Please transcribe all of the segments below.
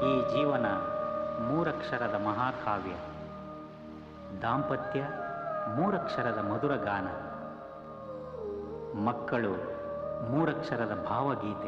ಈ ಜೀವನ ಮೂರಕ್ಷರದ ಮಹಾಕಾವ್ಯ ದಾಂಪತ್ಯ ಮೂರಕ್ಷರದ ಮಧುರ ಗಾನ ಮಕ್ಕಳು ಮೂರಕ್ಷರದ ಭಾವಗೀತೆ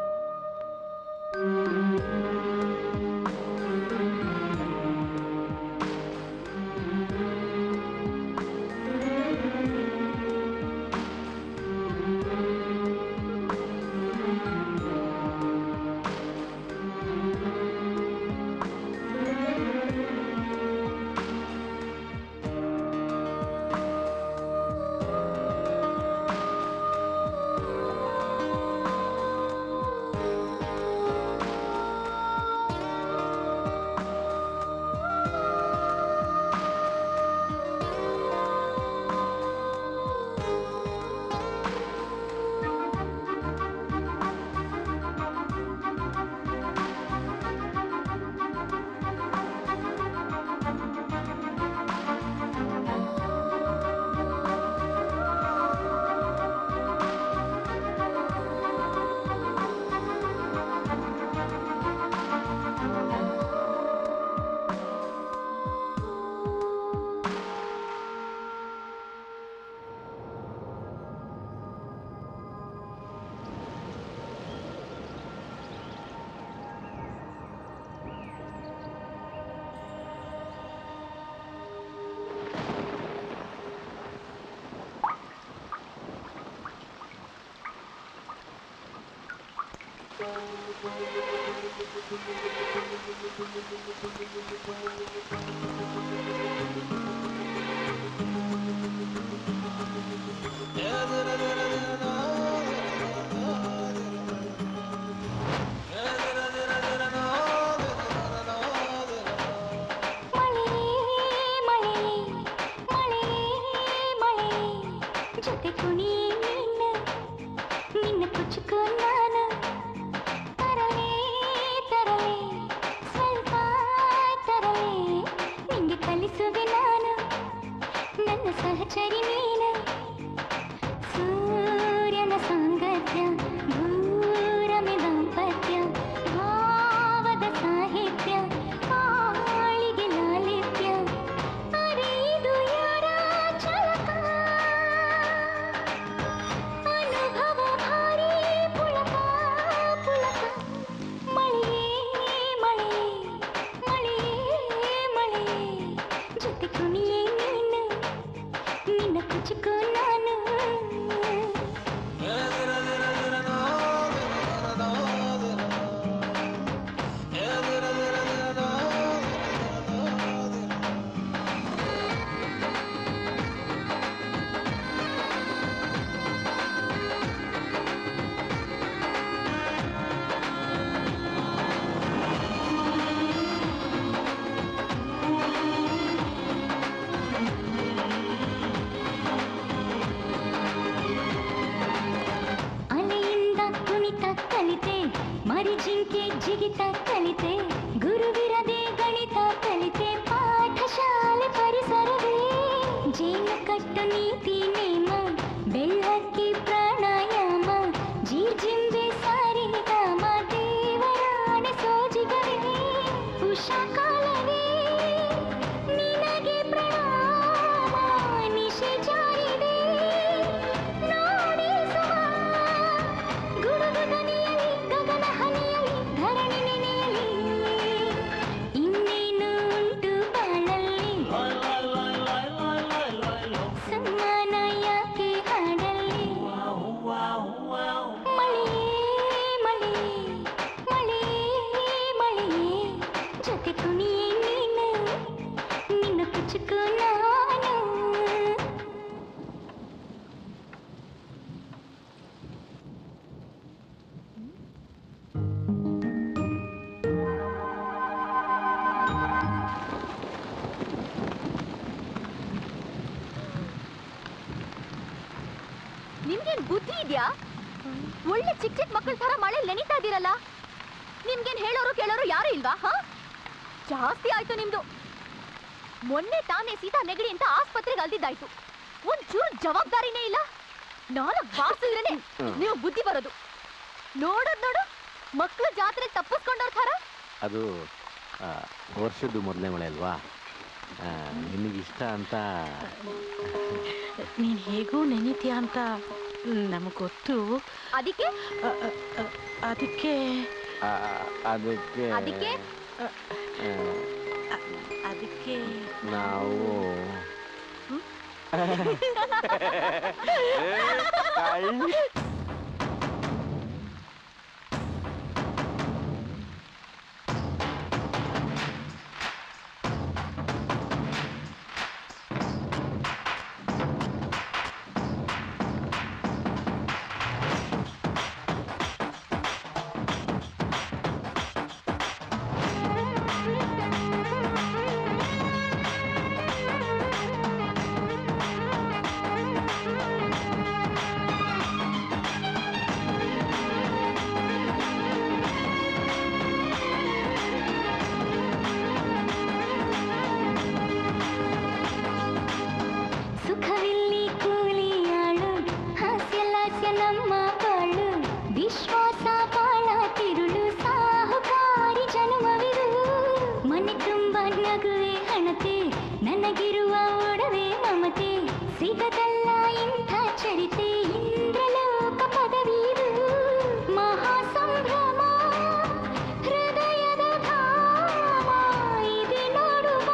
ಜೊತೆ ಕುಣಿ ನಿನ್ನ ನಿನ್ನ ಕುಚ್ಚುಕೋ ನಾನು ತರಲೇ ತರಲೇ ಸ್ವಲ್ಪ ತರಲೇ ನಿಂಗೆ ಕಲಿಸುವೆ ನಾನು ನನ್ನ ಸಹಚರಿ ನೀನು ಸೂರ್ಯನ ಸಾಂಗತ್ಯ ಭೂರಮೆ ದಾಂಪತ್ಯ ಭಾವದ ಸಾಹಿತ್ಯ ಕಾಳಿಗೆ ಲಾಲಿತ್ಯ ಅರಿದು ಯಾರ ಛಲಕ ಅನುಭವ ಭಾರಿ ಪುಳಕ ಪುಳಕ ಮಳೆಯೇ ಮಳೆಯೇ ಮಳೆಯೇ ಮಳೆಯೇ ಜೊತೆ ಕುಣಿಯೇ ನೀನು ನಿನ್ನ ಕುಚುಕು ನಾನು ಅಲೆಯಿಂದ ಕುಣಿತ ಕಲಿತೆ ಮರಿ ಜಿಂಕೆ ಜಿಗಿತ ಕಲಿತೆ ಗುರುವಿರದೆ ಗಣಿತ ಕಲಿತೆ ಪಾಠಶಾಲೆ ಪರಿಸರವೇ ಜೇನು ಕಟ್ಟು ನೀತಿ ನೇಮ ಬೆಳ್ಳಕ್ಕಿ ಪ್ರಾಣಾಯಾಮ ಜೀರ್ಜಿಂಬೆ ಸಾರಿಗಾಮ ದೇವರಾಣೆ ಸೋಜಿಗವೇ ಉಷಾ ಕಾಲವೇ ನಿನಗೆ ಪ್ರಣಾಮ ನಿಶೆ ಜಾರಿದೆ ನೋಡಿ ಸುಮ ಗುಡುಗು ದನಿಯಲಿ ಗಗನ ಹನಿಯಲಿ ಧರಣಿ ನೆನೆಯಲಿ ಇನ್ನೇನು ಉಂಟು ಬಾಳಲ್ಲಿ ಸಮ್ಮಾನ ಯಾಕೆ ಹಾಡಲ್ಲಿ ಮಳೆಯೇ ಮಳೆಯೇ ಮಳೆಯೇ ಮಳೆಯೇ ಜೊತೆ ಕುಣಿಯೇ ನೀನು ನಿನ್ನ ಕುಚುಕು ನಾನು ನಿಮ್ಗೇನ್ ಬುದ್ಧಿ ಇದ್ಯಾ ಒಳ್ಳೆ ಚಿಕ್ಕ ಚಿಕ್ಕ ಮಕ್ಕಳ ತರ ಮಳೆ ನೆನೀತಾ ಇದೀರಲ್ಲ ನಿಮ್ಗೇನ್ ಹೇಳೋರು ಕೇಳೋರು ಯಾರು ಇಲ್ವಾ ಹಾ ಜಾಸ್ತಿ ಆಯ್ತು ನಿಮ್ದು ಮೊನ್ನೆ ತಾನೇ ಸೀತಾ ನೆಗಡಿ ಅಂತ ಆಸ್ಪತ್ರೆಗೆ ಅಲ್ದಿದ್ದಾಯ್ತು ಒಂಚೂರು ಜವಾಬ್ದಾರಿನೇ ಇಲ್ಲ ನಾಲ್ಕು ಬಾರ್ಸಿದ್ರೇನೆ ನೀವು ಬುದ್ಧಿ ಬರೋದು ನೋಡೋದ್ ನೋಡು ಮಕ್ಳು ಜಾತ್ರೆ ತಪ್ಪಿಸ್ಕೊಂಡವ್ರ ಥರ ಅದು ಆ, ವರ್ಷದ್ದು ಮೊದಲನೇ ಮಳೆ ಅಲ್ವಾ ನಿನಗಿಷ್ಟ ಅಂತ ನೀನು ಹೇಗೂ ನೆನಿತೀಯ ಅಂತ ನಮಗೆ ಗೊತ್ತು ಅದಕ್ಕೆ ಅ, ಅ, ಅ, ಅದಕ್ಕೆ ಆ, ಅದಕ್ಕೆ ಅದಕ್ಕೆ? ಆ, ಅದಕ್ಕೆ ನಾವು ಏ, ತಾಯಿ. ಸುಖವಿಲ್ಲಿ ಕೂಲಿಯಾಳು ಹಾಸ್ಯ ಲಾಸ್ಯ ನಮ್ಮ ಬಾಳು ವಿಶ್ವಾಸ ಬಾಳ ತಿರುಳು ಸಾಹುಕಾರಿ ಜನ್ಮವಿದು ಮನೆ ತುಂಬ ನಗುವೆ ಹಣತೆ ನನಗಿರುವ ಒಡವೆ ಮಮತೆ ಸಿಗದಲ್ಲ ಇಂಥ ಚರಿತೆ ಇಂದ್ರಲೋಕ ಪದವಿದು ಮಹಾ ಸಂಭ್ರಮ ಹೃದಯದ ಧಾಮ ಇದೆ ನೋಡುವ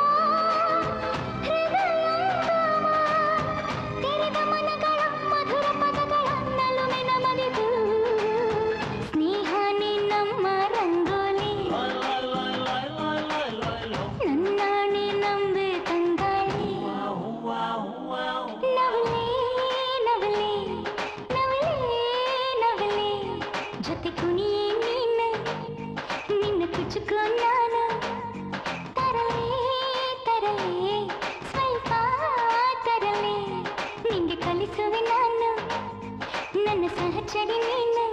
ಹೃದಯಂಗಮ ತೆರೆದ ಮನಗಳ ಮಧುರ ಪದಗಳ ನಲುಮೆನ ಮನೆದು ಸ್ನೇಹನೇ ನಮ್ಮ ರಂಗೋಲಿ ನನ್ನಾಣೆ ನಂಬೆ ತಂಗಾಳಿ ನವಲೆ ನವಲೆ ನವಲೆ ನವಲೆ ಜೊತೆ ಕುಣಿಯೇ ನೀನು ನಿನ್ನ ಕುಚುಕೋ ನಾನು ತರಲೇ ತರಲೇ ಸ್ವಲ್ಪ ತರಲೇ ನಿಂಗೆ ಕಲಿಸುವೆ ನಾನು ನನ್ನ ಸಹಚರಿ ನೀನು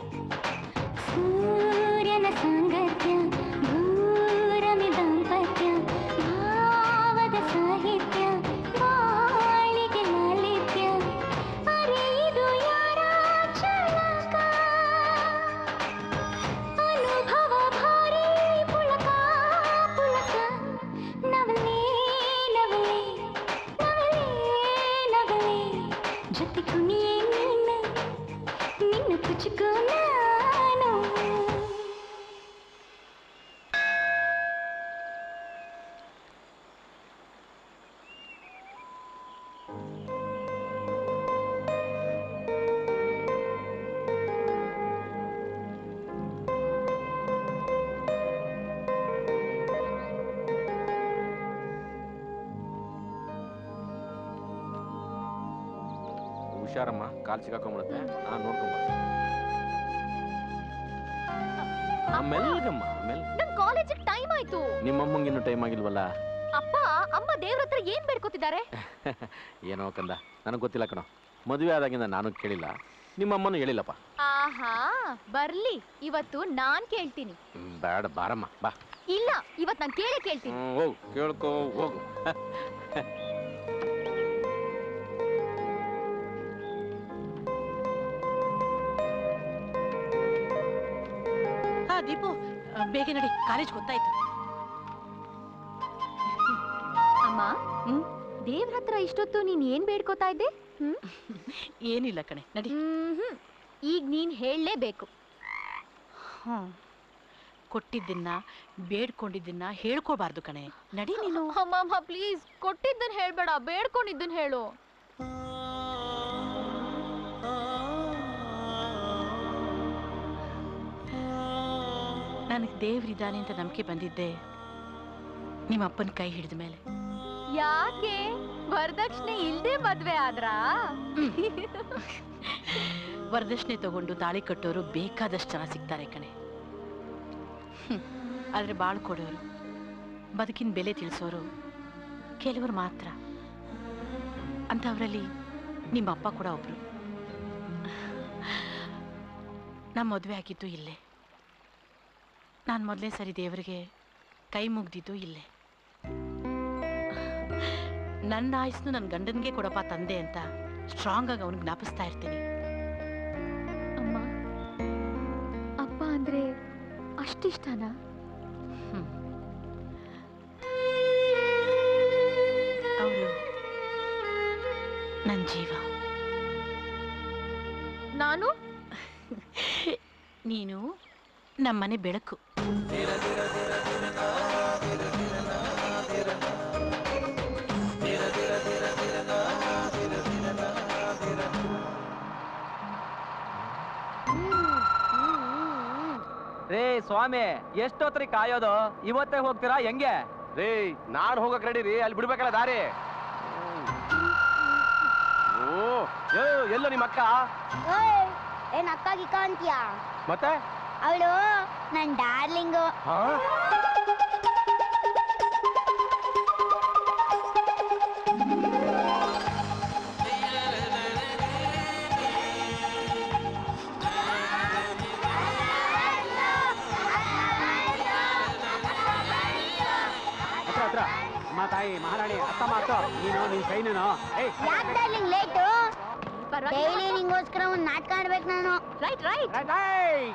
ಸೂರ್ಯನ ಸಾಂಗತ್ಯ ಭೂರಮಿ ದಾಂಪತ್ಯ ಭಾವದ ಸಾಹಿತ್ಯ ಬಾಳಿಗೆ ಲಾಲಿತ್ಯ ಅರೆ ಇದು ಯಾರ ಚಳಕ ಅನುಭವ ಭಾರಿ ಪುಳಕ ಪುಳಕ ನವಲೆ ನವಲೆ ನವಲೆ ನವಲೆ ಜೊತೆ ಕುಣಿಯೇ ನೀನು ನಿನ್ನ ಕುಚುಕೋ ನಾನು ಹುಷಾರಮ್ಮ ಕಾಲು ಸಿಕ್ಕಾಕೊಂಡ್ಬಿಡುತ್ತೆ ನಾನು ನೋಡ್ಕೊಂಬ ಮೆಲ್ಗಮ್ಮ ಮೆಲ್ ನನ್ ಕಾಲೇಜಿಗೆ ಟೈಮ್ ಆಯ್ತು ನಿಮ್ಮಮ್ಮಂಗೆ ಇನ್ನೂ ಟೈಮ್ ಆಗಿಲ್ವಲ್ಲ ಅಪ್ಪ ಅಮ್ಮ ದೇವ್ರ ಹತ್ರ ಏನ್ ಬೇಡ್ಕೊತಿದ್ದಾರೆ ಏನೋ ಕಂದ ನನಗೆ ಗೊತ್ತಿಲ್ಲ ಕಣೋ ಮದುವೆ ಆದಾಗಿಂದ ನಾನು ಕೇಳಿಲ್ಲ ನಿಮ್ಮಮ್ಮನೂ ಹೇಳಿಲ್ಲಪ್ಪ ಆಹಾ ಬರ್ಲಿ ಇವತ್ತು ನಾನ್ ಕೇಳ್ತೀನಿ ಹ್ಮ್, ಬೇಡ ಬಾರಮ್ಮ ಬಾ ಇಲ್ಲ ಇವತ್ ನಾನ್ ಕೇಳೇ ಕೇಳ್ತೀನಿ ಹ್ಮ್, ಹೋಗು ಕೇಳ್ಕೋ ಹೋಗು ಹಾ ದೀಪು ಆ, ಬೇಗ ನಡಿ ಕಾಲೇಜ್ ಗೊತ್ತಾಯ್ತು ಅಮ್ಮ ಹ್ಮ್? ದೇವ್ರ ಹತ್ರ ಇಷ್ಟೊತ್ತು ನೀನ್ ಏನ್ ಬೇಡ್ಕೋತಾ ಇದ್ದೆ ಹ್ಮ್ ಏನಿಲ್ಲ ಕಣೆ ನಡಿ ಮ್ಹ್ಮ್. ಈಗ ನೀನ್ ಹೇಳಲೇಬೇಕು ಹ್ಮ್ ಕೊಟ್ಟಿದ್ದನ್ನ ಬೇಡ್ಕೊಂಡಿದ್ದನ್ನ ಹೇಳ್ಕೋಬಾರ್ದು ಕಣೆ ನಡಿ ನೀನು ಅಮ್ಮ ಪ್ಲೀಸ್ ಕೊಟ್ಟಿದ್ದನ್ ಹೇಳ್ಬೇಡ ಬೇಡ್ಕೊಂಡಿದ್ದನ್ ಹೇಳು ನನಗೆ ದೇವ್ರಿದ್ದಾನೆ ಅಂತ ನಂಬಿಕೆ ಬಂದಿದ್ದೆ ನಿಮ್ಮ ಅಪ್ಪನ ಕೈ ಹಿಡಿದ ಮೇಲೆ ಯಾಕೆ ವರದಕ್ಷಿಣೆ ಇಲ್ದೆ ಮದ್ವೆ ಆದ್ರಾ ವರದಕ್ಷಿಣೆ ತಗೊಂಡು ತಾಳಿ ಕಟ್ಟೋರು ಬೇಕಾದಷ್ಟು ಜನ ಸಿಗ್ತಾರೆ ಕಣೆ ಹ್ಮ್. ಆದ್ರೆ ಬಾಳ್ ಕೊಡೋರು ಬದುಕಿನ ಬೆಲೆ ತಿಳಿಸೋರು ಕೆಲವರು ಮಾತ್ರ ಅಂಥವ್ರಲ್ಲಿ ನಿಮ್ಮ ಅಪ್ಪ ಕೂಡ ಒಬ್ರು ನಮ್ಮ ಮದುವೆ ಆಗಿದ್ದು ಇಲ್ಲೇ ನಾನು ಮೊದಲೇ ಸರಿ ದೇವರಿಗೆ ಕೈ ಮುಗ್ದಿದ್ದು ಇಲ್ಲೇ ನನ್ನ ಆಯುಸ್ನು ನನ್ನ ಗಂಡನಿಗೆ ಕೊಡಪ್ಪ ತಂದೆ ಅಂತ ಸ್ಟ್ರಾಂಗ್ ಆಗಿ ಅವನಿಗೆ ಜ್ಞಾಪಿಸ್ತಾ ಇರ್ತೀನಿ ಅಮ್ಮ ಅಪ್ಪ ಅಂದ್ರೆ ಅಷ್ಟಿಷ್ಟನಾ ಅವರು ನನ್ನ ಜೀವ ನಾನು ನೀನು ನಮ್ಮನೆ ಬೆಳಕು ರೇ ಸ್ವಾಮಿ ಎಷ್ಟೊತ್ರಿ ಕಾಯೋದು ಇವತ್ತೇ ಹೋಗ್ತೀರಾ ಹೆಂಗೆ ರೇ ನಾನು ಹೋಗಕ್ ರೆಡಿ ರೀ ಅಲ್ಲಿ ಬಿಡ್ಬೇಕಲ್ಲ ದಾರಿ ಓ ಯೋ ಎಲ್ಲೋ ನಿಮ್ಮ ಅಕ್ಕ ಓಯ್ ಏನ್ ಅಕ್ಕ ಗಿಕ್ಕ ಅಂತೀಯ ಮತ್ತೆ ಅವಳು ನನ್ ಡಾರ್ಲಿಂಗು ಹಾ ಹತ್ರ ಹತ್ರ ಅಮ್ಮ ತಾಯಿ ಮಹಾರಾಣಿ ಅತ್ತ ಮಾತು ನೀನು ನಿನ್ ಕೈ ನೀನು ಏಯ್ ಯಾಕೆ ಡಾರ್ಲಿಂಗ್ ಲೇಟು ಡೈಲಿ ನಿಂಗೋಸ್ಕರ ಒಂದ್ ನಾಟಕ ಆಡ್ಬೇಕು ನಾನು ರೈಟ್ ರೈಟ್ ರೈಟ್, ರೈಟ್.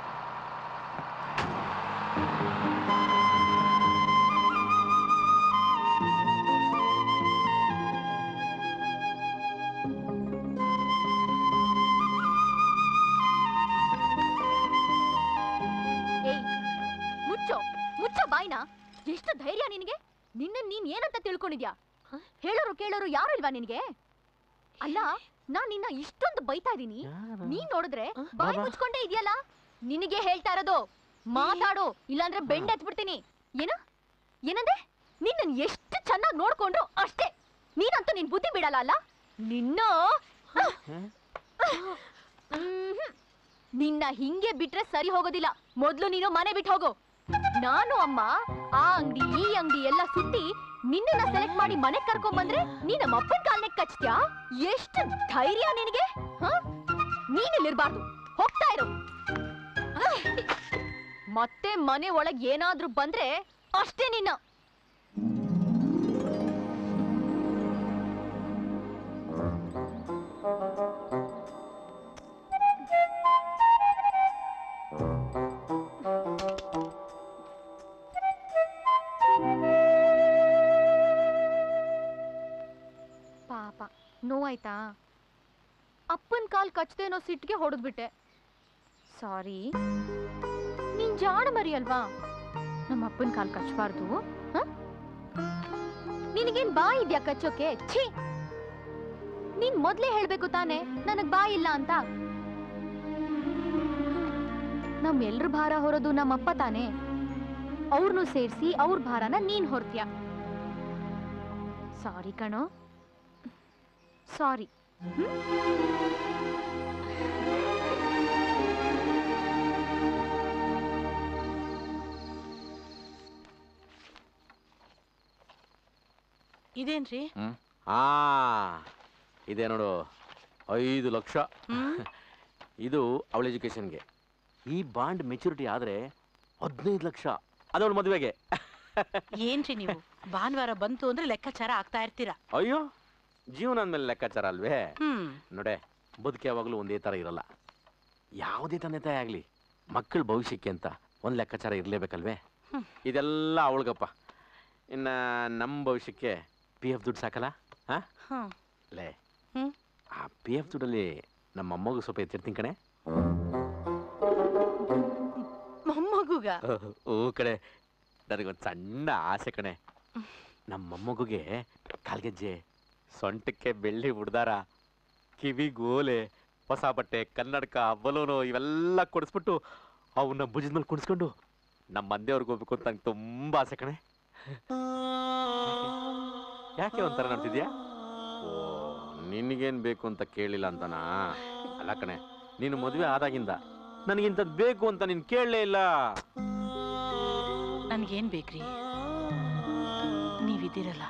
ಏಯ್ ಮುಚ್ಚೋ ಮುಚ್ಚೋ ಬಾಯ್ನ ಎಷ್ಟು ಧೈರ್ಯ ನಿನಗೆ ನಿನ್ನ ನೀನ್ ಏನಂತ ತಿಳ್ಕೊಂಡಿದ್ಯಾ ಹೇಳೋರು ಕೇಳೋರು ಯಾರು ಇಲ್ವಾ ನಿನಗೆ ಅಲ್ಲ ನಾನ್ ನಿನ್ನ ಇಷ್ಟೊಂದು ಬೈತಾ ಇದೀನಿ ನೀನ್ ನೋಡಿದ್ರೆ ಬಾಯಿ ಮುಚ್ಕೊಂಡೇ ಇದೆಯಲ್ಲ ನಿನಗೆ ಹೇಳ್ತಾ ಇರೋದು ಮಾತಾಡು ಇಲ್ಲಾಂದ್ರೆ ಬೆಂಡ್ ಎತ್ಬಿಡ್ತೀನಿ ಏನ ಏನಂದೆ ನಿನ್ನ ಎಷ್ಟು ಚೆನ್ನಾಗಿ ನೋಡ್ಕೊಂಡ್ರು ಅಷ್ಟೇ ನೀನಂತೂ ನಿನ್ ಬುದ್ಧಿ ಬಿಡಲ್ಲ ಅಲ್ಲ ನಿನ್ನ ಮ್ಹ್ಮ್. ನಿನ್ನ ಹಿಂಗೆ ಬಿಟ್ರೆ ಸರಿ ಹೋಗೋದಿಲ್ಲ ಮೊದ್ಲು ನೀನು ಮನೆ ಬಿಟ್ಟು ಹೋಗು ನಾನು ಅಮ್ಮ ಆ ಅಂಗಡಿ ಈ ಅಂಗಡಿ ಎಲ್ಲ ಸುತ್ತಿ ನಿನ್ನನ್ನ ಸೆಲೆಕ್ಟ್ ಮಾಡಿ ಮನೆಗ್ ಕರ್ಕೊಂಡ್ ಬಂದ್ರೆ ನೀ ನಮ್ಮ ಅಪ್ಪನ ಕಾಲ್ನೆಗ್ ಕಚ್ತ್ಯಾ ಎಷ್ಟು ಧೈರ್ಯ ನಿನಗೆ ಹ? ನೀನಿಲ್ಲಿರ್ಬಾರ್ದು ಹೋಗ್ತಾ ಇರು ಮತ್ತೆ ಮನೆ ಒಳಗ್ ಏನಾದ್ರೂ ಬಂದ್ರೆ ಅಷ್ಟೇ ನಿನ್ನ ಪಾಪ ನೋವಾಯ್ತಾ ಅಪ್ಪನ ಕಾಲ್ ಕಚ್ದೇನೋ ಸಿಟ್ಟಿಗೆ ಹೊಡೆದ್ಬಿಟ್ಟೆ ಸಾರಿ ನೀನ್ ಜಾಣ ಮರಿ ಅಲ್ವಾ ನಮ್ಮ ಅಪ್ಪನ ಕಾಲ್ ಕಚ್ಚಬಾರ್ದು ನಿನಗೇನ್ ಬಾ ಇದ್ಯಾ ಕಚ್ಚೋಕೆ ಛೀ ನೀನ್ ಮೊದ್ಲೇ ಹೇಳ್ಬೇಕು ತಾನೆ ನನಗ್ ಬಾ ಇಲ್ಲ ಅಂತ ನಮ್ ಎಲ್ರ ಭಾರ ಹೊರೋದು ನಮ್ಮಪ್ಪ ತಾನೆ ಅವ್ರನ್ನೂ ಸೇರ್ಸಿ ಅವ್ರ ಭಾರನ ನೀನ್ ಹೊರ್ತ್ಯ ಸಾರಿ ಕಣೋ ಸಾರಿ ಇದೇನ್ರಿ ಆ ಇದೆ ನೋಡು ಐದು ಲಕ್ಷ ಹ್ಮ್ ಇದು ಅವಳ ಎಜುಕೇಶನ್ಗೆ ಈ ಬಾಂಡ್ ಮೆಚುರಿಟಿ ಆದ್ರೆ ಹದಿನೈದು ಲಕ್ಷ ಅದವಳ ಮದುವೆಗೆ ಏನ್ರಿ ನೀವು ಭಾನುವಾರ ಬಂತು ಅಂದ್ರೆ ಲೆಕ್ಕಾಚಾರ ಆಗ್ತಾ ಇರ್ತೀರಾ ಅಯ್ಯೋ ಜೀವನ ಅಂದ್ಮೇಲೆ ಲೆಕ್ಕಾಚಾರ ಅಲ್ವೇ ಹ್ಮ್ ನೋಡೆ ಬದುಕು ಯಾವಾಗಲೂ ಒಂದೇ ಥರ ಇರಲ್ಲ ಯಾವುದೇ ತಂದೆ ತಾಯಿ ಆಗಲಿ ಮಕ್ಕಳ ಭವಿಷ್ಯಕ್ಕೆ ಅಂತ ಒಂದು ಲೆಕ್ಕಾಚಾರ ಇರಲೇಬೇಕಲ್ವೇ ಹ್ಮ್. ಇದೆಲ್ಲ ಅವಳಿಗಪ್ಪ ಇನ್ನು ನಮ್ಮ ಭವಿಷ್ಯಕ್ಕೆ ಪಿ ಎಫ್ ದುಡ್ಡು ಸಾಕಲ್ಲ ಹಾಂ ಹ್ಮ್ ಲೇ ಹ್ಮ್. ಆ ಪಿ ಎಫ್ ದುಡ್ಡಲ್ಲಿ ನಮ್ಮ ಅಮ್ಮಗೂ ಸ್ವಲ್ಪ ಎತ್ತಿರ್ತೀನಿ ಕಣೆ ಮೊಮ್ಮಗುಗ ಓ ಕಡೆ ನನಗೊಂದು ಸಣ್ಣ ಆಸೆ ಕಣೆ ನಮ್ಮ ಮೊಮ್ಮಗುಗೆ ಕಾಲ್ಗೆಜ್ಜೆ ಸೊಂಟಕ್ಕೆ ಬೆಳ್ಳಿ ಉಡ್ದಾರ ಕಿವಿಗೋಲೆ ಹೊಸ ಬಟ್ಟೆ ಕನ್ನಡಕ ಬಲೂನು ಇವೆಲ್ಲ ಕೊಡಿಸ್ಬಿಟ್ಟು ಅವನ್ನ ಭುಜದ ಮೇಲೆ ಕುಣಿಸ್ಕೊಂಡು ನಮ್ಮ ಮಂದೆಯವ್ರಿಗೆ ಹೋಗ್ಬೇಕು ಅಂತ ನಂಗೆ ತುಂಬ ಆಸೆ ಕಣೆ ಯಾಕೆ ಒಂಥರ ನೋಡ್ತಿದ್ಯಾ ಓ ನಿನಗೇನು ಬೇಕು ಅಂತ ಕೇಳಿಲ್ಲ ಅಂತನಾ ಅಲ್ಲ ಕಣೆ ನೀನು ಮದುವೆ ಆದಾಗಿಂದ ನನಗಿಂಥದ್ದು ಬೇಕು ಅಂತ ನೀನು ಕೇಳಲೇ ಇಲ್ಲ ನನ್ಗೇನ್ ಬೇಕ್ರಿ ನೀವಿದ್ದೀರಲ್ಲ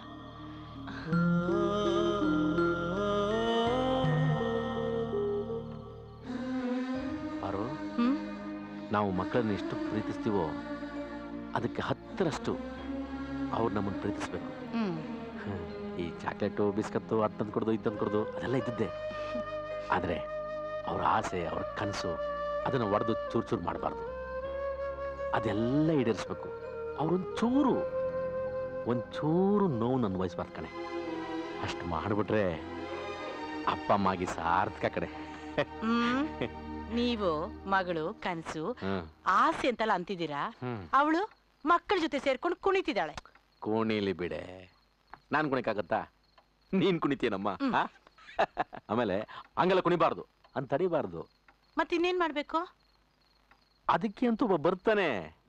ಪಾರು ಹ್ಮ್ ನಾವು ಮಕ್ಕಳನ್ನ ಎಷ್ಟು ಪ್ರೀತಿಸ್ತೀವೋ ಅದಕ್ಕೆ ಹತ್ತರಷ್ಟು ಅವ್ರು ನಮ್ಮನ್ನು ಪ್ರೀತಿಸ್ಬೇಕು ಹ್ಮ್ ಹ್ಮ್. ಈ ಚಾಕ್ಲೇಟು ಬಿಸ್ಕತ್ತು ಅದು ತಂದು ಕೊಡೋದು ಇದು ತಂದು ಕೊಡೋದು ಅದೆಲ್ಲ ಇದ್ದಿದ್ದೆ ಆದರೆ ಅವ್ರ ಆಸೆ ಅವ್ರ ಕನಸು ಅದನ್ನು ಒಡೆದು ಚೂರು ಚೂರು ಮಾಡಬಾರ್ದು ಅದೆಲ್ಲ ಈಡೇರಿಸ್ಬೇಕು ಅವ್ರೊಂಚೂರು ಒಂಚೂರು ನೋವು ಅನ್ವಯಿಸ್ಬಾರ್ದು ಕಣೆ ಅಷ್ಟು ಮಾಡಿಬಿಟ್ರೆ ಅಪ್ಪ ಅಮ್ಮಾಗಿ ಸಾರ್ಥಕ ಕಡೆ ಹ್ಮ್ ನೀವು ಮಗಳು ಕನಸು ಹ್ಮ್ ಆಸೆ ಅಂತೆಲ್ಲ ಅಂತಿದ್ದೀರಾ ಹ್ಮ್ ಅವಳು ಮಕ್ಕಳ ಜೊತೆ ಸೇರ್ಕೊಂಡು ಕುಣಿತಿದ್ದಾಳೆ ಕೋಣಿಲಿ ಬಿಡೆ ನಾನು ಕುಣಿಕಾಗತ್ತಾ ನೀನ್ ಕುಣಿತೀನಮ್ಮ ಹ್ಮ್. ಆ? ಆಮೇಲೆ ಹಂಗೆಲ್ಲ ಕುಣಿಬಾರ್ದು ಅಂತ ತಡಿಬಾರ್ದು ಮತ್ತಿನ್ನೇನ್ ಮಾಡ್ಬೇಕು ಅದಕ್ಕೆ ಅಂತೂ ಒಬ್ಬ ಬರ್ತಾನೆ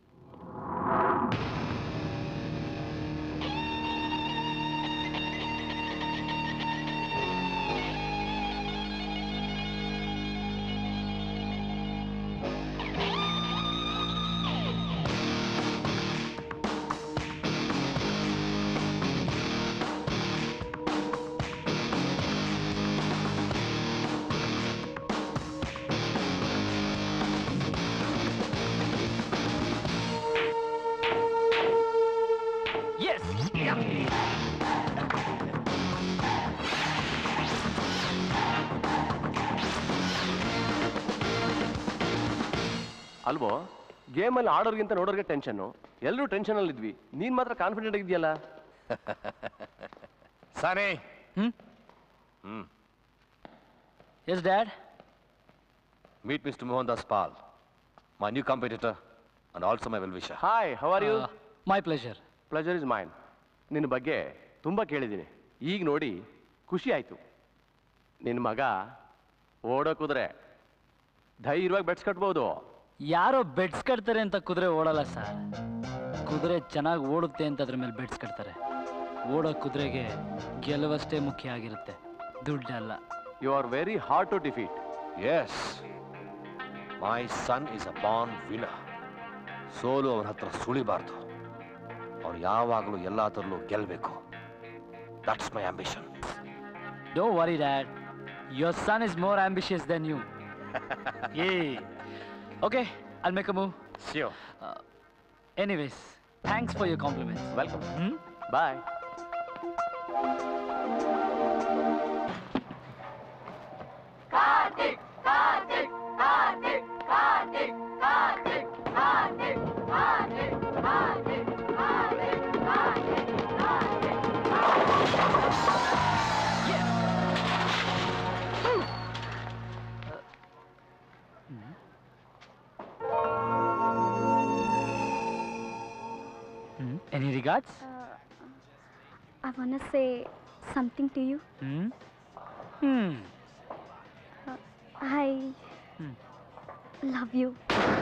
ಅಲ್ವೋ ಗೇಮಲ್ಲಿ ಆಡೋರ್ಗಿಂತ ನೋಡೋರ್ಗೆ ಟೆನ್ಷನ್ನು ಎಲ್ಲರೂ ಟೆನ್ಷನಲ್ಲಿ ಇದ್ವಿ ನೀನ್ ಮಾತ್ರ ಕಾನ್ಫಿಡೆಂಟ್ ಆಗಿದೆಯಲ್ಲ ಸಾನೇ hmm? Hmm yes dad meet mister Mohan Das Paul my new competitor and also my well wisher hi how are you my pleasure pleasure is mine ನಿನ್ನ ಬಗ್ಗೆ ತುಂಬ ಕೇಳಿದ್ದೀನಿ ಈಗ ನೋಡಿ ಖುಷಿ ಆಯಿತು ನಿನ್ನ ಮಗ ಓಡೋ ಕುದುರೆ ಧೈರ್ಯವಾಗಿ ಬೆಟ್ಸ್ ಕಟ್ಬೋದು ಯಾರೋ ಬೆಡ್ಸ್ ಕಟ್ತಾರೆ ಅಂತ ಕುದುರೆ ಓಡಲ್ಲ ಸರ್ ಕುದುರೆ ಚೆನ್ನಾಗಿ ಓಡುತ್ತೆ ಅಂತ ಅದ್ರ ಮೇಲೆ ಬೆಡ್ಸ್ ಕಟ್ತಾರೆ ಓಡೋ ಕುದುರೆಗೆ ಗೆಲುವಷ್ಟೇ ಮುಖ್ಯ ಆಗಿರುತ್ತೆ ದುಡ್ಡಲ್ಲ you are very hard to defeat yes my son is a born winner ಸೋಲು ಅವನ ಹತ್ರ ಸುಳಿಬಾರ್ದು ಅವನು ಯಾವಾಗಲೂ ಎಲ್ಲ ಥರಲ್ಲೂ ಗೆಲ್ಲಬೇಕು ದಟ್ಸ್ ಮೈ ಆಂಬಿಷನ್ ಡೋ worry dad your son is more ambitious then you ಏ okay I'll make a move sure anyways thanks for your compliments welcome hmm bye any regards I want to say something to you. Hmm hmm I Hmm. love you.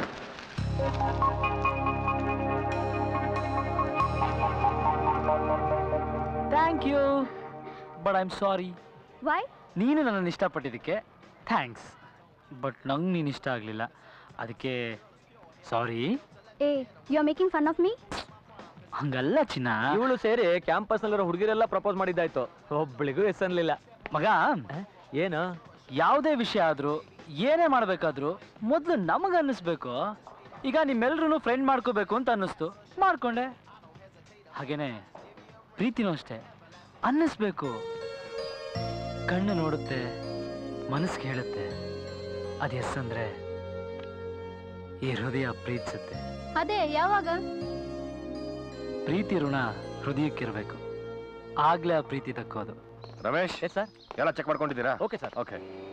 Thank you but I am sorry Why? ನೀನು ನನ್ನನ್ನು ಇಷ್ಟಪಟ್ಟಿದ್ದಕ್ಕೆ thanks but ನಂಗೆ ನೀನು ಇಷ್ಟ ಆಗಲಿಲ್ಲ ಅದಕ್ಕೆ ಸಾರಿ Hey, you're making fun of me? ಹಂಗಲ್ಲ ಚಿನ್ನ ಇವಳು ಸೇರಿ ಕ್ಯಾಂಪಸ್ ನಲ್ಲಿರೋ ಹುಡುಗಿರೆಲ್ಲ ಪ್ರಪೋಸ್ ಮಾಡಿದ್ದಾಯ್ತು ಒಬ್ಳಿಗೂ ಎಸ್ ಅನ್ಲಿಲ್ಲ ಮಗ ಏನು ಯಾವುದೇ ವಿಷಯ ಆದರೂ ಏನೇ ಮಾಡಬೇಕಾದ್ರೂ ಮೊದಲು ನಮಗೆ ಅನ್ನಿಸ್ಬೇಕು ಈಗ ನಿಮ್ಮೆಲ್ರೂ ಫ್ರೆಂಡ್ ಮಾಡ್ಕೋಬೇಕು ಅಂತ ಅನ್ನಿಸ್ತು ಮಾಡ್ಕೊಂಡೆ ಹಾಗೇನೆ ಪ್ರೀತಿನೂ ಅಷ್ಟೇ ಅನ್ನಿಸ್ಬೇಕು ಕಣ್ಣು ನೋಡುತ್ತೆ ಮನಸ್ಸು ಕೇಳುತ್ತೆ ಅದು ಎಸ್ ಅಂದ್ರೆ ಈ ಹೃದಯ ಪ್ರೀತಿಸುತ್ತೆ ಅದೇ ಯಾವಾಗ ಪ್ರೀತಿ ಋಣ ಹೃದಯಕ್ಕಿರಬೇಕು ಆಗ್ಲೇ ಆ ಪ್ರೀತಿ ದಕ್ಕೋದು ರಮೇಶ್ ಎಸ್ ಸರ್ ಎಲ್ಲ ಚೆಕ್ ಮಾಡ್ಕೊಂಡಿದ್ದೀರಾ okay sir okay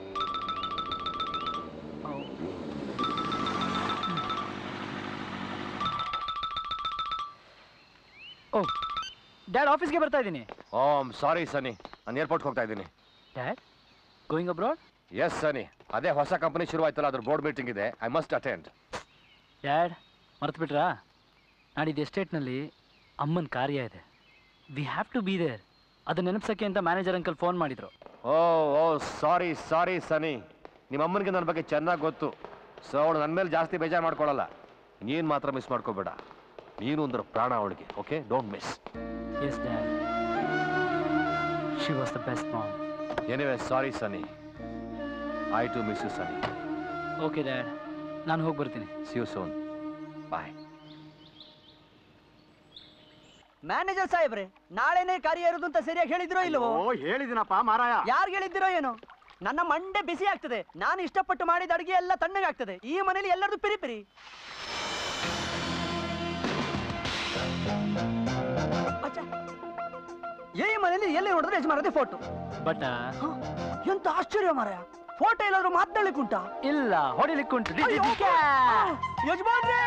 oh dad ಆಫೀಸ್ಗೆ ಬರ್ತಾ ಇದ್ದೀನಿ ಓಮ್ ಸಾರಿ ಸನಿ ನಾನು ಏರ್ಪೋರ್ಟ್ಗೆ ಹೋಗ್ತಾ ಇದ್ದೀನಿ ಡ್ಯಾಡ್ ಗೋಯಿಂಗ್ ಅಬ್ರಾಡ್ ಎಸ್ ಸನಿ ಅದೇ ಹೊಸ ಕಂಪನಿ ಶುರು ಆಯ್ತಲ್ಲ ಅದ್ರ ಬೋರ್ಡ್ ಮೀಟಿಂಗ್ ಇದೆ ಐ ಮಸ್ಟ್ ಅಟೆಂಡ್ ಡ್ಯಾಡ್ ಮರ್ತು ಬಿಟ್ರಾ ನಾಡಿದ್ದು ಎಸ್ಟೇಟ್ನಲ್ಲಿ ಅಮ್ಮನ ಕಾರ್ಯ ಇದೆ we have to be there ಅದನ್ನ ನೆನಪಿಸಕ್ಕೆ ಅಂತ ಮ್ಯಾನೇಜರ್ ಅಂಕಲ್ ಫೋನ್ ಮಾಡಿದ್ರು ಓ ಓ ಸಾರಿ ಸಾರಿ ಸನಿ ನಿಮ್ಮ ಅಮ್ಮನಿಗೆ ನನ್ನ ಬಗ್ಗೆ ಚೆನ್ನಾಗಿ ಗೊತ್ತು ಸೊ ಅವಳು ನನ್ನ ಮೇಲೆ ಜಾಸ್ತಿ ಬೇಜಾರು ಮಾಡ್ಕೊಳ್ಳಲ್ಲ ನೀನು ಮಾತ್ರ ಮಿಸ್ ಮಾಡ್ಕೋಬೇಡ ನೀನು ಒಂದರ ಪ್ರಾಣ ಅವಳಿಗೆ okay don't miss yes dad she was the best mom anyway sorry Sunny I too miss you Sunny okay dad ನಾನು ಹೋಗಿ ಬರ್ತೀನಿ see you soon bye manager ಸಾಹೇಬ್ರೆ ನಾಳೆನೇ ಕಾರ್ಯ ಇರೋದು ಅಂತ ಸರಿಯಾಗಿ ಹೇಳಿದ್ರೋ ಇಲ್ವೋ ಓ ಹೇಳಿದಿನಪ್ಪ ಮಾರಾಯ ಯಾರು ಹೇಳಿದ್ದಿರೋ ಏನೋ ನನ್ನ ಮಂಡೆ ಬಿಸಿ ಆಗ್ತದೆ ನಾನು ಇಷ್ಟಪಟ್ಟು ಮಾಡಿದ ಅಡುಗೆ ಎಲ್ಲ ತಣ್ಣಗಾಗ್ತದೆ ಈ ಮನೇಲಿ ಎಲ್ಲರದು ಪಿರಿ ಪಿರಿ ಎಲ್ಲಿ ಎಲ್ಲಿ ನೋಡಿದ್ರೆ ಯಜಮಾನದೇ ಫೋಟೋ ಬಟ್ ಎಂತ ಆಶ್ಚರ್ಯ ಮಾರಾಯ ಫೋಟೋ ಎಲ್ಲಾದ್ರೂ ಮಾತನಾಡ್ಲಿಕ್ಕುಂಟಾ ಇಲ್ಲ ಹೊಡಿಲಿಕ್ಕುಂಟು ಅಯ್ಯೋ, ಯಜಮಾನ್ರೇ!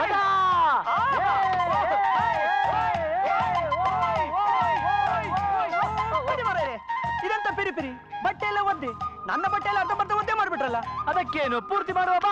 ಬನ್ನಿ ಮಾರಾಯರೇ, ಇದೆಂತ ಪಿರಿ ಪಿರಿ ಬಟ್ಟೆ ಎಲ್ಲ ಒದ್ದೆ ನನ್ನ ಬಟ್ಟೆ ಎಲ್ಲ ಅರ್ಧ ಬರ್ಧ ಒದ್ದೆ ಮಾಡ್ಬಿಟ್ರಲ್ಲ ಅದಕ್ಕೇನು ಪೂರ್ತಿ ಮಾಡುವ ಬಾ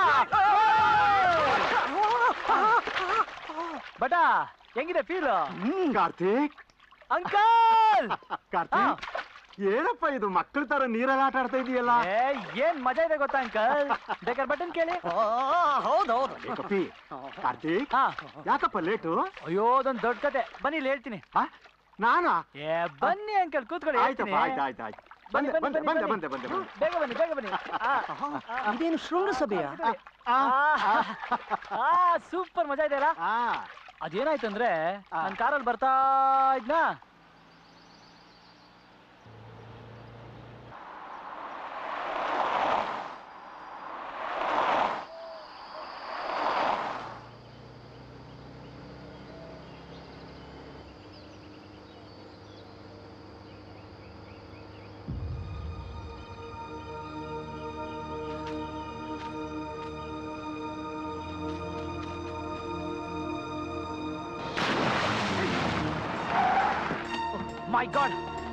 ಬಟ ಹೆಂಗಿದೆ ಫೀಲ್ ಕಾರ್ತಿಕ್ ಅಂಕಲ್ ಕಾರ್ತಿಕ್ ಏನಪ್ಪ ಇದು ಮಕ್ಕಳ ತರ ನೀರಲ್ಲಿ ಆಟ ಆಡ್ತಾ ಇದೆಯಲ್ಲ ಏ ಏನ್ ಮಜಾ ಇದೆ ಗೊತ್ತಾ ಅಂಕಲ್ ಬೇಕಾದ್ರೆ ಬಟನ್ ಕೇಳಿ ಹೌದೌದು ಕಪಿ ಕಾರ್ತಿಕ್ ಹಾ ಯಾಕಪ್ಪ ಲೇಟು ಅಯ್ಯೋ ಅದೊಂದು ದೊಡ್ಡ ಕತೆ ಬನ್ನಿ ಇಲ್ಲಿ ಹೇಳ್ತೀನಿ ಆ? ನಾನಾ ಏ ಬನ್ನಿ ಅಂಕಲ್ ಕೂತ್ಕೊಳ್ಳಿ ಆಯ್ತಪ್ಪ ಹೇಳ್ತೀನಿ. ಆಯ್ತು ಆಯ್ತು ಆಯ್ತು ಬನ್ನಿ, ಬಂದೆ ಬನ್ನಿ, ಬಂದೆ ಬನ್ನಿ, ಬಂದೆ ಬಂದೆ ಬಂದೆ ಬಂದೆ ಬೇಗ ಬನ್ನಿ ಬೇಗ ಬನ್ನಿ ಆ, ಇದೇನು ಶೃಂಗಸಭೆಯ ಆ, ಆ ಸೂಪರ್ ಮಜಾ ಇದೆ ಅಲ್ಲ ಆ, ಅದೇನಾಯ್ತಂದ್ರೆ ಆ. ನಾನು ಕಾರಲ್ಲಿ ಬರ್ತಾ ಇದ್ನಾ ಮೈ ಗಾಡ್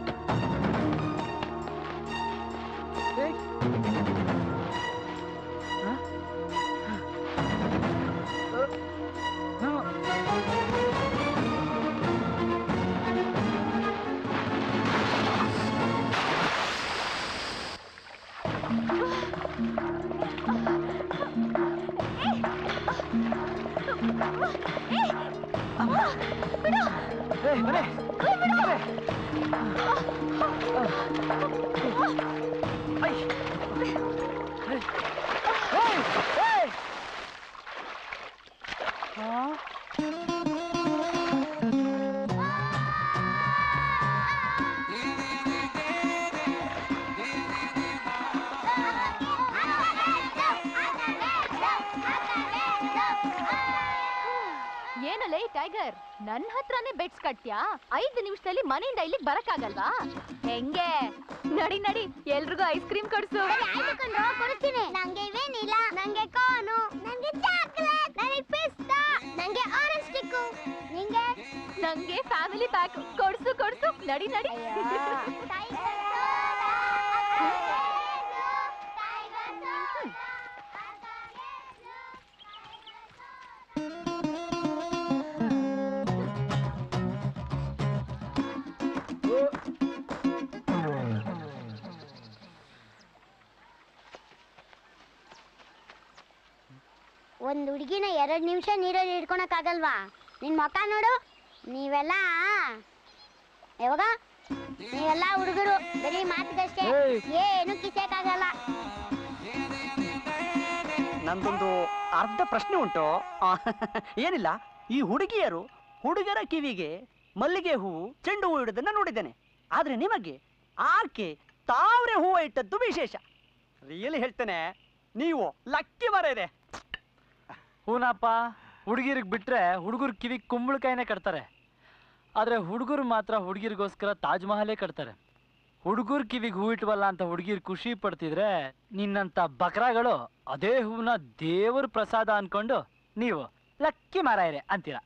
ಏನಲ್ಲ ಈ ಟೈಗರ್ ನನ್ನ ಹತ್ರನೇ ಬೆಟ್ಸ್ ಕಟ್ತ್ಯಾ ಐದು ನಿಮಿಷದಲ್ಲಿ ಮನೆಯಿಂದ ಇಲ್ಲಿಗೆ ಬರಕ್ಕಾಗಲ್ವಾ ಹೆಂಗೆ ನಡಿ ನಡಿ ಎಲ್ರಿಗೂ ಐಸ್ ಕ್ರೀಮ್ ಕೊಡ್ಸು ಕೊಡ್ತೀನಿ ನಂಗೆ ಇವೇನಿಲ್ಲ ನಂಗೆ ಕೋನು ನಂಗೆ ಚಾಕ್ಲೇಟ್ ನನಗೆ ಪಿಸ್ತಾ ನಂಗೆ ಆರೆಂಜ್ ಸ್ಟಿಕ್ಕು ನಿಂಗೆ ನಂಗೆ ಫ್ಯಾಮಿಲಿ ಪ್ಯಾಕ್ ಕೊಡ್ಸು ಕೊಡ್ಸು ನಡಿ ನಡಿ ಒಂದ್ ಹುಡುಗಿನ ಎರಡ್ ನಿಮಿಷ ನೀರಲ್ಲಿ ಹಿಡ್ಕೊಳಕ್ ಆಗಲ್ವಾ ನಿನ್ ಮುಖ ನೋಡು ನೀವೆಲ್ಲ ಯಾವಾಗ ನೀವೆಲ್ಲ ಹುಡುಗರು ಬರೀ ಮಾತಿಗಷ್ಟೇ ಏಯ್. ಏನು ಕಿಸಕ್ಕಾಗಲ್ಲ ನಂದೊಂದು ಅರ್ಧ ಪ್ರಶ್ನೆ ಉಂಟು ಆ, ಏನಿಲ್ಲ ಈ ಹುಡುಗಿಯರು ಹುಡುಗರ ಕಿವಿಗೆ ಮಲ್ಲಿಗೆ ಹೂವು ಚೆಂಡು ಹೂವು ಇಡುವುದನ್ನ ನೋಡಿದ್ದೇನೆ ಆದ್ರೆ ನಿಮಗೆ ಆಕೆ ತಾವ್ರೆ ಹೂವು ಇಟ್ಟದ್ದು ವಿಶೇಷ ರಿಯಲಿ ಹೇಳ್ತೇನೆ ನೀವು ಲಕ್ಕಿ ಮರ ಇದೆ ಹೂನಪ್ಪ ಹುಡುಗಿರಿಗೆ ಬಿಟ್ರೆ ಹುಡುಗರು ಕಿವಿ ಕುಂಬಳಕಾಯಿನೇ ಕಟ್ತಾರೆ ಆದರೆ ಹುಡುಗರು ಮಾತ್ರ ಹುಡುಗಿರಿಗೋಸ್ಕರ ತಾಜ್ ಮಹಲೇ ಕಟ್ತಾರೆ ಹುಡುಗರು ಕಿವಿಗೆ ಹೂ ಇಟ್ವಲ್ಲ ಅಂತ ಹುಡುಗಿರು ಖುಷಿ ಪಡ್ತಿದ್ರೆ ನಿನ್ನಂಥ ಬಕ್ರಾಗಳು ಅದೇ ಹೂವನ್ನ ದೇವ್ರ ಪ್ರಸಾದ ಅನ್ಕೊಂಡು ನೀವು ಲಕ್ಕಿ ಮಾರಾಯರೆ ಅಂತೀರ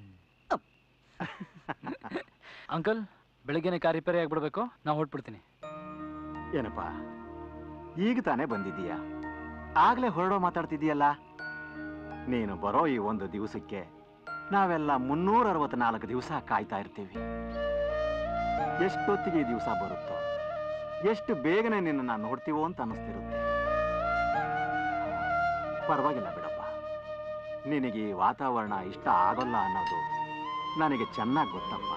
ಅಂಕಲ್ ಬೆಳಗ್ಗೆನೆ ಕಾರ್ ರಿಪೇರಿ ಆಗ್ಬಿಡ್ಬೇಕು ನಾವು ಹೊಟ್ಬಿಡ್ತೀನಿ ಏನಪ್ಪ ಈಗ ತಾನೇ ಬಂದಿದ್ದೀಯಾ ಆಗ್ಲೇ ಹೊರಡೋ ಮಾತಾಡ್ತಿದ್ದೀಯಲ್ಲ ನೀನು ಬರೋ ಈ ಒಂದು ದಿವಸಕ್ಕೆ ನಾವೆಲ್ಲ ಮುನ್ನೂರ ಅರವತ್ನಾಲ್ಕು ದಿವಸ ಕಾಯ್ತಾ ಇರ್ತೀವಿ ಎಷ್ಟೊತ್ತಿಗೆ ಈ ದಿವಸ ಬರುತ್ತೋ ಎಷ್ಟು ಬೇಗನೆ ನಿನ್ನ ನೋಡ್ತೀವೋ ಅಂತ ಅನ್ನಿಸ್ತಿರುತ್ತೆ ಪರವಾಗಿಲ್ಲ ಬಿಡಪ್ಪ ನಿನಗೆ ಈ ವಾತಾವರಣ ಇಷ್ಟ ಆಗೋಲ್ಲ ಅನ್ನೋದು ನನಗೆ ಚೆನ್ನಾಗಿ ಗೊತ್ತಪ್ಪ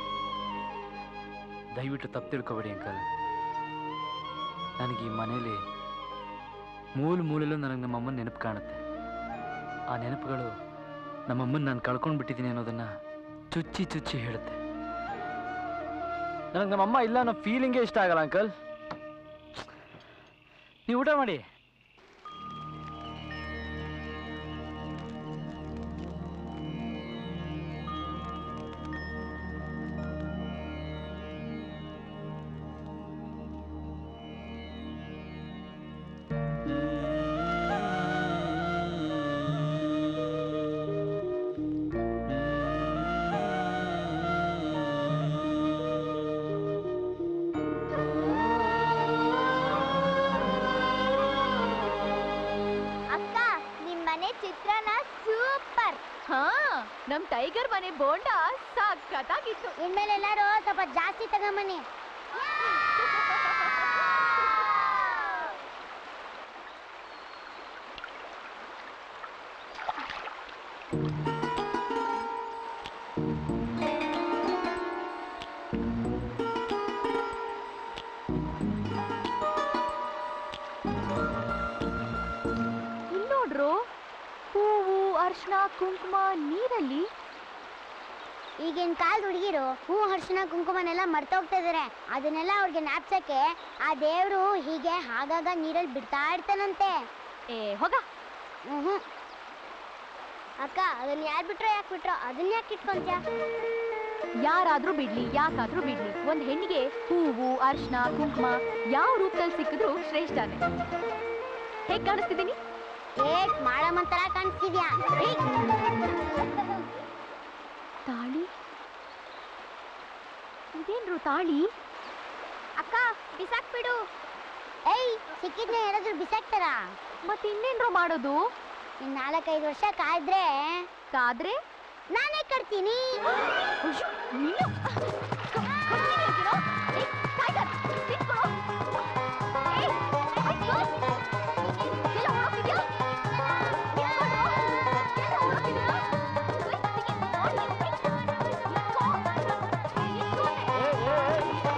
ದಯವಿಟ್ಟು ತಪ್ಪು ತಿಳ್ಕೊಬೇಡಿ ಅಂಕಲ್ ನನಗೆ ಈ ಮನೇಲಿ ಮೂಲ ಮೂಲಲ್ಲೂ ನನಗೆ ನಮ್ಮಮ್ಮನ ನೆನಪು ಕಾಣುತ್ತೆ ಆ ನೆನಪುಗಳು ನಮ್ಮಮ್ಮನ ನಾನು ಕಳ್ಕೊಂಡು ಬಿಟ್ಟಿದ್ದೀನಿ ಅನ್ನೋದನ್ನ ಚುಚ್ಚಿ ಚುಚ್ಚಿ ಹೇಳುತ್ತೆ ನನಗೆ ನಮ್ಮಮ್ಮ ಇಲ್ಲ ಅನ್ನೋ ಫೀಲಿಂಗೇ ಇಷ್ಟ ಆಗಲ್ಲ ಅಂಕಲ್ ನೀವು ಊಟ ಮಾಡಿ ನಮ್ ಟೈಗರ್ ಮನೆ ಬೋಂಡ ಸಖತ್ತಾಗಿತ್ತು ಇನ್ಮೇಲೆ ಎಲ್ಲಾರು ಸ್ವಲ್ಪ ಜಾಸ್ತಿ ತಗೊಂಬನ್ನಿ ಇಲ್ ನೋಡ್ರು ಹೂವು ಅರ್ಶನ ಕುಂಕುಮ ನೀರಲ್ಲಿ ಈಗಿನ ಕಾಲದ ಹುಡುಗಿರು ಹೂ ಅರ್ಶಿನ ಕುಂಕುಮನೆಲ್ಲ ಮರ್ತೋಗ್ತಾ ಇದಾರೆ ಅದನ್ನೆಲ್ಲ ಅವ್ರಿಗೆ ಜ್ಞಾಪ್ಸಕ್ಕೆ ಆ ದೇವ್ರು ಹೀಗೆ ಆಗಾಗ ನೀರಲ್ಲಿ ಬಿಡ್ತಾ ಇರ್ತಾನಂತೆ ಏ ಹೋಗ ಹ್ಮ್ ಅಕ್ಕ ಅದನ್ನ ಯಾರು ಬಿಟ್ರೋ ಯಾಕೆ ಬಿಟ್ರೋ ಅದನ್ನ ಯಾಕೆ ಇಟ್ಕೊಂತ್ಯಾ ಯಾರಾದ್ರೂ ಬಿಡ್ಲಿ ಯಾಕಾದ್ರೂ ಬಿಡ್ಲಿ ಒಂದ್ ಹೆಣ್ಣಿಗೆ ಹೂವು ಅರ್ಶನ ಕುಂಕುಮ ಯಾವ ರೂಪದಲ್ಲಿ ಸಿಕ್ಕಿದ್ರು ಶ್ರೇಷ್ಠನೇ ಹೇಗ್ ಕಾಣಿಸ್ತಿದ್ದೀನಿ ಏಟ್ ಮಾಡಮಂತರ ಕಾಣಿಸ್ತಿದ್ಯಾ ಏಯ್! ತಾಳಿ ಇದೇನ್ರು ತಾಳಿ ಅಕ್ಕ ಬಿಸಾಕ್ಬಿಡು ಏಯ್ ಸಿಕ್ಕಿದ್ನ ಯಾರಾದ್ರೂ ಬಿಸಾಕ್ತಾರ ಮತ್ತೆ ಇನ್ನೇನ್ರು ಮಾಡೋದು ಇನ್ ನಾಲ್ಕೈದು ವರ್ಷ ಕಾಯ್ದ್ರೆ ಕಾದ್ರೆ ನಾನೇ ಕಟ್ತೀನಿ ಅಯ್ಯೋ, ನೀನು ಕ- ಕಟ್ತೀನಿ ಅಂತೀರೋ? ಏಯ್, ಟೈಗರ್, ನಿಂತ್ಕೊಳ್ಳೋ. ಏಯ್, ನಿಂತ್ಕೊ. ಎಲ್ಲ ಹೊರಡ್ತಿದ್ಯಾ? ನಿಂತ್ಕೊಳ್ಳೋ. ಎಲ್ಲ ಹೊರಡ್ತಿದ್ಯಾ? ಏಯ್, ನಿಂತ್ಕೊ. ನಿಂತ್ಕೊ. ನಿಂತ್ಕೊ.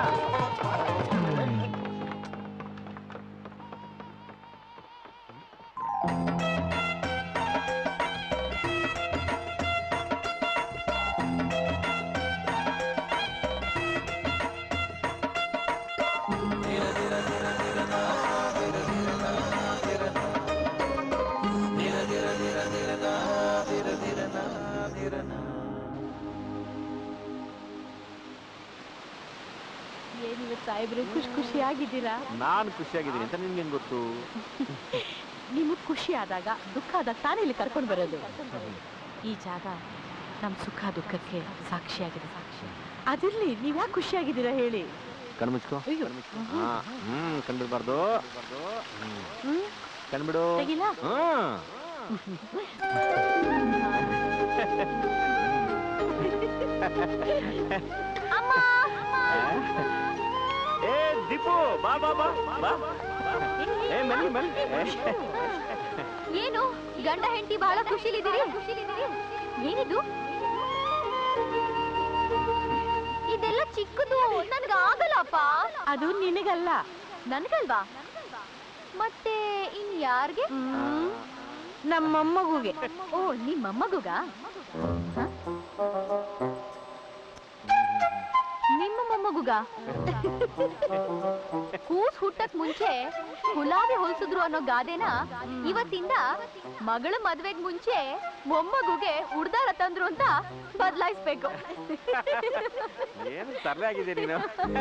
ಏನಿಲ್ಲ ಸಾಹೇಬ್ರು ಖುಷಿ ಖುಷಿಯಾಗಿದ್ದೀರಾ ನಾನು ಖುಷಿಯಾಗಿದ್ದೀನಿ ಅಂತ ನಿನ್ಗೆ ಗೊತ್ತು ನಿಮಗೆ ಖುಷಿ ಆದಾಗ ದುಃಖ ಆದಾಗ ತಾನೇ ಇಲ್ಲಿ ಕರ್ಕೊಂಡು ಬರೋದು ಈ ಜಾಗ ನಮ್ಮ ಸುಖ ದುಃಖಕ್ಕೆ ಸಾಕ್ಷಿಯಾಗಿದೆ ಸಾಕ್ಷಿ ಅದಿರ್ಲಿ ನೀವು ಯಾಕೆ ಖುಷಿಯಾಗಿದ್ದೀರಾ ಹೇಳಿ ಕಣ್ಮುಚ್ಕೋ ಅಯ್ಯೋ ಹಾ ಹ್ಮ್ ಕಣ್ಬಿಡ್ಬಾರ್ದು ಹ್ಮ್ ಕಣ್ಬಿಡು ತೆಗಿಲಾ ಹ್ಮ್ ಏ ದೀಪು ಬಾ ಬಾ ಬಾ ಬಾ ಏ ಮೆಲ್ಲಿ ಮೆಲ್ಲಿ ಏನು ಗಂಡ ಹೆಂಡತಿ ಬಹಳ ಖುಷಿಲಿದ್ದೀರಿ ಏನಿದು ಇದೆಲ್ಲ ಚಿಕ್ಕದು ನನ್ಗೆ ಆಗಲ್ಲಪ್ಪ ಅದು ನಿನಗಲ್ಲ ನನ್ಗಲ್ವಾ ಮತ್ತೆ ಇನ್ ಯಾರ್ಗೆ ಹ್ಮ್. ನಮ್ಮ ಮೊಮ್ಮಗುಗೆ ಓ ನಿಮ್ ಮೊಮ್ಮಗುಗ ಹ? ನಿಮ್ಮ ಮೊಮ್ಮಗುಗ ಕೂಸ್ ಹುಟ್ಟಕ್ ಮುಂಚೆ ಗುಲಾಬಿ ಹೊಲ್ಸಿದ್ರು ಅನ್ನೋ ಗಾದೆನ ಇವತ್ತಿಂದ ಮಗಳ ಮದ್ವೆಗ್ ಮುಂಚೆ ಮೊಮ್ಮಗುಗೆ ಉಡ್ದಾರ ತಂದ್ರು ಅಂತ ಬದಲಾಯಿಸ್ಬೇಕು ಏನು ತರಲೆ ಆಗಿದೆ ನೀನು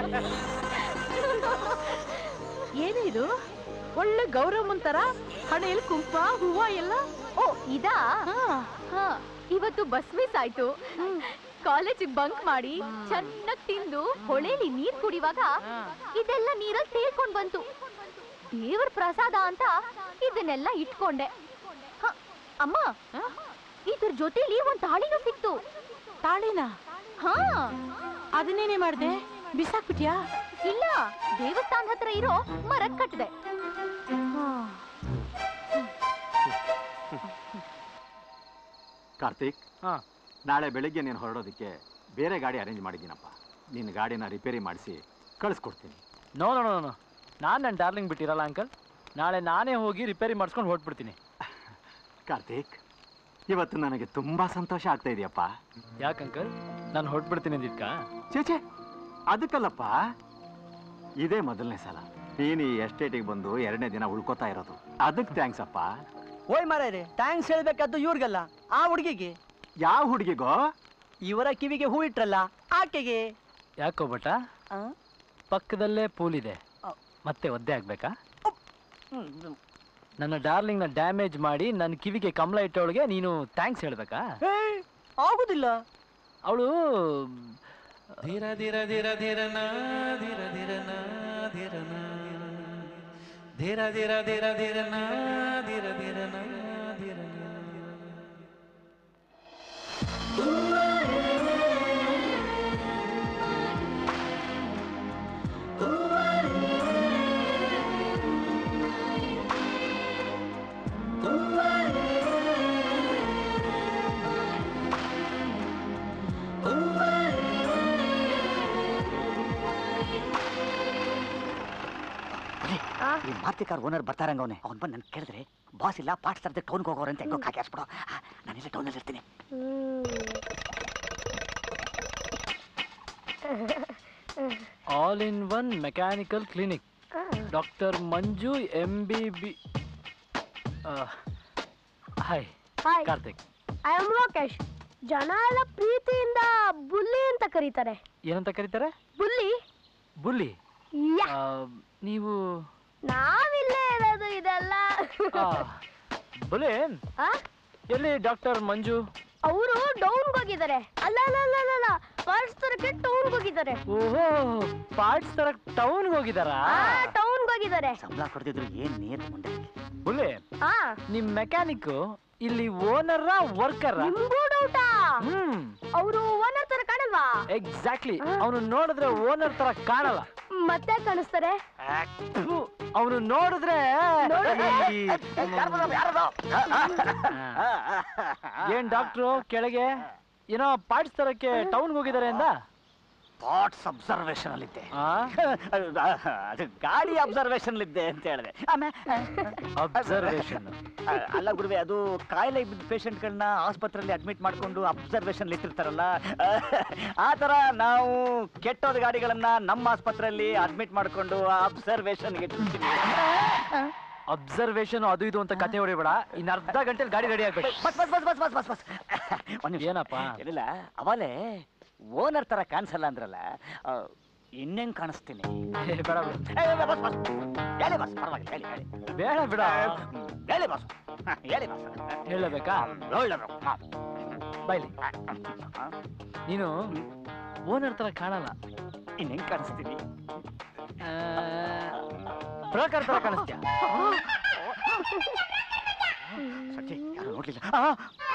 ಏನು ಇದು ಒಳ್ಳೆ ಗೌರವನ್ ತರ ಹಣೆಯಲ್ಲಿ ಕುಂಕುಮ ಹೂವ ಎಲ್ಲ ಓ ಇದಾ ಹಾ. ಹಾ ಇವತ್ತು ಬಸ್ ಮಿಸ್ ಆಯ್ತು ಕಾಲೇಜಿಗೆ ಬಂಕ್ ಮಾಡಿ ಚೆನ್ನಾಗ್ ತಿಂದು ಹೊಳೆಲಿ ನೀರ್ ಕುಡಿವಾಗ ಇದೆಲ್ಲ ನೀರಲ್ಲಿ ತೇಳ್ಕೊಂಡ್ ಬಂತು ದೇವ್ರ ಪ್ರಸಾದ ಅಂತ ಇದನ್ನೆಲ್ಲ ಇಟ್ಕೊಂಡೆ ಹ, ಅಮ್ಮ ಇದ್ರ ಜೊತೆಲಿ ಒಂದ್ ತಾಳಿನೂ ಸಿಕ್ತು ತಾಳಿನ ಹಾ ಅದನ್ನೇನೆ ಮಾಡ್ದೆ ಬಿಸಾಕ್ಬಿಟ್ಯಾ ಇಲ್ಲ ದೇವಸ್ಥಾನ ಹತ್ರ ಇರೋ ಮರಕ್ ಕಟ್ಟಿದೆ ಕಾರ್ತಿಕ್ ಹಾ. ನಾಳೆ ಬೆಳಿಗ್ಗೆ ನೀನು ಹೊರಡೋದಕ್ಕೆ ಬೇರೆ ಗಾಡಿ ಅರೇಂಜ್ ಮಾಡಿದ್ದೀನಪ್ಪ ನಿನ್ನ ಗಾಡಿನ ರಿಪೇರಿ ಮಾಡಿಸಿ ಕಳಿಸ್ಕೊಡ್ತೀನಿ ನೋ ನೋ ನೋ ನೋ ನಾನು ನನ್ನ ಡಾರ್ಲಿಂಗ್ ಬಿಟ್ಟಿರಲ್ಲ ಅಂಕಲ್ ನಾಳೆ ನಾನೇ ಹೋಗಿ ರಿಪೇರಿ ಮಾಡಿಸ್ಕೊಂಡು ಹೊರಟ್ಬಿಡ್ತೀನಿ ಕಾರ್ತಿಕ್ ಇವತ್ತು ನನಗೆ ತುಂಬಾ ಸಂತೋಷ ಆಗ್ತಾ ಇದೆಯಪ್ಪ ಯಾಕೆ ಅಂಕಲ್ ನಾನು ಹೊರಟ್ಬಿಡ್ತೀನಿ ಅಂದಿದ್ಕಾ ಚೇಚೆ ಅದಕ್ಕಲ್ಲಪ್ಪ ಇದೇ ಮೊದಲನೇ ಸಲ ನೀನು ಈ ಎಸ್ಟೇಟಿಗೆ ಬಂದು ಎರಡನೇ ದಿನ ಉಳ್ಕೋತಾ ಇರೋದು ಅದಕ್ಕೆ ಥ್ಯಾಂಕ್ಸ್ ಅಪ್ಪ ಓಯ್ ಮಾರಾಯ್ರೆ ಥ್ಯಾಂಕ್ಸ್ ಹೇಳ್ಬೇಕಾದ್ದು ಇವ್ರಿಗಲ್ಲ ಆ ಹುಡುಗಿಗೆ ಯಾವ ಹುಡುಗಿಗೋ ಇವರ ಕಿವಿಗೆ ಹೂ ಇಟ್ರಲ್ಲ ಆಕೆಗೆ ಯಾಕೋ ಬಟ ಆ? ಪಕ್ಕದಲ್ಲೇ ಪೂಲ್ ಇದೆ ಆ. ಮತ್ತೆ ಒದ್ದೆ ಆಗ್ಬೇಕಾ ಹ್ಮ್, ಹ್ಮ್. ನನ್ನ ಡಾರ್ಲಿಂಗ್ನ ಡ್ಯಾಮೇಜ್ ಮಾಡಿ ನನ್ನ ಕಿವಿಗೆ ಕಮಲ ಇಟ್ಟವಳಿಗೆ ನೀನು ಥ್ಯಾಂಕ್ಸ್ ಹೇಳ್ಬೇಕಾ ಏ, ಆಗುದಿಲ್ಲ ಅವಳು ಧೀರ ಧೀರ ಧೀರ ಧೀರನ ಧೀರ ಧೀರನ ಧೀರನ ಧೀರ ಧೀರ ಧೀರ ಧೀರನ ಧೀರ ಧೀರನ ಧೀರನ ಈ ಮಾರುತಿ ಕಾರ್ ಓನರ್ ಬರ್ತಾರಂಗ ಅವನೇ ಅವ್ನು ಬಂದು ನನ್ ಕೇಳಿದ್ರೆ ಬಾಸ್ ಇಲ್ಲ ಪಾಠ ತರದೆ ಟೌನ್ಗೆ ಹೋಗೋರು ಅಂತ ಹೆಂಗೋ ಕಾಕಿ ಹಾಕ್ಸ್ಬಿಡು ನಾನಿಲ್ಲ ಟೌನಲ್ಲಿ ಇರ್ತೀನಿ all in one mechanical clinic doctor Manju M B B hi hi Karthik I am Lokesh ಜನ ಎಲ್ಲ ಪ್ರೀತಿಯಿಂದ ಬುಲ್ಲಿ ಅಂತ ಕರೀತಾರೆ ಏನಂತ ಕರೀತಾರೆ ಬುಲ್ಲಿ ಬುಲ್ಲಿ ಯಾ ಆ, ನೀವು ನಾವಿಲ್ಲೇ ಇರೋದು ಇದೆಲ್ಲ ಆ, ಬುಲ್ಲಿ ಆ? ಎಲ್ಲಿ ಡಾಕ್ಟರ್ ಮಂಜು ಅವರು ಡೌನ್ಗೆ ಹೋಗಿದ್ದಾರೆ ಅಲ್ಲ ಅಲ್ಲ ಅಲ್ಲ ಅಲ್ಲ, ಅಲ್ಲ ಪರ್ಸ್ ತರಕ್ಕೆ ಟೌನ್ಗೆ ಹೋಗಿದ್ದಾರೆ ಓಹೋ ಪಾರ್ಟ್ಸ್ ತರ ಟೌನ್ಗೆ ಹೋಗಿದಾರಾ ಟೌನ್ಗೆ ಹೋಗಿದ್ದಾರೆ ಸಂಬಳ ಕೊಡ್ತಿದ್ರು ಏನ್ ನೀರ್ ಮುಂದೆ ಬುಲ್ಲಿ ಆ ನಿಮ್ ಮೆಕ್ಯಾನಿಕ್ ಇಲ್ಲಿ ಓನರ ವರ್ಕರ್ ನಿಮ್ಗೂ ಡೌಟಾ ಹ್ಮ್ ಅವರು ಓನರ್ ತರ ಕಾಣಲ್ವಾ ಎಕ್ಸಾಕ್ಟ್ಲಿ ಅವನು ನೋಡಿದ್ರೆ ಓನರ್ ತರ ಕಾಣಲ್ಲ ಮತ್ತೆ ಕಾಣಿಸ್ತಾರೆ ಅವನು ನೋಡಿದ್ರೆ ನೋಡಿದ್ರೆ? ಈ- ಏನ್ ಡಾಕ್ಟ್ರು ಕೆಳಗೆ ಏನೋ ಪಾರ್ಟ್ಸ್ ತರಕ್ಕೆ ಟೌನ್ಗೆ ಹೋಗಿದ್ದಾರೆ ಅಂದ ಥಾಟ್ಸ್ ಅಬ್ಸರ್ವೇಷನ್ ಅಲ್ಲಿದ್ದೆ ಆ? ಅದು ಗಾಡಿ ಅಬ್ಸರ್ವೇಷನ್ ಇದ್ದೆ ಅಂತ ಹೇಳಿದೆ ಆಮೇಲೆ ಅಬ್ಸರ್ವೇಷನ್ ಅಲ್ಲ ಗುರುವೆ ಅದು ಕಾಯಿಲೆ ಬಿದ್ದ ಪೇಷಂಟ್ಗಳನ್ನ ಆಸ್ಪತ್ರೆಯಲ್ಲಿ ಅಡ್ಮಿಟ್ ಮಾಡ್ಕೊಂಡು ಅಬ್ಸರ್ವೇಷನ್ ಇಟ್ಟಿರ್ತಾರಲ್ಲ ಆ ಥರ ನಾವು ಕೆಟ್ಟೋದ ಗಾಡಿಗಳನ್ನ ನಮ್ಮ ಆಸ್ಪತ್ರೆಯಲ್ಲಿ ಅಡ್ಮಿಟ್ ಮಾಡ್ಕೊಂಡು ಅಬ್ಸರ್ವೇಷನ್ ಇಟ್ಟಿರ್ತೀವಿ ಅಬ್ಸರ್ವೇಷನ್ ಅದು ಇದು ಅಂತ ಕತೆ ಹೊಡಿಬೇಡ ಇನ್ ಅರ್ಧ ಗಂಟೆಲಿ ಗಾಡಿ ರೆಡಿ ಆಗ್ಬೇಕು ಬಸ್ ಬಸ್ ಬಸ್ ಬಸ್ ಬಸ್ ಬಸ್ ಬಸ್ ಒಂದ್ ನಿಮಿಷ ಏನಪ್ಪ ಏನಿಲ್ಲ ಅವಲೇ ಓನರ್ ತರ ಕಾಣಿಸಲ್ಲ ಅಂದ್ರಲ್ಲ ಆ, ಇನ್ನೇನ್ ಕಾಣಿಸ್ತೀನಿ ಏ, ಬೇಡ ಬಿಡು. ಏ, ಏ, ಬಸ್ ಬಸ್ ಹೇಳಿ ಬಸ್ ಪರವಾಗಿಲ್ಲ ಹೇಳಿ ಹೇಳಿ ಬೇಡ ಬಿಡ ಹ್ಮ್, ಹೇಳಿ ಬಸ್ ಹ, ಹೇಳಿ ಬಸ್ ಹೇಳಬೇಕಾ ಒಳ್ಳೆದು ಹ. ಬೈಲಿ ಹ, ನೀನು ಓನರ್ ತರ ಕಾಣಲ್ಲ ಇನ್ನೇನ್ ಕಾಣಿಸ್ತೀನಿ ಬ್ರೋಕರ್ ತರ ಕಾಣಿಸ್ತೀಯ ಸತ್ಯ ಯಾರು ನೋಡ್ಲಿಲ್ಲ ಆ,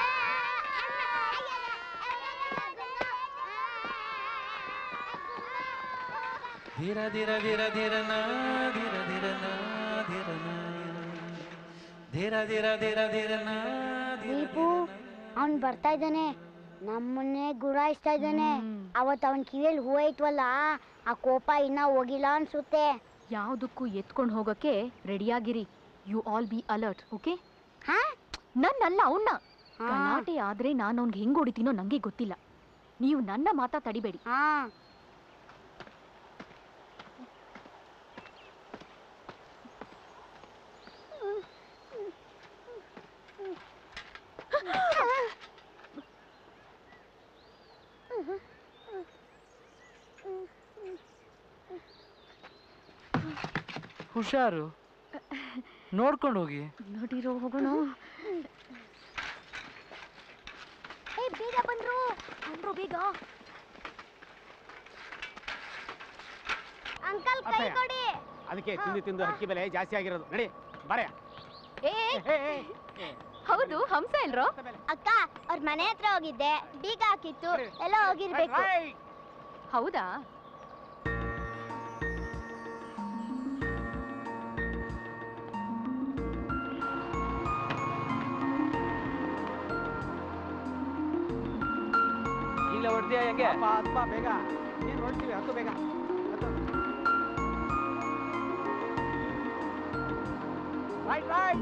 ಧೀರ ಧೀರ ಧೀರ ಧೀರನ ಧೀರ ಧೀರನ ಧೀರನ ಧೀರ ಧೀರ ಧೀರ ಧೀರನ ದೀಪು ಅವ್ನ್ ಬರ್ತಾ ಇದ್ದಾನೆ ನಮ್ಮನ್ನೇ ಗುರಾಯಿಸ್ತಾ ಇದ್ದಾನೆ ಅವತ್ ಅವನ್ ಕಿವಿಯಲ್ಲಿ ಹೂವು ಐತ್ವಲ್ಲ ಆ ಕೋಪ ಇನ್ನ ಹೋಗಿಲ್ಲ ಅನ್ಸುತ್ತೆ ಯಾವುದಕ್ಕೂ ಎತ್ಕೊಂಡು ಹೋಗೋಕೆ ರೆಡಿಯಾಗಿರಿ you all be alert okay ಹಾ ನನ್ನಲ್ಲ ಅವನ್ನ ಹಾ. ಗಲಾಟೆ ಆದ್ರೆ ನಾನು ಅವ್ನಿಗೆ ಹೆಂಗ್ ಹೊಡಿತೀನೋ ನಂಗೆ ಗೊತ್ತಿಲ್ಲ ನೀವು ನನ್ನ ಮಾತಾ ತಡಿಬೇಡಿ ಹಾ ಹುಷಾರು ನೋಡ್ಕೊಂಡು ಹೋಗಿ ನೋಡಿರೋ ಹೋಗೋಣ ಏ ಬೇಗ ಬಂದ್ರು ಬಂದ್ರು ಬೇಗ ಅಂಕಲ್ ಕೈ ಕೊಡಿ ಅದಕ್ಕೆ ತಿಂದು ತಿಂದು ಹಕ್ಕಿ ಬೆಲೆ ಜಾಸ್ತಿ ಆಗಿರೋದು ನಡಿ ಬರೇ ಏ ಹೌದು ಹಂಸ ಎಲ್ರೋ ಅಕ್ಕ ಅವ್ರ ಮನೆ ಹತ್ರ ಹೋಗಿದ್ದೆ ಬೀಗ ಹಾಕಿತ್ತು ಎಲ್ಲ ಹೋಗಿರ್ಬೇಕು ಹೌದಾ ಈಗ ಹೊಡ್ತೀಯ ಹೆಂಗೆ ಬೇಗ ನೀನು ಹೊಡ್ತೀವಿ ಹತ್ತು ಬೇಗ ರೈಟ್ ರೈಟ್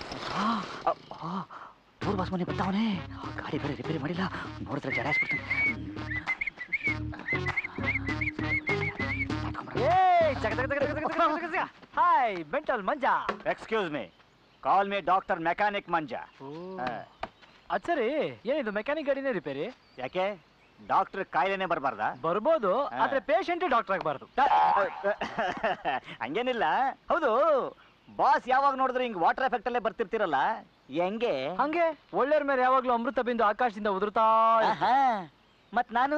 ಟೂರ್ ಬಸ್ ಮನೆ ಬರ್ತಾವನೆ ಗಾಡಿ ಬೇರೆ ರಿಪೇರಿ ಮಾಡಿಲ್ಲ ನೋಡಿದ್ರೆ ಜಡಾಯಿಸ್ಬಿಡ್ತಾನೆ hi mental Manja excuse me call me doctor mechanic Manja ಅದ್ ಸರಿ ಏನಿದು ಮೆಕ್ಯಾನಿಕ್ ಗಾಡಿನೇ ರಿಪೇರಿ ಯಾಕೆ ಡಾಕ್ಟರ್ ಕಾಯಿಲೆನೆ ಬರಬಾರ್ದಾ ಬರ್ಬೋದು ಹಾ. ಆದ್ರೆ ಪೇಷಂಟ್ ಡಾಕ್ಟರ್ ಆಗಬಾರ್ದು ಹಂಗೇನಿಲ್ಲ ಹೌದು ಬಾಸ್ ಯಾವಾಗ ನೋಡಿದ್ರೆ ಹಿಂಗ್ ವಾಟರ್ ಎಫೆಕ್ಟ್ ಅಲ್ಲೇ ಬರ್ತಿರ್ತಿರಲ್ಲ ಹೆಂಗೆ ಹಂಗೆ ಒಳ್ಳೆಯವ್ರ ಮೇಲೆ ಯಾವಾಗ್ಲೂ ಅಮೃತ ಬಿಂದು ಆಕಾಶದಿಂದ ಉದುರ್ತಾ ಇರುತ್ತೆ. ಆಹಾ. ಮತ್ ನಾನು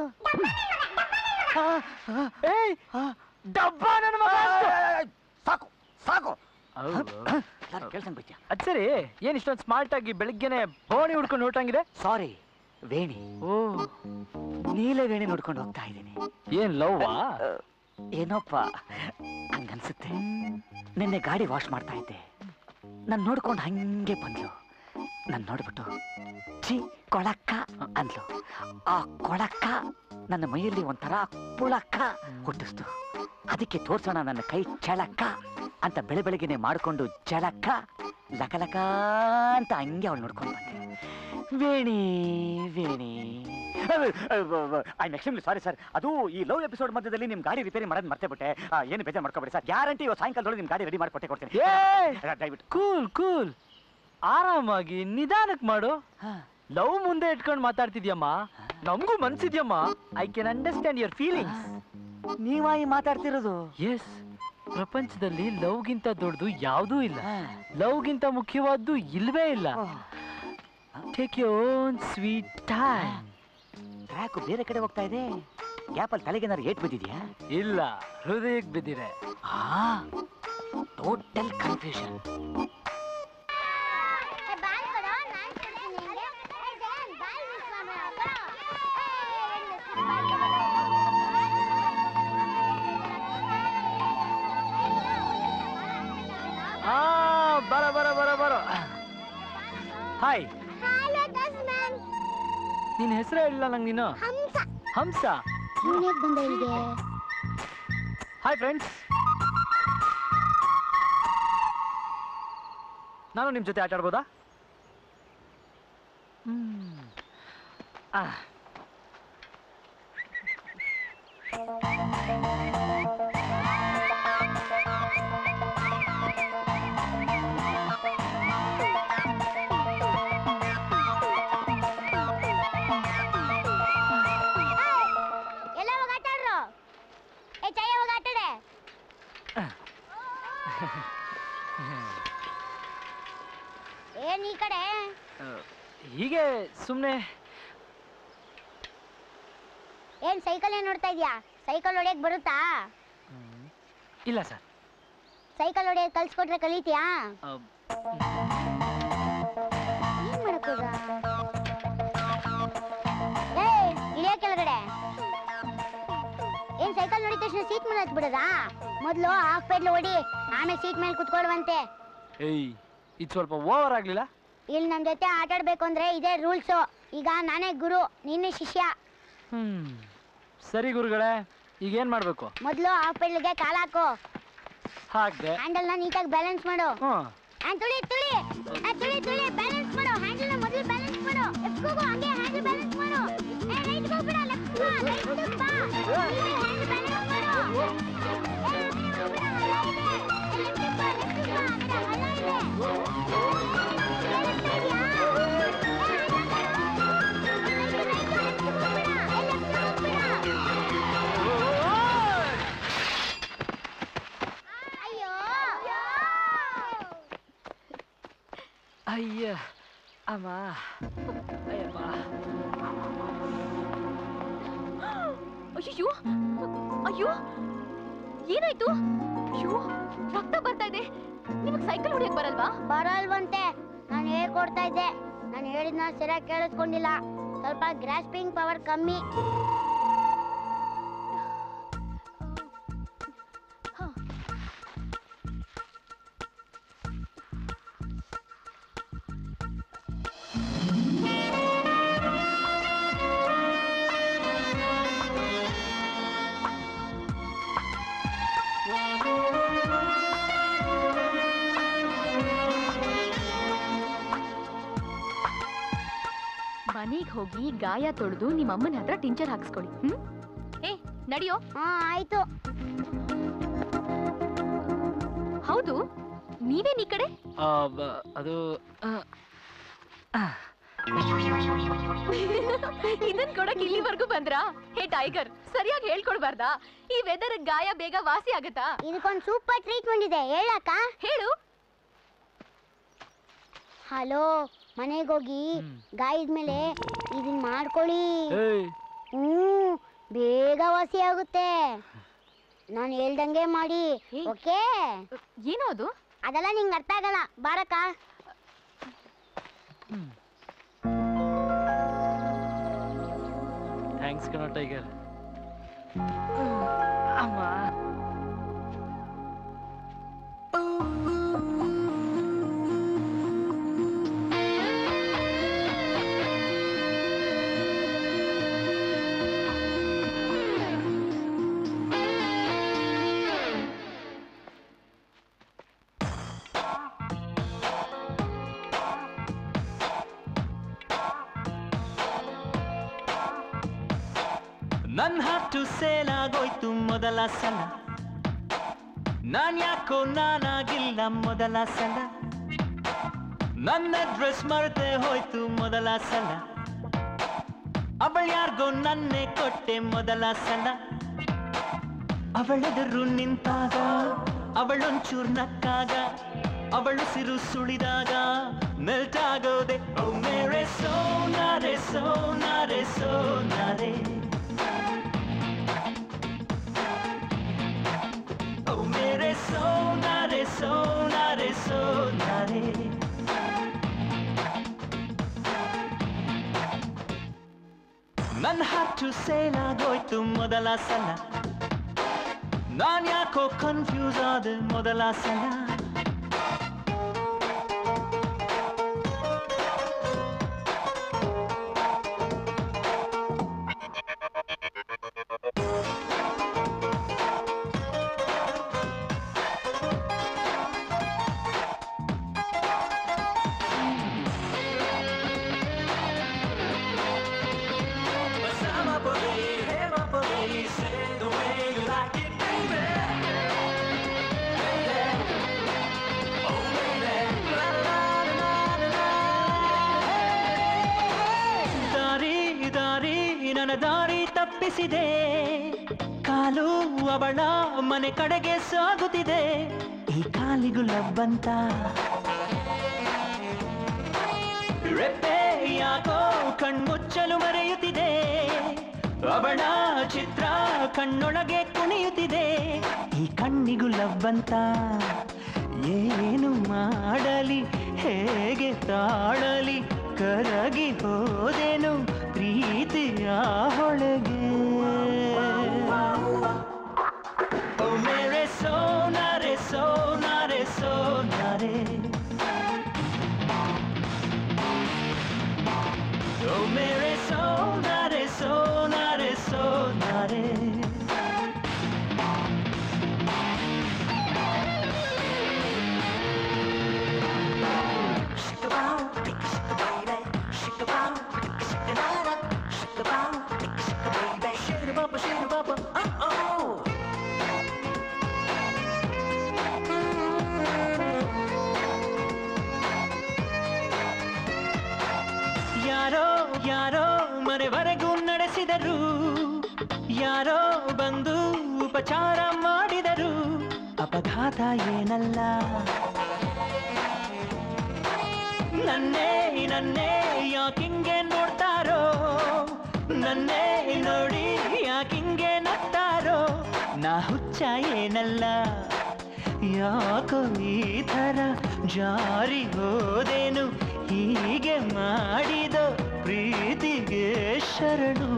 ಏಯ್ ಡಬ್ಬ ನನ್ನ ಮಗ ಅಂತ. ಸಾಕು ಸಾಕು ಹೌದು. ಕೇಳ್ಸಂಗ್ ಬಿಟ್ಟ ಅದ್ ಸರಿ ಏನ್ ಇಷ್ಟೊಂದು ಸ್ಮಾರ್ಟ್ ಆಗಿ ಬೆಳಿಗ್ಗೆನೆ ಬೋಣಿ ಹುಡ್ಕೊಂಡು ಹೊರಟಂಗಿದೆ ಸಾರಿ ವೇಣಿ ಓ ನೀಲೆ ವೇಣಿ ನೋಡ್ಕೊಂಡು ಹೋಗ್ತಾ ಇದ್ದೀನಿ ಏನ್ ಲವ್ವಾ ಏನೋಪ್ಪ ಹಂಗನ್ಸುತ್ತೆ ನಿನ್ನೆ ಗಾಡಿ ವಾಶ್ ಮಾಡ್ತಾ ಇದ್ದೆ ನಾನು ನೋಡ್ಕೊಂಡು ಹಂಗೆ ಬಂದ್ಲು ನಾನು ನೋಡ್ಬಿಟ್ಟು ಛೀ ಕೊಳಕ್ಕ ಅಂದ್ಲು ಆ ಕೊಳಕ್ಕ ನನ್ನ ಮೈಯಲ್ಲಿ ಒಂಥರ ಪುಳಕ್ಕ ಹುಟ್ಟಿಸ್ತು ಅದಕ್ಕೆ ತೋರ್ಸೋಣ ನನ್ನ ಕೈ ಚಳಕ್ಕ ಅಂತ ಬೆಳೆ ಬೆಳಗ್ಗೆನೆ ಮಾಡ್ಕೊಂಡು ಜಳಕ್ಕ ಲಕಲಕ ಅಂತ ಹಂಗೆ ಅವಳು ನೋಡ್ಕೊಂಡು ಬಂದೆ Veni Veni I extremely sorry sir ಅದು ಈ ಲವ್ ಎಪಿಸೋಡ್ ಮಧ್ಯದಲ್ಲಿ ನಿಮ್ ಗಾಡಿ ರಿಪೇರಿ ಮಾಡೋದು ಮರ್ತೇ ಬಿಟ್ಟೆ ಆ, ಏನು ಬೇಜಾರು ಮಾಡ್ಕೊಬೇಡಿ ಸರ್ ಗ್ಯಾರಂಟಿ ಇವತ್ತು ಸಾಯಂಕಾಲದೊಳಗೆ ನಿಮ್ ಗಾಡಿ ರೆಡಿ ಮಾಡ್ಕೊಟ್ಟೆ ಕೊಡ್ತೀನಿ ಏ ದಯವಿಟ್ಟು ಕೂಲ್ ಕೂಲ್ ಆರಾಮಾಗಿ ನಿಧಾನಕ್ ಮಾಡು ಹಾ. ಲವ್ ಮುಂದೆ ಇಟ್ಕೊಂಡು ಮಾತಾಡ್ತಿದ್ಯಮ್ಮ ನಮಗೂ ಮನ್ಸಿದ್ಯಮ್ಮ I can understand your feelings ನೀವಾಯಿ ಮಾತಾಡ್ತಿರೋದು ಎಸ್ ಪ್ರಪಂಚದಲ್ಲಿ ಲವ್ಗಿಂತ ದೊಡ್ಡದು ಯಾವುದೂ ಇಲ್ಲ ಹಾ. ಲವ್ಗಿಂತ ಮುಖ್ಯವಾದ್ದು ಇಲ್ವೇ ಇಲ್ಲ oh. Take your own sweet time track ಬೇರೆ ಕಡೆ ಹೋಗ್ತಾ ಇದೆ ಗ್ಯಾಪಲ್ಲಿ ತಲೆಗೇನಾರು ಏಟ್ ಬಿದ್ದಿದ್ಯಾ ಇಲ್ಲ ಹೃದಯಕ್ಕೆ ಬಿದ್ದಿದೆ ಆ ಟೋಟಲ್ ಕನ್ಫ್ಯೂಷನ್ ಬಾಯ್ ಕೊಡೋ ನಾನು ಕೊಡ್ತೀನಿ ನಿಂಗೆ ಏ ಜಯನ್ ಬಾಯ್ ಮಿಸ್ ಮಾಡ್ಬೇಡ ಆ ಬರ ಬರ ಬರ ಬರ ಹಾಯ್ ಹಲೋ ದಸ್ಮನ್ ನಿನ್ನ ಹೆಸರು ಹೇಳಿಲ್ಲ ನಂಗೆ ನೀನು ಹಂಸ ಹಂಸ ನೀನ್ ಹೇಗ್ ಬಂದೆ ಇಲ್ಲಿಗೆ ಹಾಯ್ ಫ್ರೆಂಡ್ಸ್ ನಾನು ನಿಮ್ಮ ಜೊತೆ ಆಟ ಆಡ್ಬೋದಾ ಹ್ಮ್. ಆ. ಎಲ್ಲ ಹೋಗಿ ಆಟಾಡ್ರು ಏ ಚಯ್ಯ ಹೋಗಿ ಆಟಾಡೆ ಏನ್ ಈ ಕಡೆ ಹೀಗೆ ಸುಮ್ಮನೆ ಏನ್ ಸೈಕಲ್ ಏನ್ ನೋಡ್ತಾ ಇದ್ಯಾ ಸೈಕಲ್ ಹೊಡಿಯಕ್ ಬರುತ್ತಾ ಇಲ್ಲ ಸರ್ ಸೈಕಲ್ ಹೊಡಿಯಕ್ ಕಲ್ಸ್ಕೊಟ್ರೆ ಕಲಿತೀಯಾ ಏನ್ ಮಾಡಕ್ ಹೋದ ಏ ಇಳಿಯ ಕೆಳಗಡೆ ಏನ್ ಸೈಕಲ್ ನೋಡಿದ ತಕ್ಷಣ ಸೀಟ್ ಮೇಲೆ ಹತ್ಬಿಡದಾ ಮೊದ್ಲು ಹಾಫ್ ಪೆಡ್ಲ್ ಹೊಡಿ ಆಮೇಲೆ ಸೀಟ್ ಮೇಲೆ ಕುತ್ಕೊಳ್ವಂತೆ ಏಯ್ ಇದು ಸ್ವಲ್ಪ ಓವರ್ ಆಗಲಿಲ್ಲ ಇಲ್ಲಿ ನಮ್ ಜೊತೆ ಆಟ ಆಡ್ಬೇಕು ಅಂದ್ರೆ ಇದೇ ರೂಲ್ಸು ಈಗ ನಾನೇ ಗುರು ನೀನು ಶಿಷ್ಯ ಹ್ಮ್ ಸರಿ ಗುರುಗಳೇ ಈಗ ಏನು ಮಾಡಬೇಕು ಮೊದ್ಲು ಹಾಫ್ ಪೆಡ್ಲ್ಗೆ ಕಾಲ್ ಹಾಕು ಹಾಕ್ದೆ ಹ್ಯಾಂಡಲ್ನ ನೀಟಾಗಿ ಬ್ಯಾಲೆನ್ಸ್ ಮಾಡು ಹ್ಞೂ ಆ, ತುಳಿ ತುಳಿ ಆ, ತುಳಿ ತುಳಿ ಬ್ಯಾಲೆನ್ಸ್ ಮಾಡು ಹ್ಯಾಂಡಲ್ ಮೊದಲು ಬ್ಯಾಲೆನ್ಸ್ ಮಾಡು ಲೆಫ್ಟ್ ಹೋಗು ಹಂಗೆ ಹ್ಯಾಂಡಲ್ ಬ್ಯಾಲೆನ್ಸ್ ಮಾಡು ಏ ರೈಟ್ ಹೋಗ್ಬೇಡ ಲೆಫ್ಟ್ ಬಾ ರೈಟ್ ಬಾ ಹ್ಯಾಂಡಲ್ ಬ್ಯಾಲೆನ್ಸ್ ಮಾಡು ಏ, right ಹೋಗ್ಬೇಡ, ಹಲ್ಲ ಇದೆ. ಏ, left ಬಾ, left ಬಾ, ಆ ಕಡೆ ಹಲ್ಲ ಇದೆ. ಕೇಳಿಸ್ತಾ ಇದ್ಯಾ? ಏ, ಹಲ್ಲ ಮಾಡು. Right, right, left ಹೋಗ್ಬೇಡ. ಏ, left ಹೋಗ್ಬೇಡ. ಅಯ್ಯೋ ಅಯ್ಯ ಅಮ್ಮ ಅಯ್ಯಮ್ಮ ಅಯ್ಯೋ ಅಯ್ಯೋ ಏನಾಯ್ತು ಅಯ್ಯೋ ರಕ್ತ ಬರ್ತಾ ಇದೆ ನಿಮಗ್ ಸೈಕಲ್ ಹೊಡಿಯಕ್ ಬರಲ್ವಾ ಬರಲ್ವಂತೆ ನಾನು ಹೇಳ್ಕೊಡ್ತಾ ಇದ್ದೆ ನಾನು ಹೇಳಿದ್ನ ಸರಿಯಾಗಿ ಕೇಳಿಸ್ಕೊಂಡಿಲ್ಲ ಸ್ವಲ್ಪ ಗ್ರಾಸ್ಪಿಂಗ್ ಪವರ್ ಕಮ್ಮಿ ಮನೆಗೆ ಹೋಗಿ ಗಾಯ ತೊಳೆದು ನಿಮ್ಮ ಅಮ್ಮನ ಹತ್ರ ಟಿಂಚರ್ ಹಾಕ್ಸ್ಕೊಳ್ಳಿ ಹ್ಮ್ ಏ ನಡಿಯೋ ಹಾ ಆಯ್ತು ಹೌದು ನೀವೇನ್ ಈ ಕಡೆ ಆ, ಬ- ಅದು ಆ, ಇದನ್ ಕೊಡಕ್ ಇಲ್ಲಿವರೆಗೂ ಬಂದ್ರಾ ಹೇ ಟೈಗರ್ ಸರಿಯಾಗಿ ಹೇಳ್ಕೊಡ್ಬಾರ್ದಾ ಈ ವೆದರ್ ಗಾಯ ಬೇಗ ವಾಸಿ ಆಗತ್ತಾ ಇದಕ್ಕೊಂದು ಸೂಪರ್ ಟ್ರೀಟ್ಮೆಂಟ್ ಇದೆ ಹೇಳಕ್ಕ ಹೇಳು ಹಲೋ ಮನೆಗೆ ಹೋಗಿ ಹ್ಮ್. ಗಾಯದ ಮೇಲೆ ಇದನ್ನ ಮಾಡ್ಕೊಳ್ಳಿ ಏಯ್ ಹ್ಞೂ ಬೇಗ ವಾಸಿ ಆಗುತ್ತೆ ನಾನು ಹೇಳ್ದಂಗೆ ಮಾಡಿ ಏಯ್. ಓಕೆ ಏನೋ ಅದು ಅದೆಲ್ಲ ನಿಂಗೆ ಅರ್ಥ ಆಗಲ್ಲ ಬಾರಕ್ಕ ಥ್ಯಾಂಕ್ಸ್ ಕಣ ಟೈಗರ್ ಅಮ್ಮ ನನ್ ಹಾಟು ಸೇಲ್ ಆಗೋಯ್ತು ಮೊದಲ ಸಲ ನಾನ್ ಯಾಕೋ ನಾನಾಗಿಲ್ಲ ಮೊದಲ ಸಲ ನನ್ನ ಡ್ರೆಸ್ ಮರೆತೆ ಹೋಯ್ತು ಮೊದಲ ಸಲ ಅವಳು ಯಾರಿಗೋ ನನ್ನೇ ಕೊಟ್ಟೆ ಮೊದಲ ಸಲ ಅವಳೆದುರು ನಿಂತಾಗ ಅವಳೊಂಚೂರ್ ನಕ್ಕಾಗ ಅವಳು ಸಿರು ಸುಳಿದಾಗ ಮೆಲ್ಟ್ ಆಗೋದೆ ಓ ಮೇರೆ Sonare Sonare Sonare Oh, mere sonare, sonare, sonare. ನನ್ನ ಹಾಟು ಸೇಲ್ ಆಗೋಯ್ತು ಮೊದಲ ಸಲ ನಾನ್ ಯಾಕೋ ಕನ್ಫ್ಯೂಸ್ ಆದ ಮೊದಲ ಸಲ ದಾರಿ ದಾರಿ ನನ್ನ ದಾರಿ ತಪ್ಪಿಸಿದೆ ಕಾಲು ಅವಳ ಮನೆ ಕಡೆಗೆ ಸಾಗುತ್ತಿದೆ ಈ ಕಾಲಿಗೂ ಲಬ್ಬಂತ ರೆಪ್ಪೆ ಯಾಕೋ ಕಣ್ಮುಚ್ಚಲು ಮರೆಯುತ್ತಿದೆ ಅವಳ ಚಿತ್ರ ಕಣ್ಣೊಳಗೆ ಕುಣಿಯುತ್ತಿದೆ ಈ ಕಣ್ಣಿಗೂ ಲಬ್ಬಂತ ಏನು ಮಾಡಲಿ ಹೇಗೆ ತಾಳಲಿ ಕರಗಿ ಹೋದೆನು ಪ್ರೀತಿಯ ಹೊಳಗೆ ಓ ಮೇರೆ ಸೋನಾರೆ ಸೋನಾರೆ ಸೋನಾರೆ ಓ ಮೇರೆ ಸೋನಾರೆ ಸೋನಾರೆ ಸೋನಾರೆ ಯಾರೋ ಯಾರೋ ಮನೆವರೆಗೂ ನಡೆಸಿದರು ಯಾರೋ ಬಂದು ಉಪಚಾರ ಮಾಡಿದರು ಅಪಘಾತ ಏನಲ್ಲ ನನ್ನೇ ನನ್ನೇ ಯಾಕಿಂಗೆ ನೋಡ್ತಾರೋ ನನ್ನೇ ನೋಡಿ ಯಾಕಿಂಗೆ ನಗ್ತಾರೋ ನಾ ಹುಚ್ಚ ಏನಲ್ಲ ಯಾಕೋ ಈ ಥರ ಜಾರಿ ಹೋದೇನು ಹೀಗೆ ಮಾಡಿದ ಪ್ರೀತಿಗೆ ಶರಣು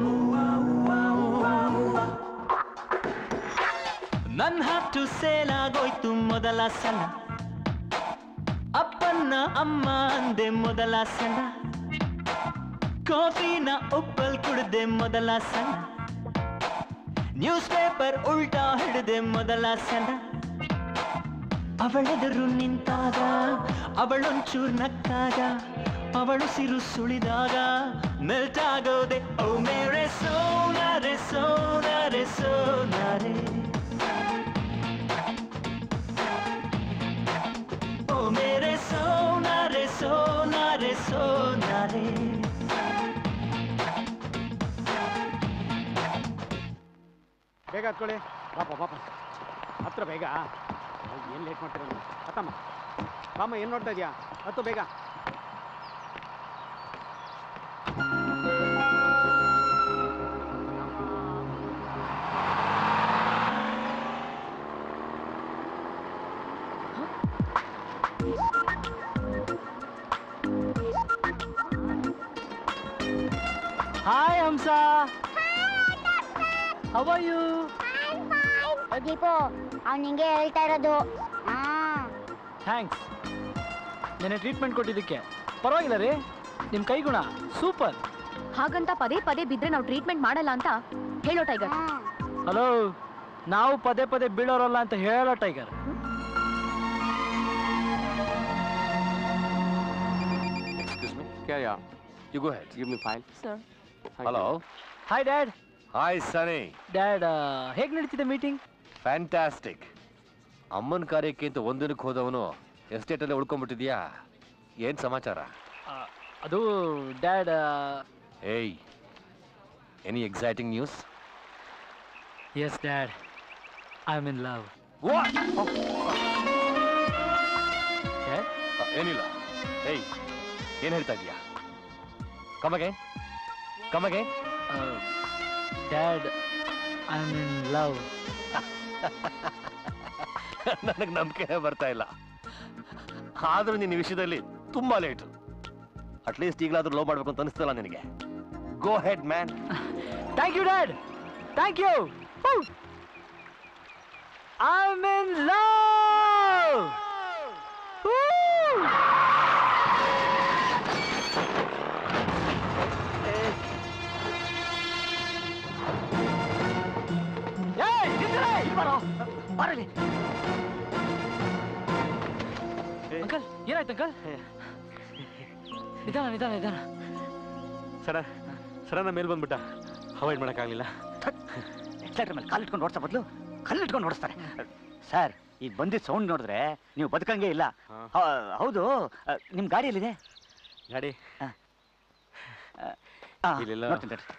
ನನ್ನ ಹಾಟು ಸೇಲ್ ಆಗೋಯ್ತು ಮೊದಲ ಸಲ ಅಪ್ಪನ್ನ ಅಮ್ಮ ಅಂದೆ ಮೊದಲ ಸಲ ಕಾಫಿನ ಉಪ್ಪಲ್ ಕುಡ್ದೆ ಮೊದಲ ಸಲ ನ್ಯೂಸ್ ಪೇಪರ್ ಉಲ್ಟಾ ಹಿಡ್ದೆ ಮೊದಲ ಸಲ ಅವಳೆದರು ನಿಂತಾಗ ಅವಳೊಂಚೂರ್ ನಕ್ಕಾಗ ಅವಳು ಸಿರು ಸುಳಿದಾಗ ಮೆಲ್ಟ್ ಆಗೋದೆ ಓ ಮೇರೆ ಸೋನಾರೆ ಸೋನಾರೆ ಸೋನಾರೆ ಓ ಮೇರೆ ಸೋನಾರೆ ಸೋನಾರೆ ಸೋನಾರೆ ಬೇಗ ಹತ್ಕೊಳ್ಳಿ ಪಾಪ ಪಾಪ ಹತ್ರ ಬೇಗ ಏನು ಲೇಟ್ ಮಾಡ್ತೀರಲ್ಲ ಹತ್ತಮ್ಮ ಬಾಮ್ಮ ಏನು ನೋಡ್ತಾ ಇದೀಯಾ ಹತ್ತು ಬೇಗ hi Hamsa how are you Deepu ಅವ್ನು ನಿಂಗೆ ಹೇಳ್ತಾ ಇರೋದು ಹಾ ಥ್ಯಾಂಕ್ಸ್ ನೆನೆ ಟ್ರೀಟ್ಮೆಂಟ್ ಕೊಟ್ಟಿದ್ದಕ್ಕೆ ಪರವಾಗಿಲ್ಲ ರೀ ನಿಮ್ಮ ಕೈಗುಣ ಸೂಪರ್ ಹಾಗಂತ ಪದೇ ಪದೇ ಬಿದ್ರೆ ನಾವು ಟ್ರೀಟ್ಮೆಂಟ್ ಮಾಡಲ್ಲ ಅಂತ ಹೇಳೋ ಟೈಗರ್ ಹಲೋ ನಾವು ಪದೇ ಪದೇ ಬೀಳೋರಲ್ಲ ಅಂತ ಹೇಳೋ tiger Excuse me? Yeah, yeah. You go ahead. Give me file. Sir Hello. Hi dad Hi, Sunny. Dad ಹೇಗೆ ನಡೀತಿದೆ ಮೀಟಿಂಗ್ ಫ್ಯಾಂಟಾಸ್ಟಿಕ್ ಅಮ್ಮನ ಕಾರ್ಯಕ್ಕೆ ಅಂತ ಒಂದಿನಕ್ಕೆ ಹೋದವನು ಎಸ್ಟೇಟಲ್ಲೇ ಉಳ್ಕೊಂಡ್ಬಿಟ್ಟಿದ್ಯಾ ಏನ್ ಸಮಾಚಾರ ಅದು ಡ್ಯಾಡ್ ಏಯ್ any exciting news yes dad I am in love ಏನಿಲ್ಲ ಏಯ್ ಏನ್ ಹೇಳ್ತಾ ಇದೀಯಾ ಕಮಗೆ ಕಮಗೆ dad I am in love ನನಗೆ ನಂಬಿಕೆ ಬರ್ತಾ ಇಲ್ಲ ಆದ್ರೂ ನಿನ್ನ ವಿಷಯದಲ್ಲಿ ತುಂಬಾ ಲೇಟ್ ಅಟ್ಲೀಸ್ಟ್ ಈಗಲಾದ್ರೂ ಲವ್ ಮಾಡ್ಬೇಕು ಅಂತ ಅನಿಸ್ತಲ್ಲ ನಿನಗೆ go ahead man thank you dad thank you I am in love uncle ಏನಾಯ್ತು ಅಂಕಲ್ ನಿಧಾನ ನಿಧಾನ ನಿಧಾನ ಸಡ ಸಡನ್ ಮೇಲೆ ಬಂದ್ಬಿಟ್ಟ ಅವಾಯ್ಡ್ ಮಾಡೋಕ್ಕಾಗಲಿಲ್ಲ ಎಕ್ಸೈಟರ್ ಮೇಲೆ ಕಾಲಿಟ್ಕೊಂಡು ಓಡಿಸೋ ಬದಲು ಕಲ್ಲಿಟ್ಕೊಂಡು ಓಡಿಸ್ತಾರೆ ಸರ್ ಈಗ ಬಂದಿದ್ದ ಸೌಂಡ್ ನೋಡಿದ್ರೆ ನೀವು ಬದುಕಂಗೆ ಇಲ್ಲ ಹಾ. ಹೌ- ಹೌದು ಆ, ನಿಮ್ ಗಾಡಿ ಎಲ್ಲಿದೆ ಗಾಡಿ ಆ, ಇಲ್ಲಿಲ್ಲ. ನೋಡ್ತೀನಿ ತಡ್ರಿ.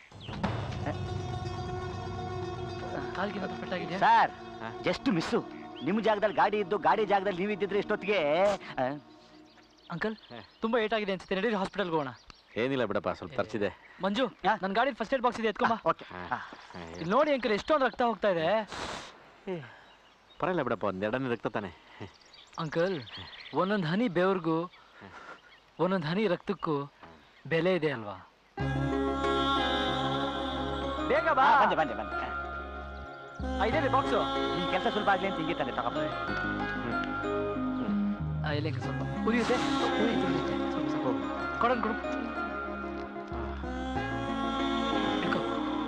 ಕಾಲ್ಗೆ ಏನಾದ್ರು ಪೆಟ್ಟಾಗಿದೆಯಾ ಸರ್ ಹಾ. ಜಸ್ಟ್ ಮಿಸ್ಸು ನಿಮ್ಮ ಜಾಗದಲ್ಲಿ ಗಾಡಿ ಇದ್ದು ಗಾಡಿ ಜಾಗದಲ್ಲಿ ನೀವು ಇದ್ದಿದ್ರೆ ಇಷ್ಟೊತ್ತಿಗೆ ಆ, ಅಂಕಲ್ ಹೇ. ತುಂಬಾ ಏಟ್ ಆಗಿದೆ ಅನ್ಸುತ್ತೆ ನಡೀರಿ ಹಾಸ್ಪಿಟಲ್ಗೆ ಹೋಗೋಣ ಏನಿಲ್ಲ ಬಿಡಪ್ಪ ಸ್ವಲ್ಪ ತರ್ಚಿದೆ ಮಂಜು ಯಾ? ನನ್ನ ಗಾಡಿ ಫಸ್ಟ್ ಏಡ್ ಬಾಕ್ಸ್ ಇದೆ ಎತ್ಕೊಂಬ ಓಕೆ ಆ, ಇಲ್ಲಿ ನೋಡಿ ಅಂಕಲ್ ಎಷ್ಟೊಂದು ರಕ್ತ ಹೋಗ್ತಾ ಇದೆ ಪರವಾಗಿಲ್ಲ ಬಿಡಪ್ಪ ಒಂದು ಎರಡನೇ ರಕ್ತ ತಾನೆ ಅಂಕಲ್ ಒಂದೊಂದು ಹನಿ ಬೆವ್ರಿಗೂ ಒಂದೊಂದು ಹನಿ ರಕ್ತಕ್ಕೂ ಬೆಲೆ ಇದೆ ಅಲ್ವಾ ಬೇಗ ಬಾ ಆ, ಬಂದೆ ಬಂದೆ ಬಂದೆ ಇದೇ ಬಾಕ್ಸು ನಿಮ್ ಕೆಲಸ ಸುಲಭ ಆಗ್ಲಿ ಅಂತ ಹಿಂಗೆ ತಾನೆ ತಗೊಂಡು ಇಲ್ಲ ಸ್ವಲ್ಪ ಉರಿಯುತ್ತೆ ಉರಿಯುತ್ತೆ ಉರಿಯುತ್ತೆ ಸ್ವಲ್ಪ ಸ್ವಲ್ಪ ಕೊಡೋಣ ಕೊಡು ಇಟ್ಕೋ.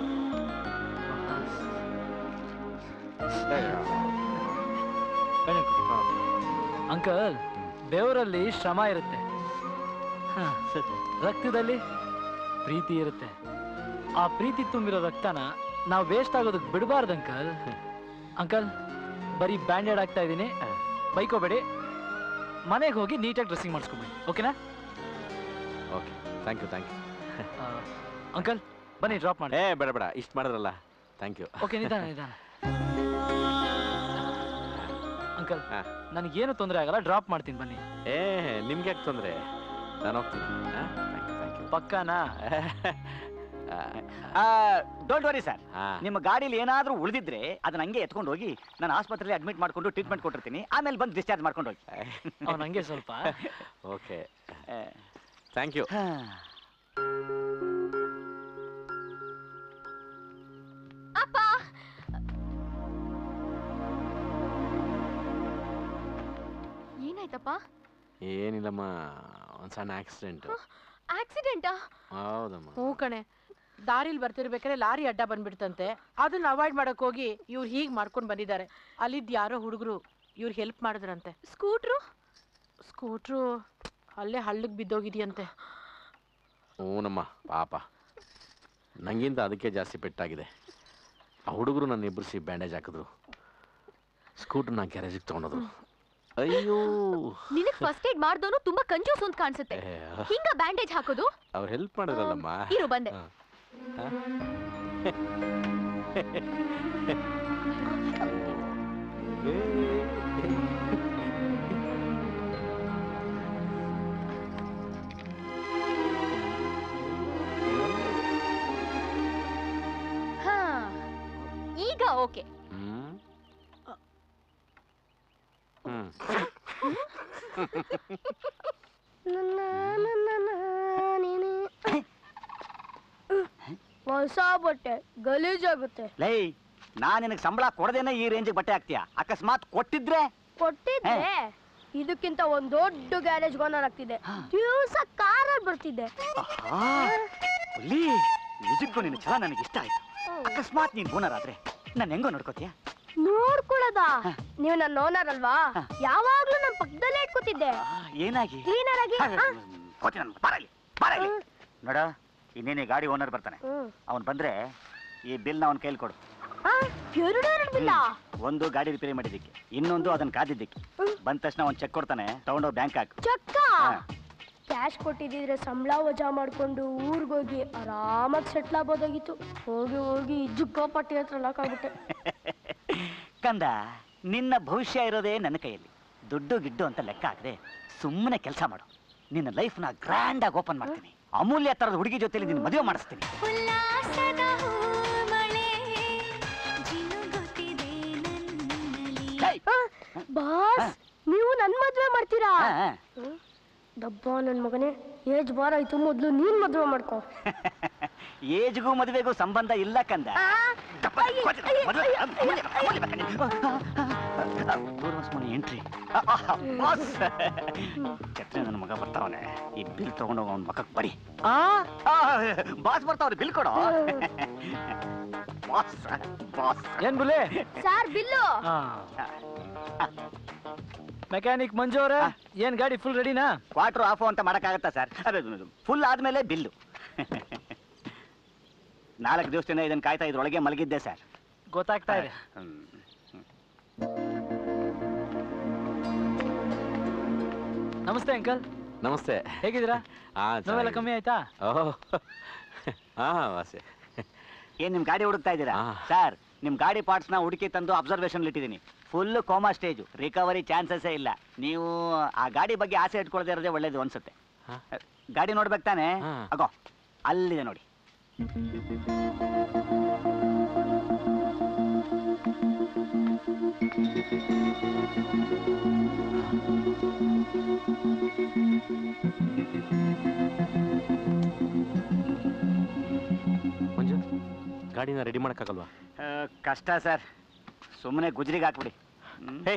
ಕಣ್ಣಲ್ಲಿ ಕೊಡು. ಅಂಕಲ್ ಬೆವರಲ್ಲಿ ಶ್ರಮ ಇರುತ್ತೆ ಹ, ರಕ್ತದಲ್ಲಿ ಪ್ರೀತಿ ಇರುತ್ತೆ ಆ ಪ್ರೀತಿ ತುಂಬಿರೋ ರಕ್ತನ ನಾವು ವೇಸ್ಟ್ ಆಗೋದಕ್ಕೆ ಬಿಡಬಾರ್ದು ಅಂಕಲ್ ಅಂಕಲ್ ಬರೀ ಬ್ಯಾಂಡೇಡ್ ಆಗ್ತಾ ಇದ್ದೀನಿ ಬೈಕೋಬೇಡಿ ಮನೆಗೆ ಹೋಗಿ ನೀಟಾಗಿ ಡ್ರೆಸ್ಸಿಂಗ್ ಮಾಡಿಸ್ಕೊಬೇಡಿ ಓಕೆನಾ okay thank you thank you ಆ, ಅಂಕಲ್ ಬನ್ನಿ ಡ್ರಾಪ್ ಮಾಡಿ ಏ ಬೇಡ ಬೇಡ ಇಷ್ಟು ಮಾಡಿದ್ರಲ್ಲ ಥ್ಯಾಂಕ್ ಯು ಓಕೆ ನಿಧಾನ ನಿಧಾನ ಅಂಕಲ್ ಹಾ. ನನಗೇನು ತೊಂದರೆ ಆಗಲ್ಲ ಡ್ರಾಪ್ ಮಾಡ್ತೀನಿ ಬನ್ನಿ ಏ ನಿಮ್ಗೆ ಯಾಕೆ ತೊಂದರೆ ನಾನು ಹೋಗ್ತೀನಿ ಥ್ಯಾಂಕ್ ಯು ಥ್ಯಾಂಕ್ ಯು ಪಕ್ಕಾನಾ ಡೋಂಟ್ ವರಿ ಸರ್ ಹಾಂ ನಿಮ್ಮ ಗಾಡಿಲಿ ಏನಾದ್ರೂ ಉಳಿದಿದ್ರೆ ಅದನ್ನ ಹಂಗೆ ಎತ್ಕೊಂಡು ಹೋಗಿ ನಾನು ಆಸ್ಪತ್ರೆಯಲ್ಲಿ ಅಡ್ಮಿಟ್ ಮಾಡ್ಕೊಂಡು ಟ್ರೀಟ್ಮೆಂಟ್ ಕೊಟ್ಟಿರ್ತೀನಿ ಆಮೇಲೆ ಬಂದು ಡಿಸ್ಚಾರ್ಜ್ ಮಾಡ್ಕೊಂಡು ಹೋಗಿ ಅವ್ನು ಹಂಗೆ ಸ್ವಲ್ಪ ಓಕೆ ಆ, ಥ್ಯಾಂಕ್ ಯು ಹಾ. ಅಪ್ಪ ಏನಾಯ್ತಪ್ಪ ಏನಿಲ್ಲಮ್ಮ ಒಂದು ಸಣ್ಣ ಆಕ್ಸಿಡೆಂಟ್ ಆಕ್ಸಿಡೆಂಟಾ ಹೌದಮ್ಮ ಹ್ಞೂ ಕಣೆ ದಾರಿಲಿ ಬರ್ತಿರ್ಬೇಕಾದ್ರೆ ಲಾರಿ ಅಡ್ಡ ಬಂದ್ಬಿಡ್ತಂತೆ ಅದನ್ನ ಅವಾಯ್ಡ್ ಮಾಡಕ್ ಹೋಗಿ ಇವ್ರು ಹೀಗೆ ಮಾಡ್ಕೊಂಡು ಬಂದಿದ್ದಾರೆ ಅಲ್ಲಿದ್ದ ಯಾರೋ ಹುಡುಗರು ಇವ್ರು ಹೆಲ್ಪ್ ಮಾಡಿದ್ರಂತೆ ಸ್ಕೂಟ್ರು ಸ್ಕೂಟ್ರು ಅಲ್ಲೇ ಹಳ್ಳಕ್ಕೆ ಬಿದ್ದೋಗಿದೆಯಂತೆ ಹ್ಞೂನಮ್ಮ ಪಾಪ ನಂಗಿಂತ ಅದಕ್ಕೆ ಜಾಸ್ತಿ ಪೆಟ್ಟಾಗಿದೆ ಆ ಹುಡುಗರು ನನ್ನ ಎಬ್ಬರಿಸಿ ಬ್ಯಾಂಡೇಜ್ ಹಾಕಿದ್ರು ಸ್ಕೂಟ್ರ್ ನಾನು ಗ್ಯಾರೇಜಿಗೆ ತೊಗೊಂಡೋದ್ರು ಅಯ್ಯೋ ನಿನಗ್ ಫಸ್ಟ್ ಏಡ್ ಮಾಡ್ದವನು ತುಂಬಾ ಕಂಜೂಸ್ ಅಂತ ಕಾಣಿಸುತ್ತೆ ಏ, ಹಿಂಗ ಬ್ಯಾಂಡೇಜ್ ಹಾಕೋದು ಅವ್ರು ಹೆಲ್ಪ್ ಮಾಡಿದ್ರಲ್ಲಮ್ಮ ಇರು ಬಂದೆ ಹಾ. ಹಾ? ಹಾ ಈಗ ಓಕೆ ಹ್ಮ್ ಹ್ಮ್ ಹೊಸ ಬಟ್ಟೆ ಗಲೀಜಾಗುತ್ತೆ ಲೈ ನಾನ್ ನಿನಗೆ ಸಂಬಳ ಕೊಡದೇನೆ ಈ ರೇಂಜಿಗೆ ಬಟ್ಟೆ ಹಾಕ್ತೀಯ ಅಕಸ್ಮಾತ್ ಕೊಟ್ಟಿದ್ರೆ ಕೊಟ್ಟಿದ್ರೆ ಇದಕ್ಕಿಂತ ಒಂದ್ ದೊಡ್ಡ ಗ್ಯಾರೇಜ್ ಓನರ್ ಆಗ್ತಿದೆ ದಿವಸ ಕಾರಲ್ಲಿ ಬರ್ತಿದ್ದೆ ಅಲ್ಲಿ ನಿಜಕ್ಕೂ ನಿನ್ನ ಛಲ ನನಗೆ ಇಷ್ಟ ಆಯ್ತು ಅಕಸ್ಮಾತ್ ನೀನ್ ಓನರ್ ಆದ್ರೆ ನಾನು ಹೆಂಗೋ ನೋಡ್ಕೋತೀಯ ನೋಡ್ಕೊಳ್ಳೋದ ನೀವು ನನ್ನ ಓನರ್ ಅಲ್ವಾ ಯಾವಾಗ್ಲೂ ನನ್ ಪಕ್ಕದಲ್ಲೇ ಇಟ್ಕೋತಿದ್ದೆ ಏನಾಗಿ ಕ್ಲೀನರ್ ಆಗಿ ಆ? ಕೋತಿ ನನ್ನ ಬಾರಲ್ಲಿ ಬಾರಲ್ಲಿ ನೋಡ ಇನ್ನೇನೆ ಗಾಡಿ ಓನರ್ ಬರ್ತಾನೆ ಹ್ಮ್. ಅವನ್ ಬಂದ್ರೆ ಈ ಬಿಲ್ನ ಅವನ ಕೈಲಿ ಕೊಡು ಆ, ಎರಡು ಎರಡು ಬಿಲ್ಲ ಒಂದು ಗಾಡಿ ರಿಪೇರಿ ಮಾಡಿದ್ದಕ್ಕೆ ಇನ್ನೊಂದು ಅದನ್ನ ಕಾದಿದ್ದಕ್ಕೆ ಬಂದ ತಕ್ಷಣ ಅವ್ನು ಚೆಕ್ ಕೊಡ್ತಾನೆ ತಗೊಂಡೋಗಿ ಬ್ಯಾಂಕ್ ಹಾಕು ಚಕ್ಕ ಹಾ. ಕ್ಯಾಶ್ ಕೊಟ್ಟಿದ್ದಿದ್ರೆ ಸಂಬಳ ವಜಾ ಮಾಡ್ಕೊಂಡು ಊರ್ಗೋಗಿ ಆರಾಮಾಗಿ ಸೆಟ್ಲ್ ಆಗ್ಬೋದಾಗಿತ್ತು ಹೋಗಿ ಹೋಗಿ ಜುಕ್ಕಾಪಟ್ಟಿ ಹತ್ರ ಲಾಕಾಗ್ಬಿಟ್ಟೆ ಕಂದ ನಿನ್ನ ಭವಿಷ್ಯ ಇರೋದೇ ನನ್ನ ಕೈಯಲ್ಲಿ ದುಡ್ಡು ಗಿಡ್ಡು ಅಂತ ಲೆಕ್ಕ ಹಾಕದೆ ಸುಮ್ಮನೆ ಕೆಲಸ ಮಾಡು ನಿನ್ನ ಲೈಫ್ನ ಗ್ರ್ಯಾಂಡ್ ಆಗಿ ಓಪನ್ ಮಾಡ್ತೀನಿ ಅಮೂಲ್ಯ ತರದ ಹುಡುಗಿ ಜೊತೆಲಿ ನಿನ್ನ ಮದುವೆ ಮಾಡಿಸ್ತೀನಿ ಬಾಸ್ ನೀವು ನನ್ ಮದ್ವೆ ಮಾಡ್ತೀರಾ ಹಾ, ಹಾ. ಹ್ಮ್. ದಬ್ಬ ನನ್ ಮಗನೇ ಏಜ್ ಬಾರ್ ಆಯ್ತು ಮೊದ್ಲು ನೀನ್ ಮದ್ವೆ ಮಾಡ್ಕೊ ಏಜ್ಗೂ ಮದುವೆಗೂ ಸಂಬಂಧ ಇಲ್ಲ ಕಂದ ಎಂಟ್ರಿ ಛತ್ರಿ ನನ್ನ ಮಗ ಬರ್ತಾವನೆ ಈ ಬಿಲ್ ತಗೊಂಡೋಗ ಅವನ ಮಗಕ್ಕೆ ಬಡಿ ಬಾಸ್ ಬರ್ತಾವ್ರೆ ಬಿಲ್ ಕೊಡೋ ಬಾಸ್ ಬಾಸ್ ಏನ್ ಬುಲೆ ಸಾರ್ ಬಿಲ್ಲು ಮೆಕ್ಯಾನಿಕ್ ಮಂಜು ಅವ್ರೆ ಏನ್ ಗಾಡಿ ಫುಲ್ ರೆಡಿನಾ ಕ್ವಾರ್ಟರ್ ಆಫ್ ಅಂತ ಮಾಡಕ್ಕಾಗತ್ತಾ ಸರ್ ಫುಲ್ ಆದ್ಮೇಲೆ ಬಿಲ್ಲು ನಾಲ್ಕು ದಿವಸದಿಂದ ಇದನ್ನ ಕಾಯ್ತಾ ಇದ್ರೊಳಗೆ ಮಲಗಿದ್ದೆ ಸರ್ ಗೊತ್ತಾಗ್ತಾ ಇದೆ ನಮಸ್ತೆ ಅಂಕಲ್ ನಮಸ್ತೆ ಹೇಗಿದ್ದೀರಾ ಹಾ ನೋವೆಲ್ಲ ಕಮ್ಮಿ ಆಯ್ತಾ ಓಹ್ ಹಾ ವಾಸೆ ಏನ್ ನಿಮ್ ಗಾಡಿ ಹುಡುಕ್ತಾ ಇದ್ದೀರಾ ಆ. ಸರ್ ನಿಮ್ ಗಾಡಿ ಪಾರ್ಟ್ಸ್ ನ ಹುಡುಕಿ ತಂದು ಅಬ್ಸರ್ವೇಷನ್ ಇಟ್ಟಿದ್ದೀನಿ ಫುಲ್ ಕೋಮಾ ಸ್ಟೇಜು ರಿಕವರಿ ಚಾನ್ಸಸ್ಸೇ ಇಲ್ಲ ನೀವು ಆ ಗಾಡಿ ಬಗ್ಗೆ ಆಸೆ ಇಟ್ಕೊಳ್ದೇ ಇರೋದೇ ಒಳ್ಳೇದು ಅನ್ಸುತ್ತೆ ಹಾ? ಗಾಡಿ ನೋಡ್ಬೇಕು ತಾನೆ ಹಾ. ಅಗೋ ಅಲ್ಲಿದೆ ನೋಡಿ ಮಂಜು ಗಾಡಿನ ರೆಡಿ ಮಾಡೋಕ್ಕಾಗಲ್ವಾ ಆ, ಕಷ್ಟ ಸರ್ ಸುಮ್ಮನೆ ಗುಜ್ರಿಗೆ ಹಾಕ್ಬಿಡಿ ಹ್ಮ್. ಹೇ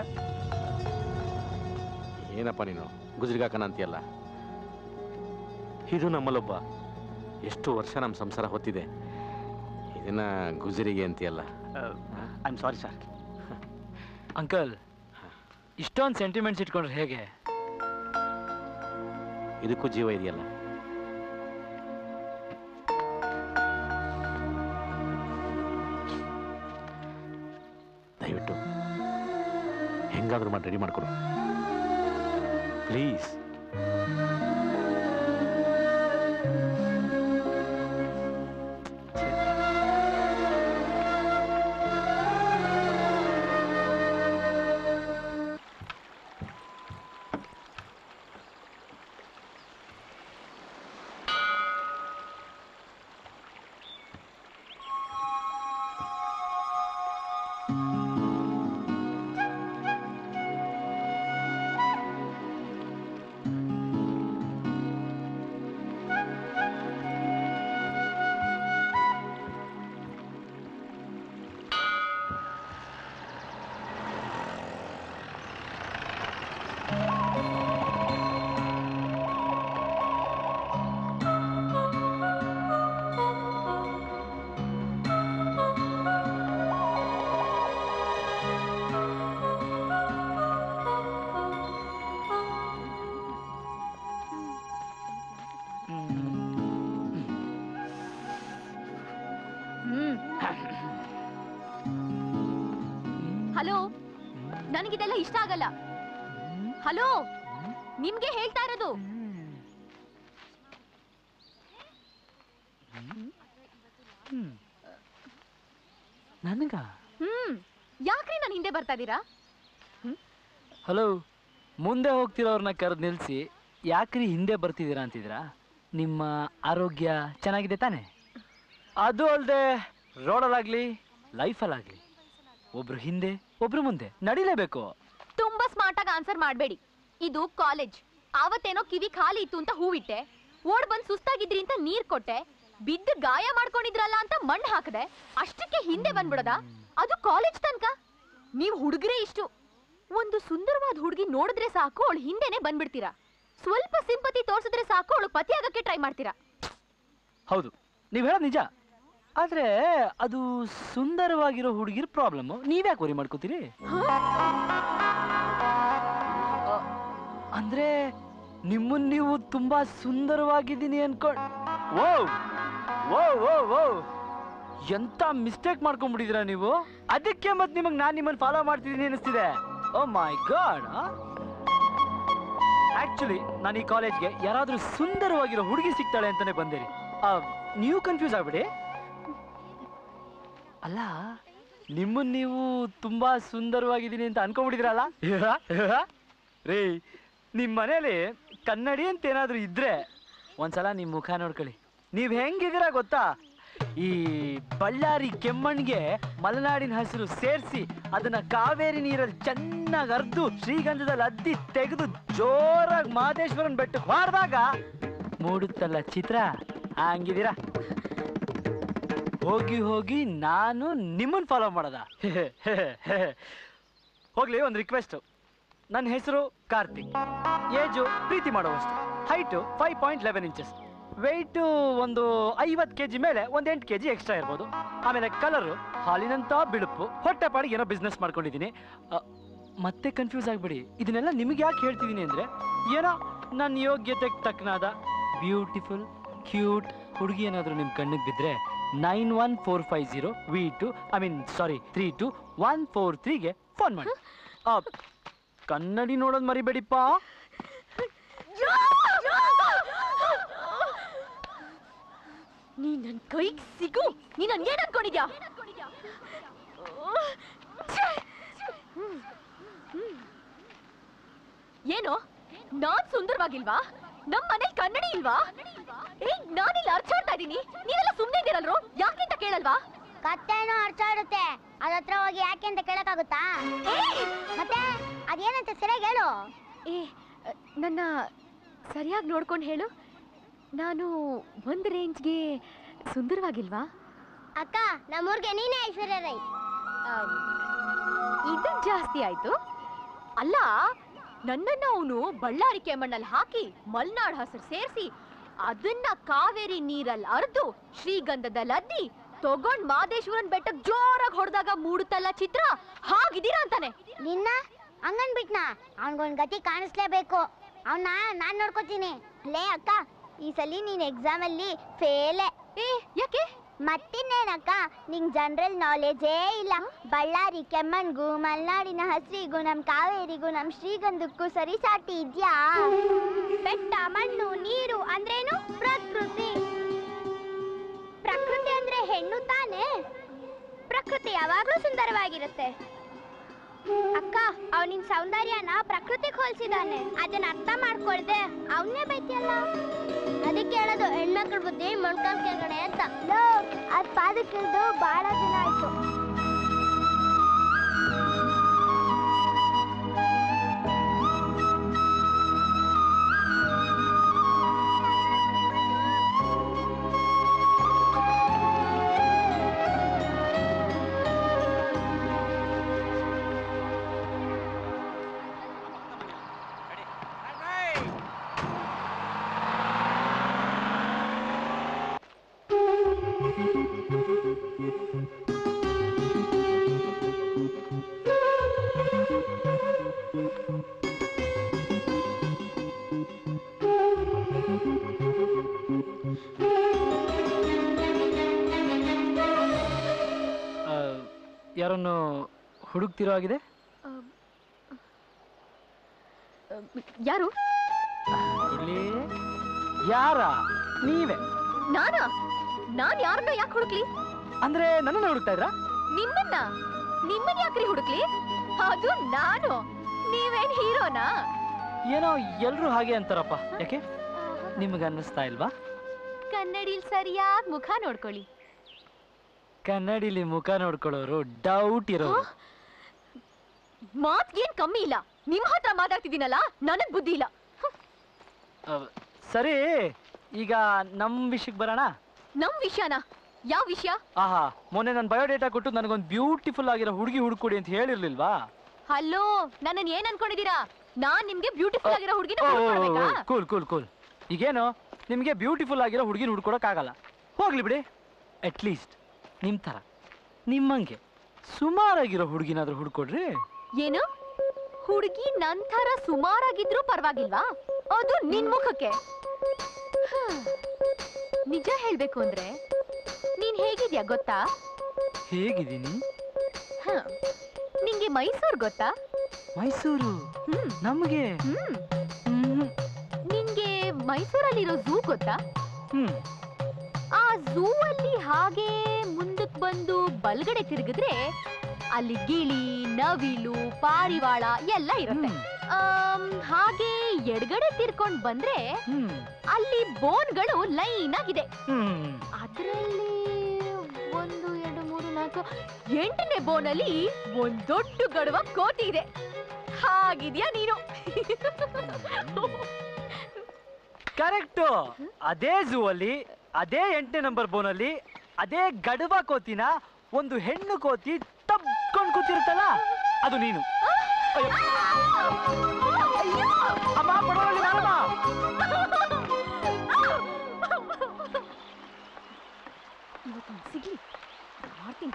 ಏನಪ್ಪ ನೀನು ಗುಜ್ರಿಗೆ ಹಾಕೋಣ ಅಂತೀಯಲ್ಲ ಇದು ನಮ್ಮಲ್ಲೊಬ್ಬ ಎಷ್ಟು ವರ್ಷ ನಮ್ಮ ಸಂಸಾರ ಹೊತ್ತಿದೆ ಇದನ್ನ ಗುಜರಿಗೆ ಅಂತೀಯಲ್ಲ I am sorry sir uncle ಇಷ್ಟೊಂದು ಸೆಂಟಿಮೆಂಟ್ಸ್ ಇಟ್ಕೊಂಡ್ರೆ ಹೇಗೆ ಇದಕ್ಕೂ ಜೀವ ಇದೆಯಲ್ಲ ದಯವಿಟ್ಟು ಹೆಂಗಾದ್ರೂ ಮಾಡಿ ರೆಡಿ ಮಾಡ್ಕೊಡು ಪ್ಲೀಸ್ ಹಲೋ ನನಗಿದೆಲ್ಲ ಇಷ್ಟ ಆಗಲ್ಲ ಹಲೋ ನಿಮ್ಗೆ ಹೇಳ್ತಾ ಇರೋದು ನನಗ ಹ್ಮ್ ಯಾಕ್ರಿ ನಾನು ಹಿಂದೆ ಬರ್ತಾ ಇದ್ದೀರಾ ಹಲೋ ಮುಂದೆ ಹೋಗ್ತಿರೋರ್ನ ಕರೆದು ನಿಲ್ಲಿಸಿ ಯಾಕ್ರಿ ಹಿಂದೆ ಬರ್ತಿದ್ದೀರಾ ಅಂತಿದ್ದೀರಾ ನಿಮ್ಮ ಆರೋಗ್ಯ ಚೆನ್ನಾಗಿದೆ ತಾನೆ ಅದು ಅಲ್ಲದೆ ರೋಡಲ್ಲಾಗ್ಲಿ ಲೈಫಲ್ಲಾಗ್ಲಿ ಒಬ್ರು ಹಿಂದೆ ಒಬ್ರು ಮುಂದೆ ನಡಿಲೇಬೇಕು ತುಂಬಾ ಸ್ಮಾರ್ಟ್ ಆಗಿ ಆನ್ಸರ್ ಮಾಡಬೇಡಿ ಇದು ಕಾಲೇಜ್ ಆವತ್ತೇನೋ ಕಿವಿ ಖಾಲಿ ಇತ್ತು ಅಂತ ಹೂವಿಟ್ಟೆ ಓಡ್ ಬಂದ್ ಸುಸ್ತಾಗಿದ್ರಿ ಅಂತ ನೀರ್ ಕೊಟ್ಟೆ ಬಿದ್ದು ಗಾಯ ಮಾಡ್ಕೊಂಡಿದ್ರಲ್ಲ ಅಂತ ಮಣ್ಣು ಹಾಕದೆ ಅಷ್ಟಕ್ಕೆ ಹಿಂದೆ ಬಂದ್ಬಿಡದ ಅದು ಕಾಲೇಜ್ ತನಕ ನೀವ್ ಹುಡುಗರೇ ಇಷ್ಟು ಒಂದು ಸುಂದರವಾದ ಹುಡುಗಿ ನೋಡಿದ್ರೆ ಸಾಕು ಅವಳು ಹಿಂದೆನೆ ಬಂದ್ಬಿಡ್ತೀರಾ ಸ್ವಲ್ಪ ಸಿಂಪತಿ ತೋರ್ಸಿದ್ರೆ ಸಾಕು ಅವಳು ಪತಿ ಆಗಕ್ಕೆ ಟ್ರೈ ಮಾಡ್ತೀರಾ ಹೌದು ನೀವು ಹೇಳೋದು ನಿಜ ಆದರೆ ಅದು ಸುಂದರವಾಗಿರೋ ಹುಡುಗಿರ ಪ್ರಾಬ್ಲಮ್ಮು ನೀವ್ಯಾಕೆ ವರಿ ಮಾಡ್ಕೋತೀರಿ ಅ, ಅಂದ್ರೆ ನಿಮ್ಮನ್ನ ನೀವು ತುಂಬಾ ಸುಂದರವಾಗಿದ್ದೀನಿ ಅನ್ಕೊಂಡ್ ಓ ಓ ಓ ಓ ಎಂತ ಮಿಸ್ಟೇಕ್ ಮಾಡ್ಕೊಂಡ್ಬಿಟ್ಟಿದ್ದೀರಾ ನೀವು ಅದಕ್ಕೆ ಮತ್ತೆ ನಿಮಗೆ ನಾನು ನಿಮ್ಮನ್ನು ಫಾಲೋ ಮಾಡ್ತಿದ್ದೀನಿ ಅನಿಸ್ತಿದೆ ಓ ಮೈ ಗಾಡ್ ಆಕ್ಚುಲಿ ನಾನು ಈ ಕಾಲೇಜ್ಗೆ ಯಾರಾದ್ರೂ ಸುಂದರವಾಗಿರೋ ಹುಡುಗಿ ಸಿಗ್ತಾಳೆ ಅಂತಾನೆ ಬಂದಿರಿ ಆ, ನೀವು ಕನ್ಫ್ಯೂಸ್ ಆಗ್ಬಿಡಿ ಅಲ್ಲ ನಿಮ್ಮನ್ನ ನೀವು ತುಂಬಾ ಸುಂದರವಾಗಿದ್ದೀನಿ ಅಂತ ಅನ್ಕೊಂಡ್ಬಿಟ್ಟಿದ್ರಲ್ಲ ರೀ ನಿಮ್ಮ ಮನೇಲಿ ಕನ್ನಡಿ ಅಂತ ಏನಾದ್ರೂ ಇದ್ರೆ ಒಂದ್ಸಲ ನಿಮ್ಮ ಮುಖ ನೋಡ್ಕೊಳ್ಳಿ ನೀವ್ ಹೆಂಗಿದ್ದೀರಾ ಗೊತ್ತಾ ಈ ಬಳ್ಳಾರಿ ಕೆಮ್ಮಣ್ಗೆ ಮಲೆನಾಡಿನ ಹಸಿರು ಸೇರಿಸಿ ಅದನ್ನ ಕಾವೇರಿ ನೀರಲ್ಲಿ ಚೆನ್ನಾಗಿ ಅರ್ದು ಶ್ರೀಗಂಧದಲ್ಲಿ ಅದ್ದಿ ತೆಗೆದು ಜೋರಾಗಿ ಮಾದೇಶ್ವರನ್ ಬೆಟ್ಟಕ್ಕೆ ಮಾಡಿದಾಗ ಮೂಡುತ್ತಲ್ಲ ಚಿತ್ರ ಹಂಗಿದ್ದೀರಾ ಹೋಗಿ ಹೋಗಿ ನಾನು ನಿಮ್ಮನ್ನ ಫಾಲೋ ಮಾಡೋದ ಹೋಗ್ಲಿ ಒಂದು ರಿಕ್ವೆಸ್ಟ್ ನನ್ನ ಹೆಸರು ಕಾರ್ತಿಕ್ ಏಜು ಪ್ರೀತಿ ಮಾಡುವಷ್ಟು height five point eleven inches weight ಒಂದು ಐವತ್ತು ಕೆ ಜಿ ಮೇಲೆ ಒಂದು ಎಂಟು ಕೆ ಜಿ ಎಕ್ಸ್ಟ್ರಾ ಇರ್ಬೋದು ಆಮೇಲೆ ಕಲರು ಹಾಲಿನಂತ ಬಿಳುಪು ಹೊಟ್ಟೆ ಪಾಡಿಗೆ ಏನೋ ಬಿಸ್ನೆಸ್ ಮಾಡ್ಕೊಂಡಿದ್ದೀನಿ ಅ, ಮತ್ತೆ ಕನ್ಫ್ಯೂಸ್ ಆಗ್ಬಿಡಿ ಇದನ್ನೆಲ್ಲ ನಿಮಗೆ ಯಾಕೆ ಹೇಳ್ತಿದ್ದೀನಿ ಅಂದರೆ ಏನೋ ನನ್ನ ಯೋಗ್ಯತೆಗೆ ತಕ್ಕನಾದ ಬ್ಯೂಟಿಫುಲ್ ಕ್ಯೂಟ್ ಹುಡುಗಿ ಏನಾದರೂ ನಿಮ್ಮ ಕಣ್ಣಿಗೆ ಬಿದ್ದರೆ nine one four five zero V two I mean sorry three two one four ತ್ರೀಗೆ ಫೋನ್ ಮಾಡಿ ಆ, ಕನ್ನಡಿ ನೋಡೋದು ಮರಿಬೇಡಿಪ್ಪ ನೀ ನನ್ ಕೈಗ್ ಸಿಗು ನೀ ನನ್ ಏನ್ ಅನ್ಕೊಂಡಿದ್ಯಾ ಏನು ನಾನ್ ಸುಂದರವಾಗಿಲ್ವಾ ನಮ್ ಮನೇಲಿ ಕನ್ನಡಿ ಇಲ್ವಾ ಏ ನಾನಿಲ್ಲಿ ಅರ್ಚಾಡ್ತಾ ಇದೀನಿ ನೀವೆಲ್ಲ ಸುಮ್ನೆ ಇದ್ದೀರಲ್ರು ಯಾಕೆ ಅಂತ ಕೇಳಲ್ವಾ ಕತ್ತೇನೋ ಅರ್ಚಾಡುತ್ತೆ ಅದ ಹತ್ರ ಹೋಗಿ ಯಾಕೆ ಅಂತ ಕೇಳಕ್ಕಾಗುತ್ತಾ ಮತ್ತೆ ಅದೇನಂತೆ ಸರಿಯಾಗಿ ಹೇಳು ಏ ನನ್ನ ಸರಿಯಾಗಿ ನೋಡ್ಕೊಂಡು ಹೇಳು ನಾನು ಒಂದು ರೇಂಜ್ಗೆ ಸುಂದರವಾಗಿಲ್ವಾ ಅಕ್ಕ ನಮ್ಮೂರ್ಗೆ ನೀನೇ ಐಶ್ವರ್ಯ ರೈ ಆಮ್, ಇದು ಜಾಸ್ತಿ ಆಯ್ತು ಅಲ್ಲ ನನ್ನನ್ನ ಅವನು ಬಳ್ಳಾರಿ ಕೆಮ್ಮಣ್ಣಲ್ಲಿ ಹಾಕಿ ಮಲ್ನಾಡ್ ಹಸಿರು ಸೇರಿಸಿ ಅದನ್ನ ಕಾವೇರಿ ನೀರಲ್ಲಿ ಅರ್ದು ಶ್ರೀಗಂಧದಲ್ಲಿ ಅದ್ದಿ ತಗೊಂಡ್ ಮಾದೇಶ್ವರನ್ ಬೆಟ್ಟಕ್ ಜೋರಾಗಿ ಹೊಡೆದಾಗ ಮೂಡುತ್ತಲ್ಲ ಚಿತ್ರ ಹಾಗಿದ್ದೀರಾ ಅಂತಾನೆ ನಿನ್ನ ಹಂಗನ್ಬಿಟ್ನಾ ಅವನ್ಗೊಂದ್ ಗತಿ ಕಾಣಿಸ್ಲೇಬೇಕು ಅವನ್ನ ನಾನ್ ನೋಡ್ಕೋತೀನಿ ಲೇ ಅಕ್ಕ ಈ ಸಲ ನೀನ್ ಎಕ್ಸಾಮ್ ಅಲ್ಲಿ ಫೇಲೆ ಏ ಯಾಕೆ ಮತ್ತಿನ್ನೇನಕ್ಕ ನಿಂಗ್ ಜನರಲ್ ನಾಲೆಜೇ ಇಲ್ಲ ಬಳ್ಳಾರಿ ಕೆಮ್ಮಣ್ಗೂ ಮಲ್ನಾಡಿನ ಹಸಿರಿಗೂ ನಮ್ ಕಾವೇರಿಗೂ ನಮ್ ಶ್ರೀಗಂಧಕ್ಕೂ ಸರಿಸಾಟಿ ಇದ್ಯಾ ಬೆಟ್ಟ ಮಣ್ಣು ನೀರು ಅಂದ್ರೇನು ಪ್ರಕೃತಿ ಪ್ರಕೃತಿ ಅಂದ್ರೆ ಹೆಣ್ಣು ತಾನೇ ಪ್ರಕೃತಿ ಯಾವಾಗ್ಲೂ ಸುಂದರವಾಗಿರುತ್ತೆ ಅಕ್ಕ ಅವನಿನ್ ಸೌಂದರ್ಯನ ಪ್ರಕೃತಿಗೆ ಹೋಲಿಸಿದಾನೆ ಅದನ್ನ ಅರ್ಥ ಮಾಡ್ಕೊಳ್ದೆ ಅವನ್ನೇ ಬೈತಿಯಲ್ಲ ಅದಕ್ಕೆ ಹೇಳೋದು ಹೆಣ್ಮಕ್ಳ ಬುದ್ಧಿ ಮೊಣ್ಕಾಲ್ ಕೆಳಗಡೆ ಅಂತ ಲೋ ಅದ್ ಪಾದಕ್ಕಿಳ್ದು ಬಹಳ ದಿನ ಆಯ್ತು ಆ, ಯಾರನ್ನು ಹುಡುಕ್ತಿರೋ ಆಗಿದೆ ಯಾರು ಇಲ್ಲಿ ಯಾರ ನೀವೇ ನಾನಾ ನಾನ್ ಯಾರನ್ನ ಯಾಕೆ ಹುಡುಕ್ಲಿ ಅಂದ್ರೆ ನನ್ನನ್ನ ಹುಡುಕ್ತಾ ಇದ್ರಾ ನಿಮ್ಮನ್ನ ನಿಮ್ಮನ್ನ ಯಾಕ್ರಿ ಹುಡುಕ್ಲಿ ಅದು ನಾನು ನೀವೇನ್ ಹೀರೋನಾ ಏನೋ ಎಲ್ರು ಹಾಗೆ ಅಂತಾರಪ್ಪ ಯಾಕೆ ನಿಮ್ಗೆ ಅನ್ನಿಸ್ತಾ ಇಲ್ವಾ ಕನ್ನಡಿಲ್ ಸರಿಯಾಗಿ ಮುಖ ನೋಡ್ಕೊಳ್ಳಿ ಕನ್ನಡಿಲಿ ಮುಖ ನೋಡ್ಕೊಳ್ಳೋರು ಡೌಟ್ ಇರೋರು ಮಾತ್ಗೇನ್ ಕಮ್ಮಿ ಇಲ್ಲ ನಿಮ್ ಹತ್ರ ಮಾತಾಡ್ತಿದ್ದೀನಲ್ಲ ನನಗ್ ಬುದ್ಧಿ ಇಲ್ಲ ಅಹ್, ಸರಿ ಈಗ ನಮ್ ವಿಷಯಕ್ಕೆ ಬರೋಣ ನಮ್ ವಿಷಯನ ಯಾವ ವಿಷಯ ಆಹಾ ಮೊನ್ನೆ ನನ್ನ ಬಯೋಡೇಟಾ ಕೊಟ್ಟು ನನಗೊಂದು ಬ್ಯೂಟಿಫುಲ್ ಆಗಿರೋ ಹುಡುಗಿ ಹುಡುಕೊಡಿ ಅಂತ ಹೇಳಿರ್ಲಿಲ್ವಾ ಹಲೋ ನನ್ನನ್ ಏನ್ ಅನ್ಕೊಂಡಿದೀರಾ ನಾನ್ ನಿಮ್ಗೆ ಬ್ಯೂಟಿಫುಲ್ ಆಗಿರೋ ಹುಡುಗಿನ ಹುಡ್ಕೊಡ್ಬೇಕಾ ಕೂಲ್ ಕೂಲ್ ಕೂಲ್ ಈಗೇನು ನಿಮಗೆ ಬ್ಯೂಟಿಫುಲ್ ಆಗಿರೋ ಹುಡುಗಿನ ಹುಡ್ಕೊಡಕ್ಕಾಗಲ್ಲ ಹೋಗ್ಲಿ ಬಿಡಿ ಅಟ್ಲೀಸ್ಟ್ ನಿಮ್ ಥರ ನಿಮ್ಮಂಗೆ ಸುಮಾರಾಗಿರೋ ಹುಡುಗಿನಾದ್ರೂ ಹುಡ್ಕೊಡ್ರಿ ಏನು ಹುಡುಗಿ ನಂತರ ಸುಮಾರಾಗಿದ್ರು ಪರವಾಗಿಲ್ವಾ ಅದು ನಿನ್ ಮುಖಕ್ಕೆ ಹ್ಮ್. ನಿಜ ಹೇಳ್ಬೇಕು ಅಂದ್ರೆ ನೀನ್ ಹೇಗಿದ್ಯಾ ಗೊತ್ತಾ ಹೇಗಿದ್ದೀನಿ ಹ. ನಿಂಗೆ ಮೈಸೂರ್ ಗೊತ್ತಾ ಮೈಸೂರು ಹ್ಮ್ ನಮಗೆ ಹ್ಮ್ ನಿಂಗೆ ಮೈಸೂರಲ್ಲಿರೋ ಝೂ ಗೊತ್ತಾ ಹ್ಮ್ ಆ ಝೂ ಅಲ್ಲಿ ಹಾಗೆ ಮುಂದಕ್ ಬಂದು ಬಲ್ಗಡೆ ತಿರುಗಿದ್ರೆ ಅಲ್ಲಿ ಗಿಳಿ ನವಿಲು ಪಾರಿವಾಳ ಎಲ್ಲ ಇರುತ್ತೆ ಆಮ್, ಹಾಗೆ ಎಡಗಡೆ ತಿರ್ಕೊಂಡ್ ಬಂದ್ರೆ ಹ್ಮ್ ಅಲ್ಲಿ ಬೋನ್ಗಳು ಲೈನ್ ಆಗಿದೆ ಹ್ಮ್ ಅದ್ರಲ್ಲಿ ಒಂದು ಎರಡು ಮೂರು ನಾಲ್ಕು ಎಂಟನೇ ಬೋನಲ್ಲಿ ಒಂದ್ ದೊಡ್ಡ ಗಡುವ ಕೋತಿ ಇದೆ ಹಾಗಿದ್ಯಾ ನೀನು ಕರೆಕ್ಟು ಅದೇ ಝೂ ಅಲ್ಲಿ ಅದೇ ಎಂಟನೇ ನಂಬರ್ ಬೋನಲ್ಲಿ ಅದೇ ಗಡವ ಕೋತಿನ ಒಂದು ಹೆಣ್ಣು ಕೋತಿ ತಬ್ಕೊಂಡ್ ಕೂತಿರುತ್ತಲ್ಲ ಅದು ನೀನು ಅಯ್ಯೋ. ಅಮ್ಮ, ಪರವಾಗಿಲ್ಲ, ಬಾರಮ್ಮ. ಇವತ್ತೊಂದು ಸಿಗ್ಲಿ ಮಾಡ್ತೀನಿ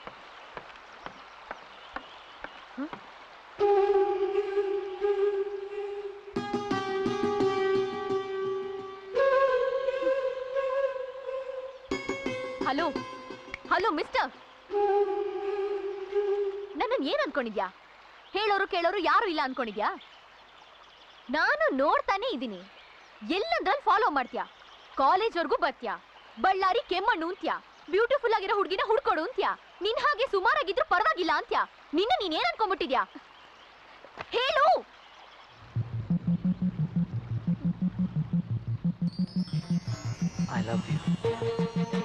ಹಲೋ ಹಲೋ ಮಿಸ್ಟರ್ ನನ್ನನ್ ಏನ್ ಅನ್ಕೊಂಡಿದ್ಯಾ ಹೇಳೋರು ಕೇಳೋರು ಯಾರು ಇಲ್ಲ ಅನ್ಕೊಂಡಿದ್ಯಾ ನಾನು ನೋಡ್ತಾನೆ ಇದ್ದೀನಿ ಎಲ್ಲಂದ್ರಲ್ಲಿ ಫಾಲೋ ಮಾಡ್ತೀಯಾ ಕಾಲೇಜ್ವರೆಗೂ ಬರ್ತೀಯಾ ಬಳ್ಳಾರಿ ಕೆಮ್ಮಣ್ಣು ಅಂತ್ಯಾ ಬ್ಯೂಟಿಫುಲ್ ಆಗಿರೋ ಹುಡುಗಿನ ಹುಡ್ಕೊಡು ಅಂತ್ಯಾ ನಿನ್ ಹಾಗೆ ಸುಮಾರಾಗಿದ್ರು ಪರವಾಗಿಲ್ಲ ಅಂತ್ಯಾ ನಿನ್ನ ನೀನ್ ಏನ್ ಅನ್ಕೊಂಡ್ಬಿಟ್ಟಿದ್ಯಾ ಹೇಳು ಐ ಲವ್ ಯು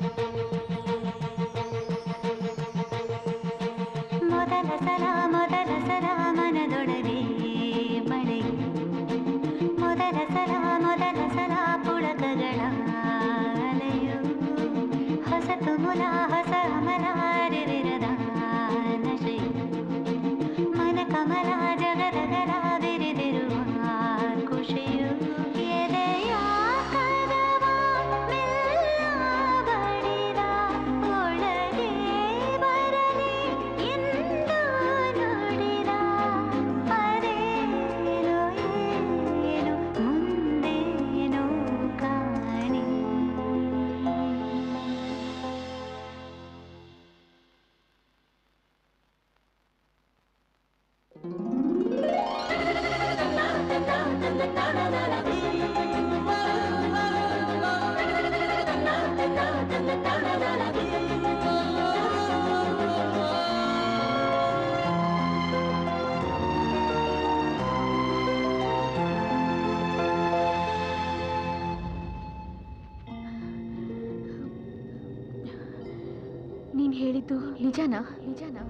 ಮೊದಲ ಸಲ ಮೊದಲ ಸಲ ಮನದೊಳಗೆ ಮಳೆಯು ಮೊದಲ ಸಲ ಮೊದಲ ಸಲ ಪುಳಕಗಳ ಅಲೆಯು ಹೊಸತು ಮುಲ ಹೊಸ ಅಮಲ ಅರಿವಿರದ ನಶೆಯು ಮನ ಕಮಲ ಜಗದಗಲ ಬಿರಿದಿರುವ ಖುಷಿಯು ಎದೆಯ ಕದವ ಮೆಲ್ಲ ಬಡಿದ ಒಳಗೆ ಬರಲಿ ಎಂದು ನುಡಿದ ಅದೇನು ಏನು ಮುಂದೇನು ಕಾಣಿ ನೀನ್ ಹೇಳಿದ್ದು ನಿಜನಾ ನಿಜನಾ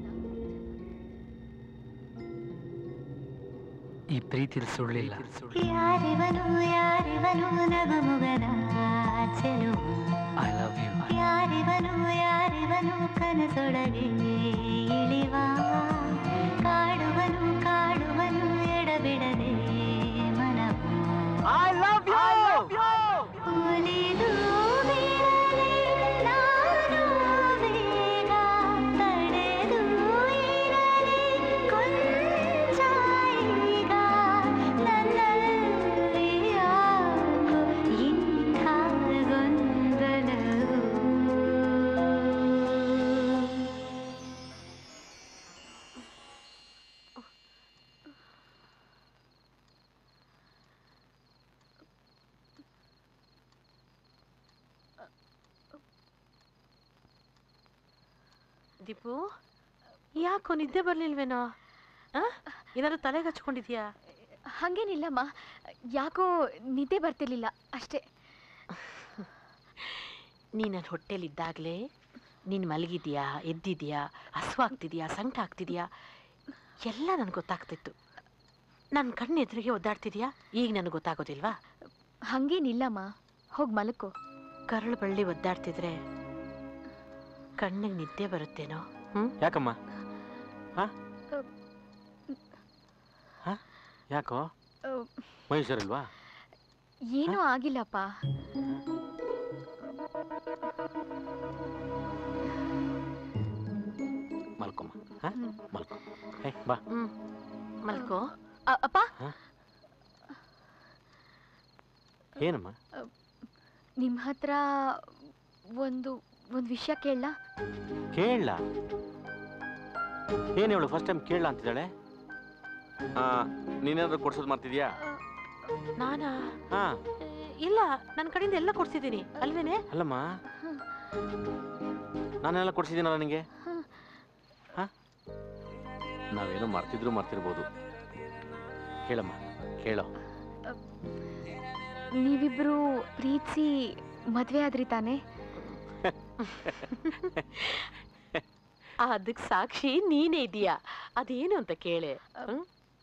ಈ ಪ್ರೀತಿಲಿ ಸುಳ್ಳಿಲ್ಲ ಯಾರಿವನು ಯಾರಿವನು ನಗುಮುಗದ ಚೆಲುವು ಐ ಲವ್ ಯು ಯಾರಿವನು ಯಾರಿವನು ಕನಸೊಳಗೆ ಇಳಿವ ಕಾಡುವನು ಕಾಡುವನು ಎಡಬಿಡದೆ ಮನವು ಐ ಲವ್ ಯು ಒಲಿದು ಬೀಳಲಿ ನಾನು ಬೇಗ ತಡೆದು ಇರಲಿ ಕೊಂಚ ಈಗ ನನ್ನಲ್ಲಿ ಯಾಕೋ ಇಂಥ ಗೊಂದಲವು ದೀಪು ಯಾಕೋ ನಿದ್ದೆ ಬರ್ಲಿಲ್ವೇನೋ ಆ? ಏನಾದ್ರು ತಲೆಗೆ ಹಚ್ಕೊಂಡಿದ್ಯಾ ಹಾಗೇನಿಲ್ಲಮ್ಮ ಯಾಕೋ ನಿದ್ದೆ ಬರ್ತಿರ್ಲಿಲ್ಲ ಅಷ್ಟೇ ನೀ ನನ್ನ ಹೊಟ್ಟೆಲಿದ್ದಾಗಲೇ ನೀನು ಮಲಗಿದ್ಯಾ ಎದ್ದಿದ್ಯಾ ಹಸುವಾಗ್ತಿದ್ಯಾ ಸಂಕಟ ಆಗ್ತಿದ್ಯಾ ಎಲ್ಲ ನನಗೆ ಗೊತ್ತಾಗ್ತಿತ್ತು ನನ್ನ ಕಣ್ಣು ಎದುರಿಗೆ ಒದ್ದಾಡ್ತಿದ್ಯಾ ಈಗ ನನಗೆ ಗೊತ್ತಾಗೋದಿಲ್ವಾ ಹಂಗೇನಿಲ್ಲಮ್ಮ ಹೋಗಿ ಮಲಕ್ಕೋ ಕರಳು ಬಳ್ಳಿ ಒದ್ದಾಡ್ತಿದ್ರೆ ಕಣ್ಣಿಗೆ ನಿದ್ದೆ ಬರುತ್ತೇನೋ ಹ್ಮ್ ಯಾಕಮ್ಮ ಹಾ ಹಾ ಯಾಕೋ ಮಹೇಶ್ವರಿಲ್ವಾ ಏನೂ ಆಗಿಲ್ಲಪ್ಪ ಮಲ್ಕೊಮ್ಮ ಹಾ ಮಲ್ಕೊ ಹೇ ಬಾ ಹ್ಮ್ ಮಲ್ಕೋ ಅ- ಅಪ್ಪ ಏನಮ್ಮ ನಿಮ್ಮ ಹತ್ರ ಒಂದು ಒಂದು ವಿಷಯ ಕೇಳಲಾ ಕೇಳಲ್ಲ ಏನು ಹೇಳು ಫಸ್ಟ್ ಟೈಮ್ ಕೇಳಲ್ಲ ಅಂತಿದ್ದಾಳೆ ಆ, ನೀನೇನಾದ್ರೂ ಕೊಡ್ಸೋದು ಮಾಡ್ತಿದ್ಯಾ ನಾನಾ ಹಾ ಇಲ್ಲ ನನ್ನ ಕಡೆಯಿಂದ ಎಲ್ಲ ಕೊಡ್ಸಿದ್ದೀನಿ ಅಲ್ವೇನೆ ಅಲ್ಲಮ್ಮ ನಾನೆಲ್ಲ ಕೊಡ್ಸಿದ್ದೀನಲ್ಲ ನಿನಗೆ ಹಾ ನಾವೇನೋ ಮರ್ತಿದ್ರು ಮರ್ತಿರ್ಬೋದು ಕೇಳಮ್ಮ ಕೇಳೋ ನೀವಿಬ್ರು ಪ್ರೀತಿಸಿ ಮದುವೆ ಆದ್ರಿ ತಾನೇ ಅದಕ್ಕೆ ಸಾಕ್ಷಿ ನೀನೇ ಇದೀಯಾ ಅದೇನು ಅಂತ ಕೇಳೆ ಹ್ಮ್?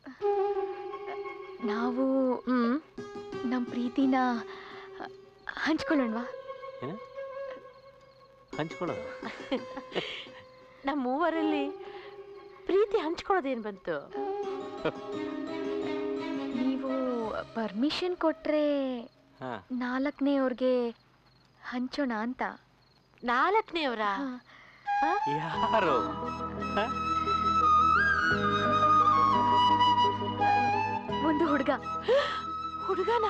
ನಾವು ನಮ್ಮ ಪ್ರೀತಿನ ಹಂಚ್ಕೊಳ್ಳೋಣವಾ ಏನು ಹಂಚ್ಕೊಳ್ಳೋ ನಮ್ಮ ಮೂವರಲ್ಲಿ ಪ್ರೀತಿ ಹಂಚ್ಕೊಳ್ಳೋದೇನು ಬಂತು ನೀವು ಪರ್ಮಿಷನ್ ಕೊಟ್ರೆ ಹಾ ನಾಲ್ಕನೇ ಅವ್ರಿಗೆ ಹಂಚೋಣ ಅಂತ ನಾಲ್ಕನೇವ್ರ ಯಾರು ಹಾ? ಒಂದು ಹುಡುಗ ಹುಡುಗನ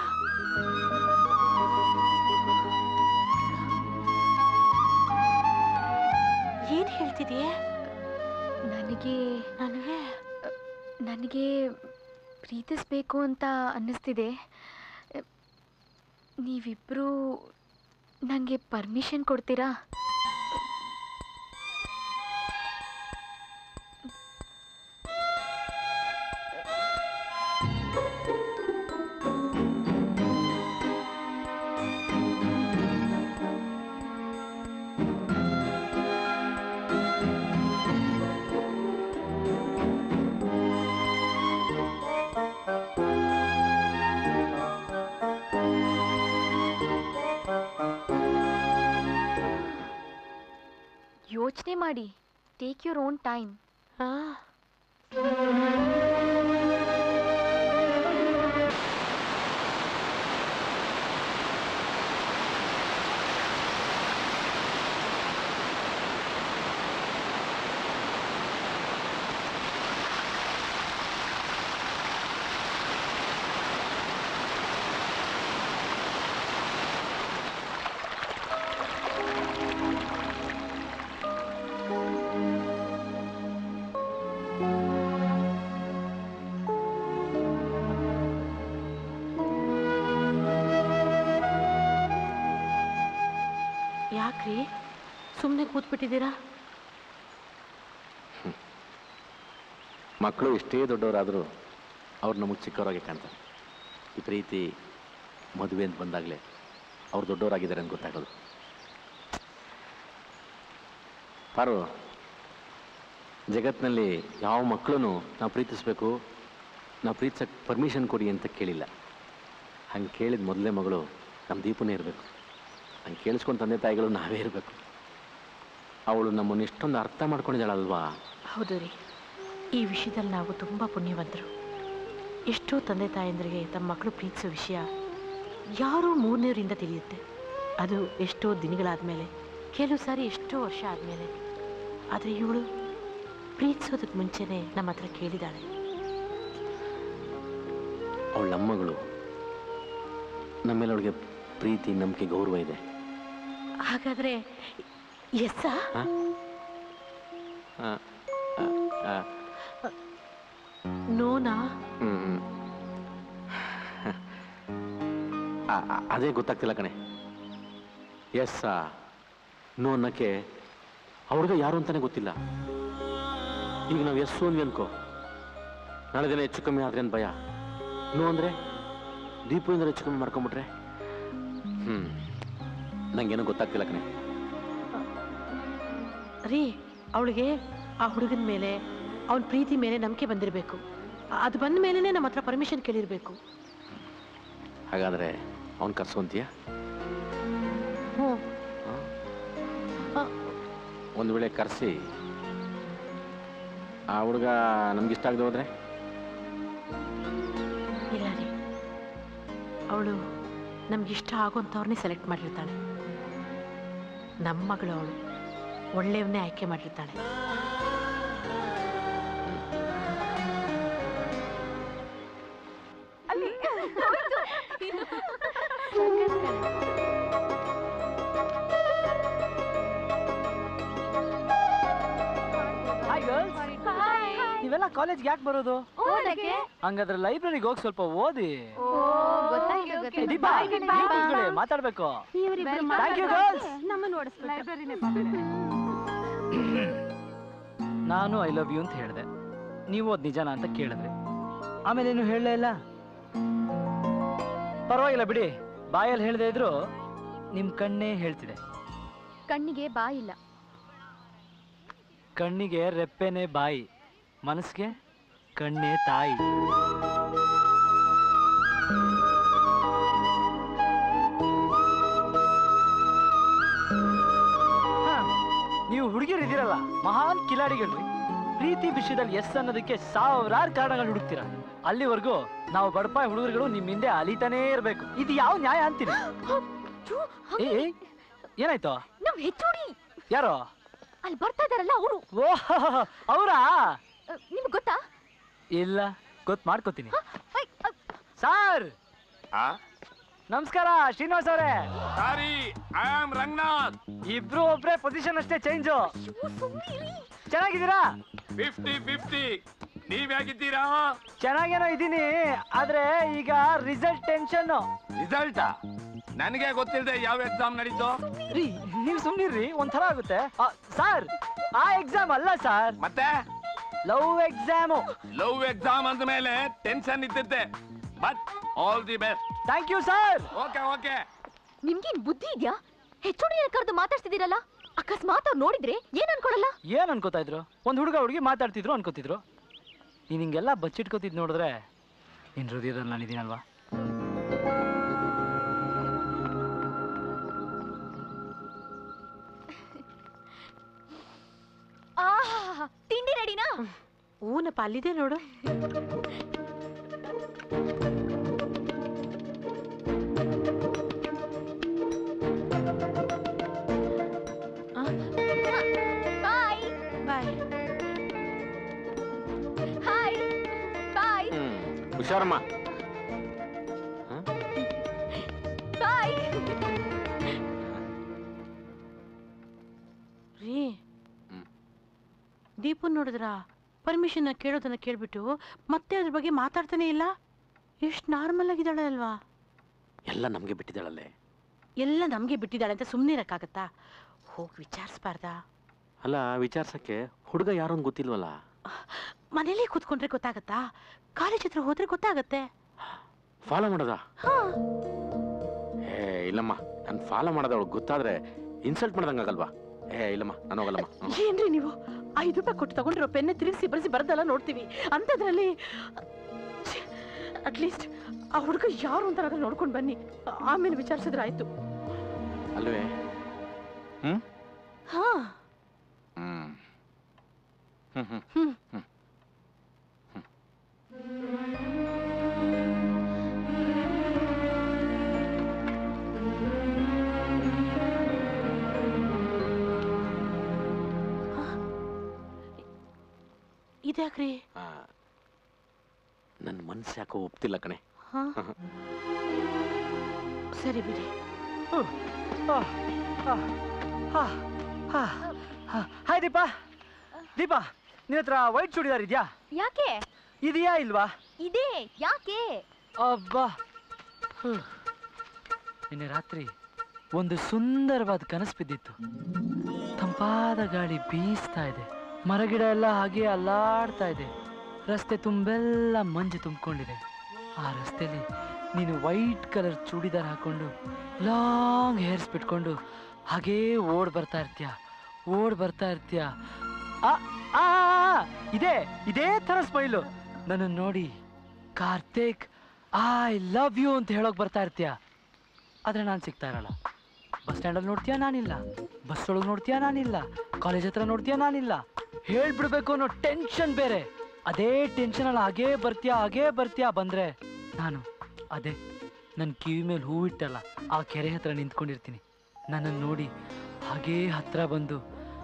ಏನ್ ಹೇಳ್ತಿದೀಯ ನನಗೆ ನನಗೆ ನನಗೆ ಪ್ರೀತಿಸ್ಬೇಕು ಅಂತ ಅನ್ನಿಸ್ತಿದೆ ನೀವಿಬ್ರು ನನಗೆ ಪರ್ಮಿಷನ್ ಕೊಡ್ತೀರಾ ಯೋಚನೆ ಮಾಡಿ ಟೇಕ್ ಯುವರ್ ಓನ್ ಟೈಮ್ ಯಾಕ್ರಿ ಸುಮ್ಮನೆ ಕೂತ್ಬಿಟ್ಟಿದ್ದೀರಾ ಮಕ್ಕಳು ಎಷ್ಟೇ ದೊಡ್ಡವರಾದರೂ ಅವ್ರು ನಮಗೆ ಚಿಕ್ಕವರಾಗೆ ಕಾಣ್ತಾರೆ ಈ ಪ್ರೀತಿ ಮದುವೆ ಅಂತ ಬಂದಾಗಲೇ ಅವ್ರು ದೊಡ್ಡವರಾಗಿದ್ದಾರೆ ಅಂತ ಗೊತ್ತಾಗೋದು ಪಾರು ಜಗತ್ತಿನಲ್ಲಿ ಯಾವ ಮಕ್ಕಳೂ ನಾವು ಪ್ರೀತಿಸ್ಬೇಕು ನಾವು ಪ್ರೀತಿಸಕ್ಕೆ ಪರ್ಮಿಷನ್ ಕೊಡಿ ಅಂತ ಕೇಳಿಲ್ಲ ಹಂಗೆ ಕೇಳಿದ ಮೊದಲೇ ಮಗಳು ನಮ್ಮ ದೀಪನೇ ಇರಬೇಕು ಹಂಗೆ ಕೇಳಿಸ್ಕೊಂಡು ತಂದೆ ತಾಯಿಗಳು ನಾವೇ ಇರಬೇಕು ಅವಳು ನಮ್ಮನ್ನು ಇಷ್ಟೊಂದು ಅರ್ಥ ಮಾಡ್ಕೊಂಡಿದ್ದಾಳಲ್ವಾ ಹೌದು ರೀ ಈ ವಿಷಯದಲ್ಲಿ ನಾವು ತುಂಬ ಪುಣ್ಯವಂತರು ಎಷ್ಟೋ ತಂದೆ ತಾಯಂದ್ರಿಗೆ ತಮ್ಮ ಮಕ್ಕಳು ಪ್ರೀತಿಸೋ ವಿಷಯ ಯಾರೋ ಮೂರನೇವರಿಂದ ತಿಳಿಯುತ್ತೆ ಅದು ಎಷ್ಟೋ ದಿನಗಳಾದಮೇಲೆ ಕೆಲವು ಸಾರಿ ಎಷ್ಟೋ ವರ್ಷ ಆದಮೇಲೆ ಆದರೆ ಇವಳು ಪ್ರೀತಿಸೋದಕ್ಕೆ ಮುಂಚೆನೇ ನಮ್ಮ ಹತ್ರ ಕೇಳಿದಾಳೆ ಅವಳ ನಮ್ಮಗಳು ನಮ್ಮೇಲೆ ಅವಳಿಗೆ ಪ್ರೀತಿ ನಂಬಿಕೆ ಗೌರವ ಇದೆ ಹಾಗಾದರೆ ಎಸ್ಸ ಆ? ಆ, ಆ, ಆ, ನೋನಾ ಹ್ಮ್, ಹ್ಮ್. ಆ, ಆ, ಅದೇ ಗೊತ್ತಾಗ್ತಿಲ್ಲ ಕಣೆ ಎಸ್ ನೋ ಅನ್ನಕ್ಕೆ ಆ ಹುಡುಗ ಯಾರು ಅಂತಾನೆ ಗೊತ್ತಿಲ್ಲ ಈಗ ನಾವು ಎಸ್ ಅಂದ್ವಿ ಅನ್ಕೋ ನಾಳೆ ದಿನ ಹೆಚ್ಚು ಕಮ್ಮಿ ಆದ್ರೆ ಭಯ ನೋ ಅಂದ್ರೆ ದೀಪದಿಂದ ಹೆಚ್ಚು ಕಮ್ಮಿ ಮಾಡ್ಕೊಂಬಿಟ್ರೆ ಹ್ಮ್ ನಂಗೇನು ಗೊತ್ತಾಗ್ತಿಲ್ಲ ಕಣೆ ರೀ ಅವಳಿಗೆ ಆ ಹುಡುಗನ ಮೇಲೆ ಅವನ ಪ್ರೀತಿ ಮೇಲೆ ನಂಬಿಕೆ ಬಂದಿರಬೇಕು ಅದು ಬಂದ ಮೇಲೇ ನಮ್ಮ ಹತ್ರ ಪರ್ಮಿಷನ್ ಕೇಳಿರ್ಬೇಕು ಹಾಗಾದ್ರೆ ಅವನ್ ಕರ್ಸೋಂತೀಯ ಹ್ಞೂ ಒಂದು ವೇಳೆ ಕರೆಸಿ ಆ ಹುಡುಗ ನಮ್ಗಿಷ್ಟ ಆಗದೆ ಹೋದ್ರೆ ಇಲ್ಲ ರೀ ಅವಳು ನಮ್ಗಿಷ್ಟ ಆಗೋಂಥವ್ರನ್ನೇ ಸೆಲೆಕ್ಟ್ ಮಾಡಿರ್ತಾಳೆ ನಮ್ಮ ಮಗಳು ಅವಳು ಒಳ್ಳೆಯವನ್ನೇ ಆಯ್ಕೆ ಮಾಡಿರ್ತಾಳೆ ಹಾಯ್ ಗರ್ಲ್ಸ್ ನೀವೆಲ್ಲ ಕಾಲೇಜ್ಗೆ ಯಾಕೆ ಬರೋದು ಹಂಗಾದ್ರೆ ಲೈಬ್ರರಿಗೆ ಹೋಗಿ ಸ್ವಲ್ಪ ಓದಿ ಏ, ದೀಪಾ ನೀವು ಕೂತ್ಕೊಳ್ಳಿ, ಮಾತಾಡ್ಬೇಕು ಥ್ಯಾಂಕ್ ಯು ಗರ್ಲ್ಸ್ ನಾನು ಐ ಲವ್ ಯು ಅಂತ ಹೇಳಿದೆ ನೀವು ಅದ್ ನಿಜಾನ ಅಂತ ಕೇಳಿದ್ರಿ ಆಮೇಲೆ ಏನು ಹೇಳಲೇ ಇಲ್ಲ ಪರವಾಗಿಲ್ಲ ಬಿಡಿ ಬಾಯಲ್ಲಿ ಹೇಳದೇ ಇದ್ರು ನಿಮ್ ಕಣ್ಣೇ ಹೇಳ್ತಿದೆ ಕಣ್ಣಿಗೆ ಬಾಯಿಲ್ಲ ಕಣ್ಣಿಗೆ ರೆಪ್ಪೆನೆ ಬಾಯಿ ಮನಸ್ಸಿಗೆ ಕಣ್ಣೇ ತಾಯಿ ಹಾ, ನೀವು ಹುಡುಗಿರು ಇದ್ದೀರಲ್ಲ ಮಹಾನ್ ಕಿಲಾಡಿಗಳ್ರಿ ಪ್ರೀತಿ ವಿಷಯದಲ್ಲಿ ಎಸ್ ಅನ್ನೋದಕ್ಕೆ ಸಾವಿರಾರು ಕಾರಣಗಳು ಹುಡುಕ್ತೀರ ಅಲ್ಲಿವರೆಗೂ ನಾವು ಬಡಪಾಯಿ ಹುಡುಗರುಗಳು ನಿಮ್ ಹಿಂದೆ ಅಲಿತಾನೇ ಇರ್ಬೇಕು ಇದು ಯಾವ ನ್ಯಾಯ ಅಂತೀನಿ ಏ ಏ, ಏನಾಯ್ತು ನಮ್ ಹೆಚ್ಚೋಡಿ ಯಾರೋ ಅಲ್ಲಿ ಬರ್ತಾ ಇದಾರಲ್ಲ ಅವರು ಓ ಅವರಾ ನಿಮ್ಗೆ ಗೊತ್ತಾ ಇಲ್ಲ ಗೊತ್ತು ಮಾಡ್ಕೋತೀನಿ ಸರ್ ನಮಸ್ಕಾರ ಶ್ರೀನಿವಾಸ್ ಅವರೇ ಸಾರಿ ಐ ಆಮ್ ರಂಗನಾಥ್ ಇಬ್ರು ಒಬ್ರೆ ಪೊಸಿಷನ್ ಅಷ್ಟೇ ಚೇಂಜು ಚೆನ್ನಾಗಿದ್ದೀರಾ ಫಿಫ್ಟಿ ಫಿಫ್ಟಿ ನೀವ್ ಹೇಗಿದ್ದೀರಾ ಚೆನ್ನಾಗೇನೋ ಇದ್ದೀನಿ ಆದ್ರೆ ಈಗ ರಿಸಲ್ಟ್ ಟೆನ್ಷನ್ ರಿಸಲ್ಟ್ ನನಗೆ ಗೊತ್ತಿಲ್ಲದೆ ಯಾವ ಎಕ್ಸಾಮ್ ನಡೀತು ರೀ ನೀವು ಸುಮ್ನಿರ್ರಿ ಒಂಥರ ಆಗುತ್ತೆ ಸರ್ ಆ ಎಕ್ಸಾಮ್ ಅಲ್ಲ ಸರ್ ಮತ್ತೆ ಲವ್ ಎಕ್ಸಾಮು ಲವ್ ಎಕ್ಸಾಮ್ ಅಂದ ಮೇಲೆ ಟೆನ್ಷನ್ ಇದ್ದಿದ್ದೆ but all the best thank you sir okay okay ನಿಮ್ಗೇನ್ ಬುದ್ಧಿ ಇದ್ಯಾ ಹೆಚ್ಚೋಡಿ ಕರೆದು ಮಾತಾಡ್ತಿದ್ದೀರಲ್ಲ ಅಕಸ್ಮಾತ್ ಅವ್ರು ನೋಡಿದ್ರೆ ಏನ್ ಅನ್ಕೊಳಲ್ಲ ಏನ್ ಅನ್ಕೋತಾ ಇದ್ರು ಒಂದ್ ಹುಡುಗ ಹುಡುಗಿ ಮಾತಾಡ್ತಿದ್ರು ಅನ್ಕೋತಿದ್ರು ನೀನ್ ಹಿಂಗೆಲ್ಲ ಬಚ್ಚಿಟ್ಕೋತಿದ್ ನೋಡಿದ್ರೆ ನಿನ್ ಹೃದಯದಲ್ಲಿ ನಾನಿದ್ದೀನಲ್ವಾ ಆಹಾ ತಿಂಡಿ ರೆಡಿನಾ ಹೂನಪ್ಪ ಅಲ್ಲಿದೆ ನೋಡು ಬಾಯ್ ಬಾಯ್ ಹಾಯ್ ಬಾಯ್ ಹ್ಮ್ ಹುಷಾರಮ್ಮ ಬಾಯ್ ರೀ ದೀಪು ನೋಡಿದ್ರ ಪರ್ಮಿಷನ್ ಕೇಳೋದನ್ನ ಕೇಳ್ಬಿಟ್ಟು ಮತ್ತೆ ಅದ್ರ ಬಗ್ಗೆ ಮಾತಾಡ್ತಾನೆ ಇಲ್ಲ ಎಷ್ಟು ನಾರ್ಮಲ್ ಆಗಿದ್ದಾಳೆ ಅಲ್ವಾ ಎಲ್ಲ ನಮ್ಗೆ ಬಿಟ್ಟಿದ್ದಾಳಲ್ಲೇ ಎಲ್ಲ ನಮಗೆ ಬಿಟ್ಟಿದ್ದಾಳೆ ಅಂತ ಸುಮ್ಮನೆ ಇರಕ್ಕಾಗತ್ತಾ ಹೋಗಿ ವಿಚಾರಿಸ್ಬಾರ್ದಾ ಅಲ್ಲ ವಿಚಾರ್ಸಕ್ಕೆ ಹುಡುಗ ಯಾರು ಅಂತ ಗೊತ್ತಿಲ್ವಲ್ಲ ಮನೇಲಿ ಕೂತ್ಕೊಂಡ್ರೆ ಗೊತ್ತಾಗತ್ತಾ ಕಾಲೇಜ್ ಹತ್ರ ಹೋದ್ರೆ ಗೊತ್ತಾಗತ್ತೆ ಫಾಲೋ ಮಾಡೋದಾ ಹಾ ಏ ಇಲ್ಲಮ್ಮ ನಾನು ಫಾಲೋ ಮಾಡೋದು ಅವಳು ಗೊತ್ತಾದ್ರೆ ಇನ್ಸಲ್ಟ್ ಮಾಡ್ದಂಗಾಗಲ್ವಾ ಏ ಇಲ್ಲಮ್ಮ ನಾನು ಹೋಗಲ್ಲಮ್ಮ ಹ್ಮ್. ಏನ್ರಿ ನೀವು ಐದು ರೂಪಾಯಿ ಕೊಟ್ಟು ತಗೊಂಡಿರೋ ಪೆನ್ನೆ ತಿರುಗಿಸಿ ಬರೆಸಿ ಬರೆದೆಲ್ಲ ನೋಡ್ತೀವಿ ಅಂಥದ್ರಲ್ಲಿ ಅಟ್ಲೀಸ್ಟ್ ಆ ಹುಡುಗ ಯಾರು ಅಂತ ನಾವೆಲ್ಲ ನೋಡ್ಕೊಂಡು ಬನ್ನಿ ಆಮೇಲೆ ವಿಚಾರಿಸಿದ್ರೆ ಆಯ್ತು ಅಲ್ವೇ ಹ್ಮ್ ಹಾ ಹ್ಮ್ ಹ್ಮ್ ಹ್ಮ್ ಹ್ಮ್ ಹ್ಮ್ ಇದ್ಯಾಕ್ರಿ ನನ್ನ ಮನ್ಸು ಯಾಕೋ ಒಪ್ತಿಲ್ಲ ಕಣೆ ಹಾ ಸರಿ ಬಿಡಿ ಹಾಯ್ ದೀಪಾ ದೀಪಾ ನಿನ್ನ ಹತ್ರ ವೈಟ್ ಚೂಡಿದಾರ್ ಇದೆಯಾ ಯಾಕೆ ಇದೆಯಾ ಇಲ್ವಾ ಇದೇ ಯಾಕೆ ಅಬ್ಬಾ ಹ್ಮ್. ನಿನ್ನೆ ರಾತ್ರಿ ಒಂದು ಸುಂದರವಾದ ಕನಸು ಬಿದ್ದಿತ್ತು ತಂಪಾದ ಗಾಳಿ ಬೀಸ್ತಾ ಇದೆ ಮರಗಿಡ ಎಲ್ಲ ಹಾಗೆ ಅಲ್ಲಾಡ್ತಾ ಇದೆ ರಸ್ತೆ ತುಂಬೆಲ್ಲ ಮಂಜು ತುಂಬಿಕೊಂಡಿದೆ ಆ ರಸ್ತೆಯಲ್ಲಿ ನೀನು ವೈಟ್ ಕಲರ್ ಚೂಡಿದಾರ್ ಹಾಕೊಂಡು ಲಾಂಗ್ ಹೇರ್ಸ್ ಬಿಟ್ಕೊಂಡು ಹಾಗೇ ಓಡ್ ಬರ್ತಾ ಇರ್ತೀಯ ಓಡ್ ಬರ್ತಾ ಇರ್ತೀಯ ಆ, ಆ, ಆ, ಇದೇ ಇದೇ ಥರ ಸ್ಮೈಲು ನನ್ನ ನೋಡಿ ಕಾರ್ತಿಕ್ ಐ ಲವ್ ಯು ಅಂತ ಹೇಳೋಕ್ ಬರ್ತಾ ಇರ್ತೀಯ ಆದ್ರೆ ನಾನು ಸಿಗ್ತಾ ಇರಲ್ಲ ಬಸ್ ಸ್ಟ್ಯಾಂಡಲ್ಲಿ ನೋಡ್ತೀಯಾ ನಾನಿಲ್ಲ ಬಸ್ ಒಳಗೆ ನೋಡ್ತೀಯಾ ನಾನಿಲ್ಲ ಕಾಲೇಜ್ ಹತ್ರ ನೋಡ್ತೀಯಾ ನಾನಿಲ್ಲ ಹೇಳ್ಬಿಡ್ಬೇಕು ಅನ್ನೋ ಟೆನ್ಷನ್ ಬೇರೆ ಅದೇ ಟೆನ್ಷನಲ್ಲಿ ಹಾಗೇ ಬರ್ತೀಯಾ ಹಾಗೇ ಬರ್ತೀಯಾ ಬಂದ್ರೆ ನಾನು ಅದೇ ನನ್ನ ಕಿವಿ ಮೇಲೆ ಹೂವಿಟ್ಟಲ್ಲ ಆ ಕೆರೆ ಹತ್ರ ನಿಂತ್ಕೊಂಡಿರ್ತೀನಿ ನನ್ನನ್ನು ನೋಡಿ ಹಾಗೇ ಹತ್ರ ಬಂದು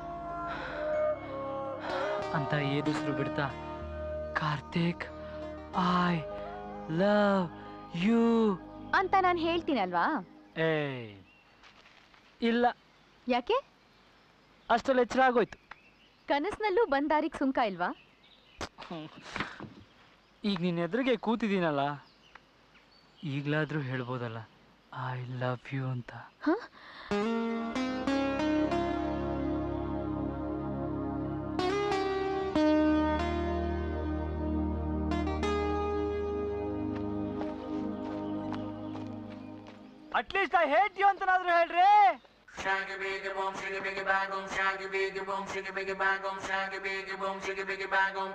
ಅಂತ ಏದುಸಿರು ಬಿಡ್ತಾ ಕಾರ್ತಿಕ್ ಐ ಲವ್ ಯು ಅಂತ ನಾನು ಹೇಳ್ತೀನಲ್ವಾ ಏ ಇಲ್ಲ ಯಾಕೆ ಅಷ್ಟರಲ್ಲಿ ಎಚ್ಚರ ಆಗೋಯ್ತು ಕನಸ್ನಲ್ಲೂ ಬಂದಾರಿಗ್ ಸುಂಕ ಇಲ್ವಾ ಈಗ ನಿನ್ನ ಎದುರಿಗೆ ಕೂತಿದ್ದೀನಲ್ಲ ಈಗಲಾದರೂ ಹೇಳ್ಬೋದಲ್ಲ ಐ ಲವ್ ಯು ಅಂತ ಅಟ್ಲೀಸ್ಟ್ ಐ ಹೇಟ್ ಯು ಅಂತನಾದ್ರೂ ಹೇಳ್ರಿ Shaggy biggy boom, shaggy biggy bang boom, shaggy biggy boom, shaggy biggy bang boom, shaggy biggy boom, shaggy biggy bang boom.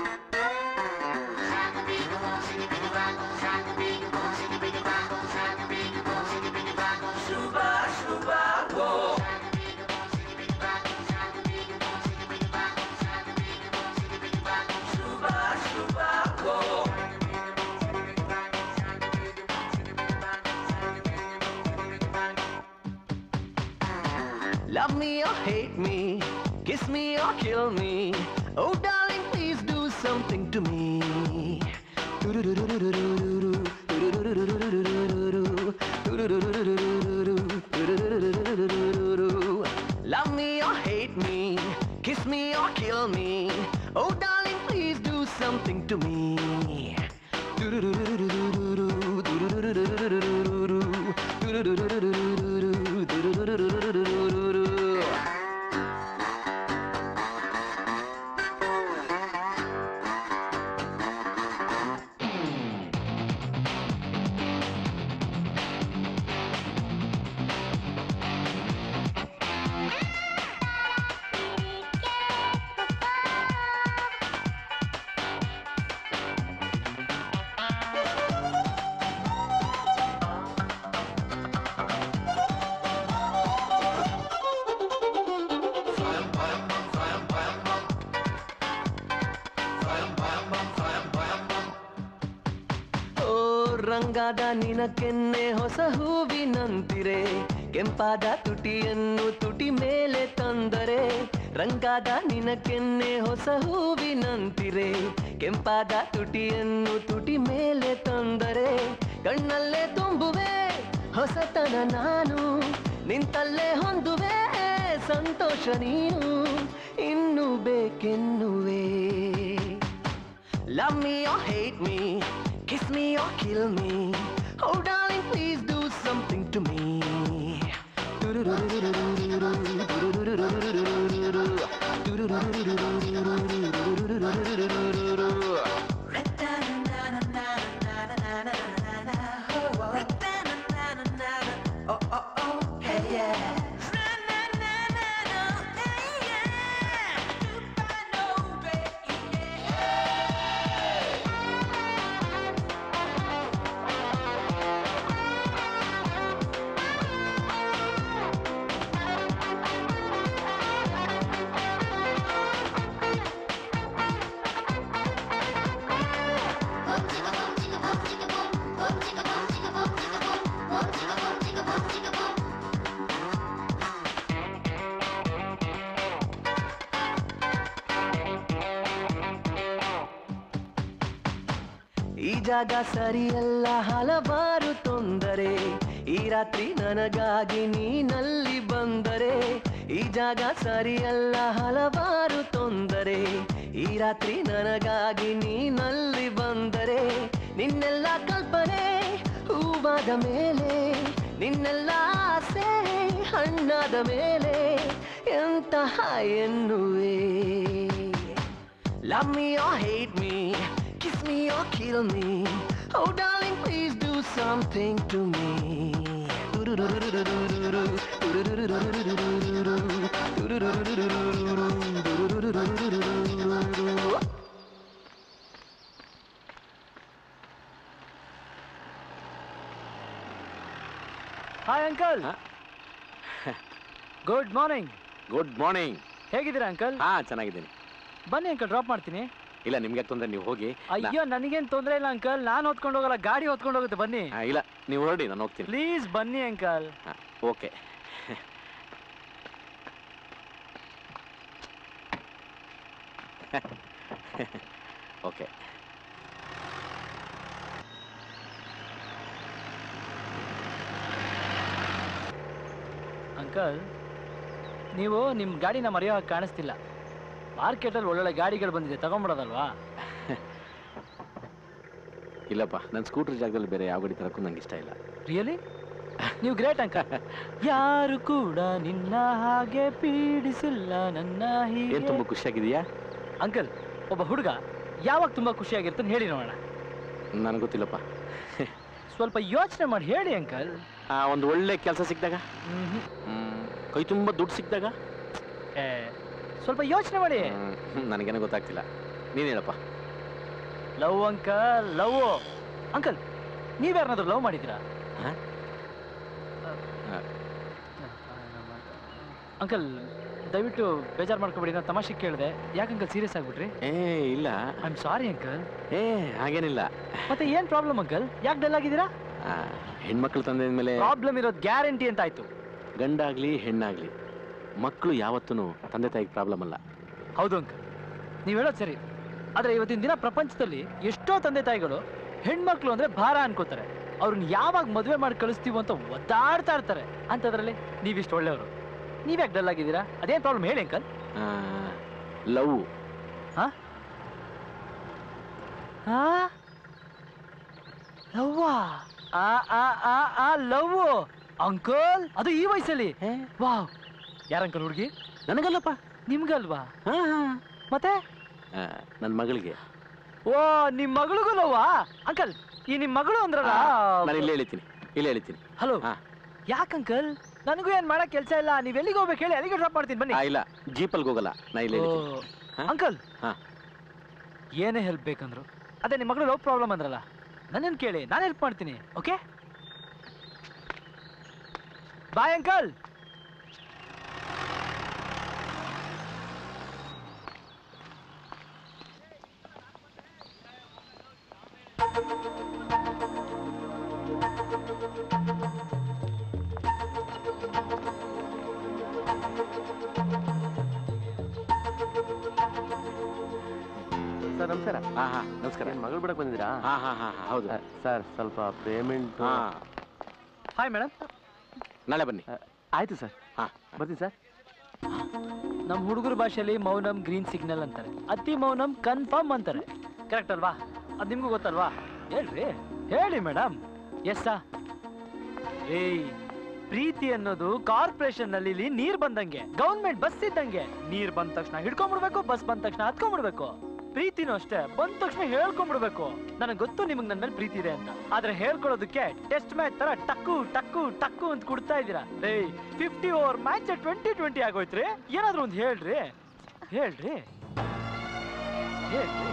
Shaggy biggy boom, shaggy biggy bang boom, shaggy biggy boom, shaggy biggy bang boom, shaggy biggy boom, shaggy biggy bang boom. Shuba, shuba, whoa. Shuba, shuba, whoa. Love me or hate me, kiss me or kill me. Oh, darling, please do something to me. Love me or hate me, kiss me or kill me. Oh, darling, please do something to me. ಓ ರಂಗಾದ ನಿನ ಕೆನ್ನೆ ಹೊಸ ಹೂವಿನಂತಿರೆ ಕೆಂಪಾದ ತುಟಿಯನ್ನು ತುಟಿ ಮೇಲೆ ತಂದರೆ ರಂಗಾದ ನಿನ ಕೆನ್ನೆ ಹೊಸ ಹೂವಿನಂತಿರೆ ಕೆಂಪಾದ ತುಟಿಯನ್ನು ತುಟಿ ಮೇಲೆ ತಂದರೆ ಕಣ್ಣಲ್ಲೇ ತುಂಬುವೆ ಹೊಸತನ ನಾನು ನಿಂತಲ್ಲೇ ಹೊಂದುವೆ ಸಂತೋಷ ನೀನು ಇನ್ನು ಬೇಕೆನ್ನುವೆ Love me or hate me, kiss me or kill me. Oh, darling, please do something to me. Oh, oh, oh, hey, yeah. ಈ ಜಾಗ ಸರಿಯಲ್ಲ ಹಲವಾರು ತೊಂದರೆ ಈ ರಾತ್ರಿ ನನಗಾಗಿ ನೀನಲ್ಲಿ ಬಂದರೆ ಈ ಜಾಗ ಸರಿಯಲ್ಲ ಹಲವಾರು ತೊಂದರೆ ಈ ರಾತ್ರಿ ನನಗಾಗಿ ನೀನಲ್ಲಿ ಬಂದರೆ ನಿನ್ನೆಲ್ಲ ಕಲ್ಪನೆ ಹೂವಾದ ಮೇಲೆ ನಿನ್ನೆಲ್ಲ ಆಸೆ ಹಣ್ಣಾದ ಮೇಲೆ ಎಂತಹ ಎನ್ನುವೆ Love me or hate me, kiss me or kill me. Oh, darling, please do something to me. Hi uncle good morning good morning ಹೇಗಿದ್ದೀರಾ ಅಂಕಲ್ ಹಾ ಚೆನ್ನಾಗಿದ್ದೀನಿ ಬನ್ನಿ ಅಂಕಲ್ ಡ್ರಾಪ್ ಮಾಡ್ತೀನಿ ಇಲ್ಲ ನಿಮ್ಗೆ ತೊಂದರೆ ನೀವು ಹೋಗಿ ನಾ- ಅಯ್ಯೋ ನನಗೇನ್ ತೊಂದರೆ ಇಲ್ಲ ಅಂಕಲ್ ನಾನು ಹೊತ್ಕೊಂಡು ಹೋಗಲ್ಲ ಗಾಡಿ ಹೊತ್ಕೊಂಡು ಹೋಗುತ್ತೆ ಬನ್ನಿ ಆ, ಇಲ್ಲ ನೀವು ಹೊರಡಿ ನಾನು ಹೋಗ್ತೀನಿ ಪ್ಲೀಸ್ ಬನ್ನಿ ಅಂಕಲ್ ಓಕೆ ಓಕೆ ಅಂಕಲ್ ನೀವು ನಿಮ್ಮ ಗಾಡಿನ ಮರೆಯೋ ಹಾಗೆ ಕಾಣಿಸ್ತಿಲ್ಲ ಮಾರ್ಕೆಟಲ್ಲಿ ಒಳ್ಳೊಳ್ಳೆ ಗಾಡಿಗಳು ಬಂದಿದೆ ತಗೊಂಬಿಡೋದಲ್ವಾ ಇಲ್ಲಪ್ಪ ನನ್ನ ಸ್ಕೂಟರ್ ಜಾಗದಲ್ಲಿ ಬೇರೆ ಯಾವ ಗಾಡಿ ತರಕ್ಕೂ ನಂಗೆ ಇಷ್ಟ ಇಲ್ಲ ರಿಯಲಿ ನೀವು ಗ್ರೇಟ್ ಅಂಕಲ್ ಯಾರು ಕೂಡ ನಿನ್ನ ಹಾಗೆ ಪೀಡಿಸಿಲ್ಲ ನನ್ನ ಏನ್ ಹೀಗೆ ತುಂಬಾ ಖುಷಿಯಾಗಿದೆಯಾ ಅಂಕಲ್ ಒಬ್ಬ ಹುಡುಗ ಯಾವಾಗ ತುಂಬಾ ಖುಷಿಯಾಗಿರ್ತಾನೆ ಹೇಳಿ ನೋಡೋಣ ನನಗೆ ಗೊತ್ತಿಲ್ಲಪ್ಪ ಸ್ವಲ್ಪ ಯೋಚನೆ ಮಾಡಿ ಹೇಳಿ ಅಂಕಲ್ ಆ, ಒಂದು ಒಳ್ಳೆ ಕೆಲಸ ಸಿಕ್ಕಿದಾಗ ಕೈ ತುಂಬ ದುಡ್ಡು ಸಿಕ್ಕಿದಾಗ ಏ ಸ್ವಲ್ಪ ಯೋಚನೆ ಮಾಡಿ ನನಗೇನೋ ಗೊತ್ತಾಗ್ತಿಲ್ಲ ನೀನು ಹೇಳಪ್ಪ ಲವ್ ಅಂಕಲ್ ಲವ್ ಅಂಕಲ್ ನೀವ್ಯಾರನ್ನಾದ್ರೂ ಲವ್ ಮಾಡಿದ್ದೀರಾ ಹಾ? ಅಂಕಲ್ ದಯವಿಟ್ಟು ಬೇಜಾರು ಮಾಡ್ಕೊಬೇಡಿ ನಾನು ತಮಾಷೆ ಕೇಳಿದೆ ಯಾಕೆ ಅಂಕಲ್ ಸೀರಿಯಸ್ ಆಗ್ಬಿಟ್ರಿ ಏ ಇಲ್ಲ ಐ ಆಮ್ ಸಾರಿ ಅಂಕಲ್ ಏ ಹಾಗೇನಿಲ್ಲ ಮತ್ತೆ ಏನ್ ಪ್ರಾಬ್ಲಮ್ ಅಂಕಲ್ ಯಾಕೆ ಡಲ್ ಆಗಿದ್ದೀರಾ ಆ, ಹೆಣ್ಮಕ್ಳು ತಂದೆ ಮೇಲೆ ಪ್ರಾಬ್ಲಮ್ ಇರೋದು ಗ್ಯಾರಂಟಿ ಅಂತ ಆಯ್ತು ಗಂಡಾಗ್ಲಿ ಹೆಣ್ಣಾಗ್ಲಿ ಮಕ್ಕಳು ಯಾವತ್ತೂ ತಂದೆ ತಾಯಿಗೆ ಪ್ರಾಬ್ಲಮ್ ಅಲ್ಲ ಹೌದು ಅಂಕಲ್ ನೀವು ಹೇಳೋದು ಸರಿ ಆದ್ರೆ ಇವತ್ತಿನ ದಿನ ಪ್ರಪಂಚದಲ್ಲಿ ಎಷ್ಟೋ ತಂದೆ ತಾಯಿಗಳು ಹೆಣ್ಮಕ್ಳು ಅಂದ್ರೆ ಭಾರ ಅನ್ಕೋತಾರೆ ಅವ್ರನ್ನ ಯಾವಾಗ ಮದುವೆ ಮಾಡಿ ಕಳಿಸ್ತೀವೋ ಅಂತ ಒದ್ದಾಡ್ತಾ ಇರ್ತಾರೆ ಅಂತದ್ರಲ್ಲಿ ನೀವಿಷ್ಟು ಒಳ್ಳೆಯವರು ನೀವ್ಯಾಕೆ ಡಲ್ ಆಗಿದ್ದೀರಾ ಅದೇನ್ ಪ್ರಾಬ್ಲಮ್ ಹೇಳಿ ಅಂಕಲ್ ಲವ್ ಹಾ ಹಾ ಲವ್ವಾ ಆ ಆ ಆ ಆ ಲವ್ ಅಂಕಲ್ ಅದು ಈ ವಯಸ್ಸಲ್ಲಿ ವಾವ್ ಯಾರ ಅಂಕಲ್ ಹುಡುಗಿ ನನಗಲ್ಲಪ್ಪ ನಿಮ್ಗಲ್ವಾ ಮತ್ತೆ ನನ್ನ ಮಗಳಿಗೆ ಓ ನಿಮ್ ಮಗಳಿಗೂ ಲವ್ವಾ ಅಂಕಲ್ ಈ ನಿಮ್ ಮಗಳು ಅಂದ್ರಲ್ಲ ನಾನು ಇಲ್ಲೇ ಹೇಳ್ತೀನಿ ಇಲ್ಲೇ ಹೇಳ್ತೀನಿ ಹಲೋ ಯಾಕ ಅಂಕಲ್ ನನಗೂ ಏನ್ ಮಾಡಕ್ ಕೆಲ್ಸ ಇಲ್ಲ ನೀವ್ ಎಲ್ಲಿಗೆ ಹೋಗ್ಬೇಕು ಹೇಳಿ ಅಲ್ಲಿಗೆ ಡ್ರಾಪ್ ಮಾಡ್ತೀನಿ ಬನ್ನಿ ಆ, ಇಲ್ಲ ಜೀಪಲ್ಗೆ ಹೋಗಲ್ಲ ನಾ ಇಲ್ಲೇ ಹೇಳ್ತೀನಿ ಓ, ಅಂಕಲ್ ಹಾ. ಏನೇ ಹೆಲ್ಪ್ ಬೇಕಂದ್ರು ಅದೇ ನಿಮ್ಮ ಮಗಳು ಲವ್ ಪ್ರಾಬ್ಲಮ್ ಅಂದ್ರಲ್ಲ ನನ್ನನ್ನು ಕೇಳಿ ನಾನು ಹೆಲ್ಪ್ ಮಾಡ್ತೀನಿ ಓಕೆ ಬಾಯ್ ಅಂಕಲ್ ಸರ್ ನಮಸ್ಕಾರ ಹಾ ಹಾ ನಮಸ್ಕಾರ ಏನ್ ಮಗಳು ಬಿಡಕ್ ಬಂದಿದ್ದೀರಾ ಹಾ ಹಾ ಹಾ ಹೌದು ಸರ್ ಸ್ವಲ್ಪ ಪೇಮೆಂಟ್ ಹಾ ಹಾಯ್ ಮೇಡಮ್ ನಾಳೆ ಬನ್ನಿ ಆಯ್ತು ಸರ್ ಹಾ ಬರ್ತೀನಿ ಸರ್ ನಮ್ಮ ಹುಡುಗರ ಭಾಷೆಯಲ್ಲಿ ಮೌನಂ ಗ್ರೀನ್ ಸಿಗ್ನಲ್ ಅಂತಾರೆ ಅತಿ ಮೌನಂ ಕನ್ಫರ್ಮ್ ಅಂತಾರೆ ಕರೆಕ್ಟ್ ಅಲ್ವಾ ಅದು ನಿಮ್ಗೂ ಗೊತ್ತಲ್ವಾ ಹೇಳ್ರಿ ಹೇಳಿ ಮೇಡಮ್ ಎಸ್ಸಾ ಏಯ್ ಪ್ರೀತಿ ಅನ್ನೋದು ಕಾರ್ಪೊರೇಷನ್ ನಲ್ಲಿ ಇಲ್ಲಿ ನೀರ್ ಬಂದಂಗೆ ಗವರ್ಮೆಂಟ್ ಬಸ್ ಇದ್ದಂಗೆ ನೀರ್ ಬಂದ ತಕ್ಷಣ ಹಿಡ್ಕೊಂಡ್ಬಿಡ್ಬೇಕು ಬಸ್ ಬಂದ ತಕ್ಷಣ ಹತ್ಕೊಂಡ್ಬಿಡ್ಬೇಕು ಪ್ರೀತಿನೂ ಅಷ್ಟೇ ಬಂದ ತಕ್ಷಣ ಹೇಳ್ಕೊಂಡ್ಬಿಡ್ಬೇಕು ನನಗೆ ಗೊತ್ತು ನಿಮಗೆ ನನ್ನ ಮೇಲೆ ಪ್ರೀತಿ ಇದೆ ಅಂತ ಆದ್ರೆ ಹೇಳ್ಕೊಳ್ಳೋದಕ್ಕೆ ಟೆಸ್ಟ್ ಮ್ಯಾಚ್ ತರ ಟಕ್ಕು ಟಕ್ಕು ಟಕ್ಕು ಅಂತ ಕೊಡ್ತಾ ಇದ್ದೀರಾ ಏಯ್ fifty over match twenty twenty ಆಗೋಯ್ತ್ರಿ ಏನಾದ್ರೂ ಒಂದು ಹೇಳ್ರಿ ಹೇಳ್ರಿ ಹೇಳ್ರಿ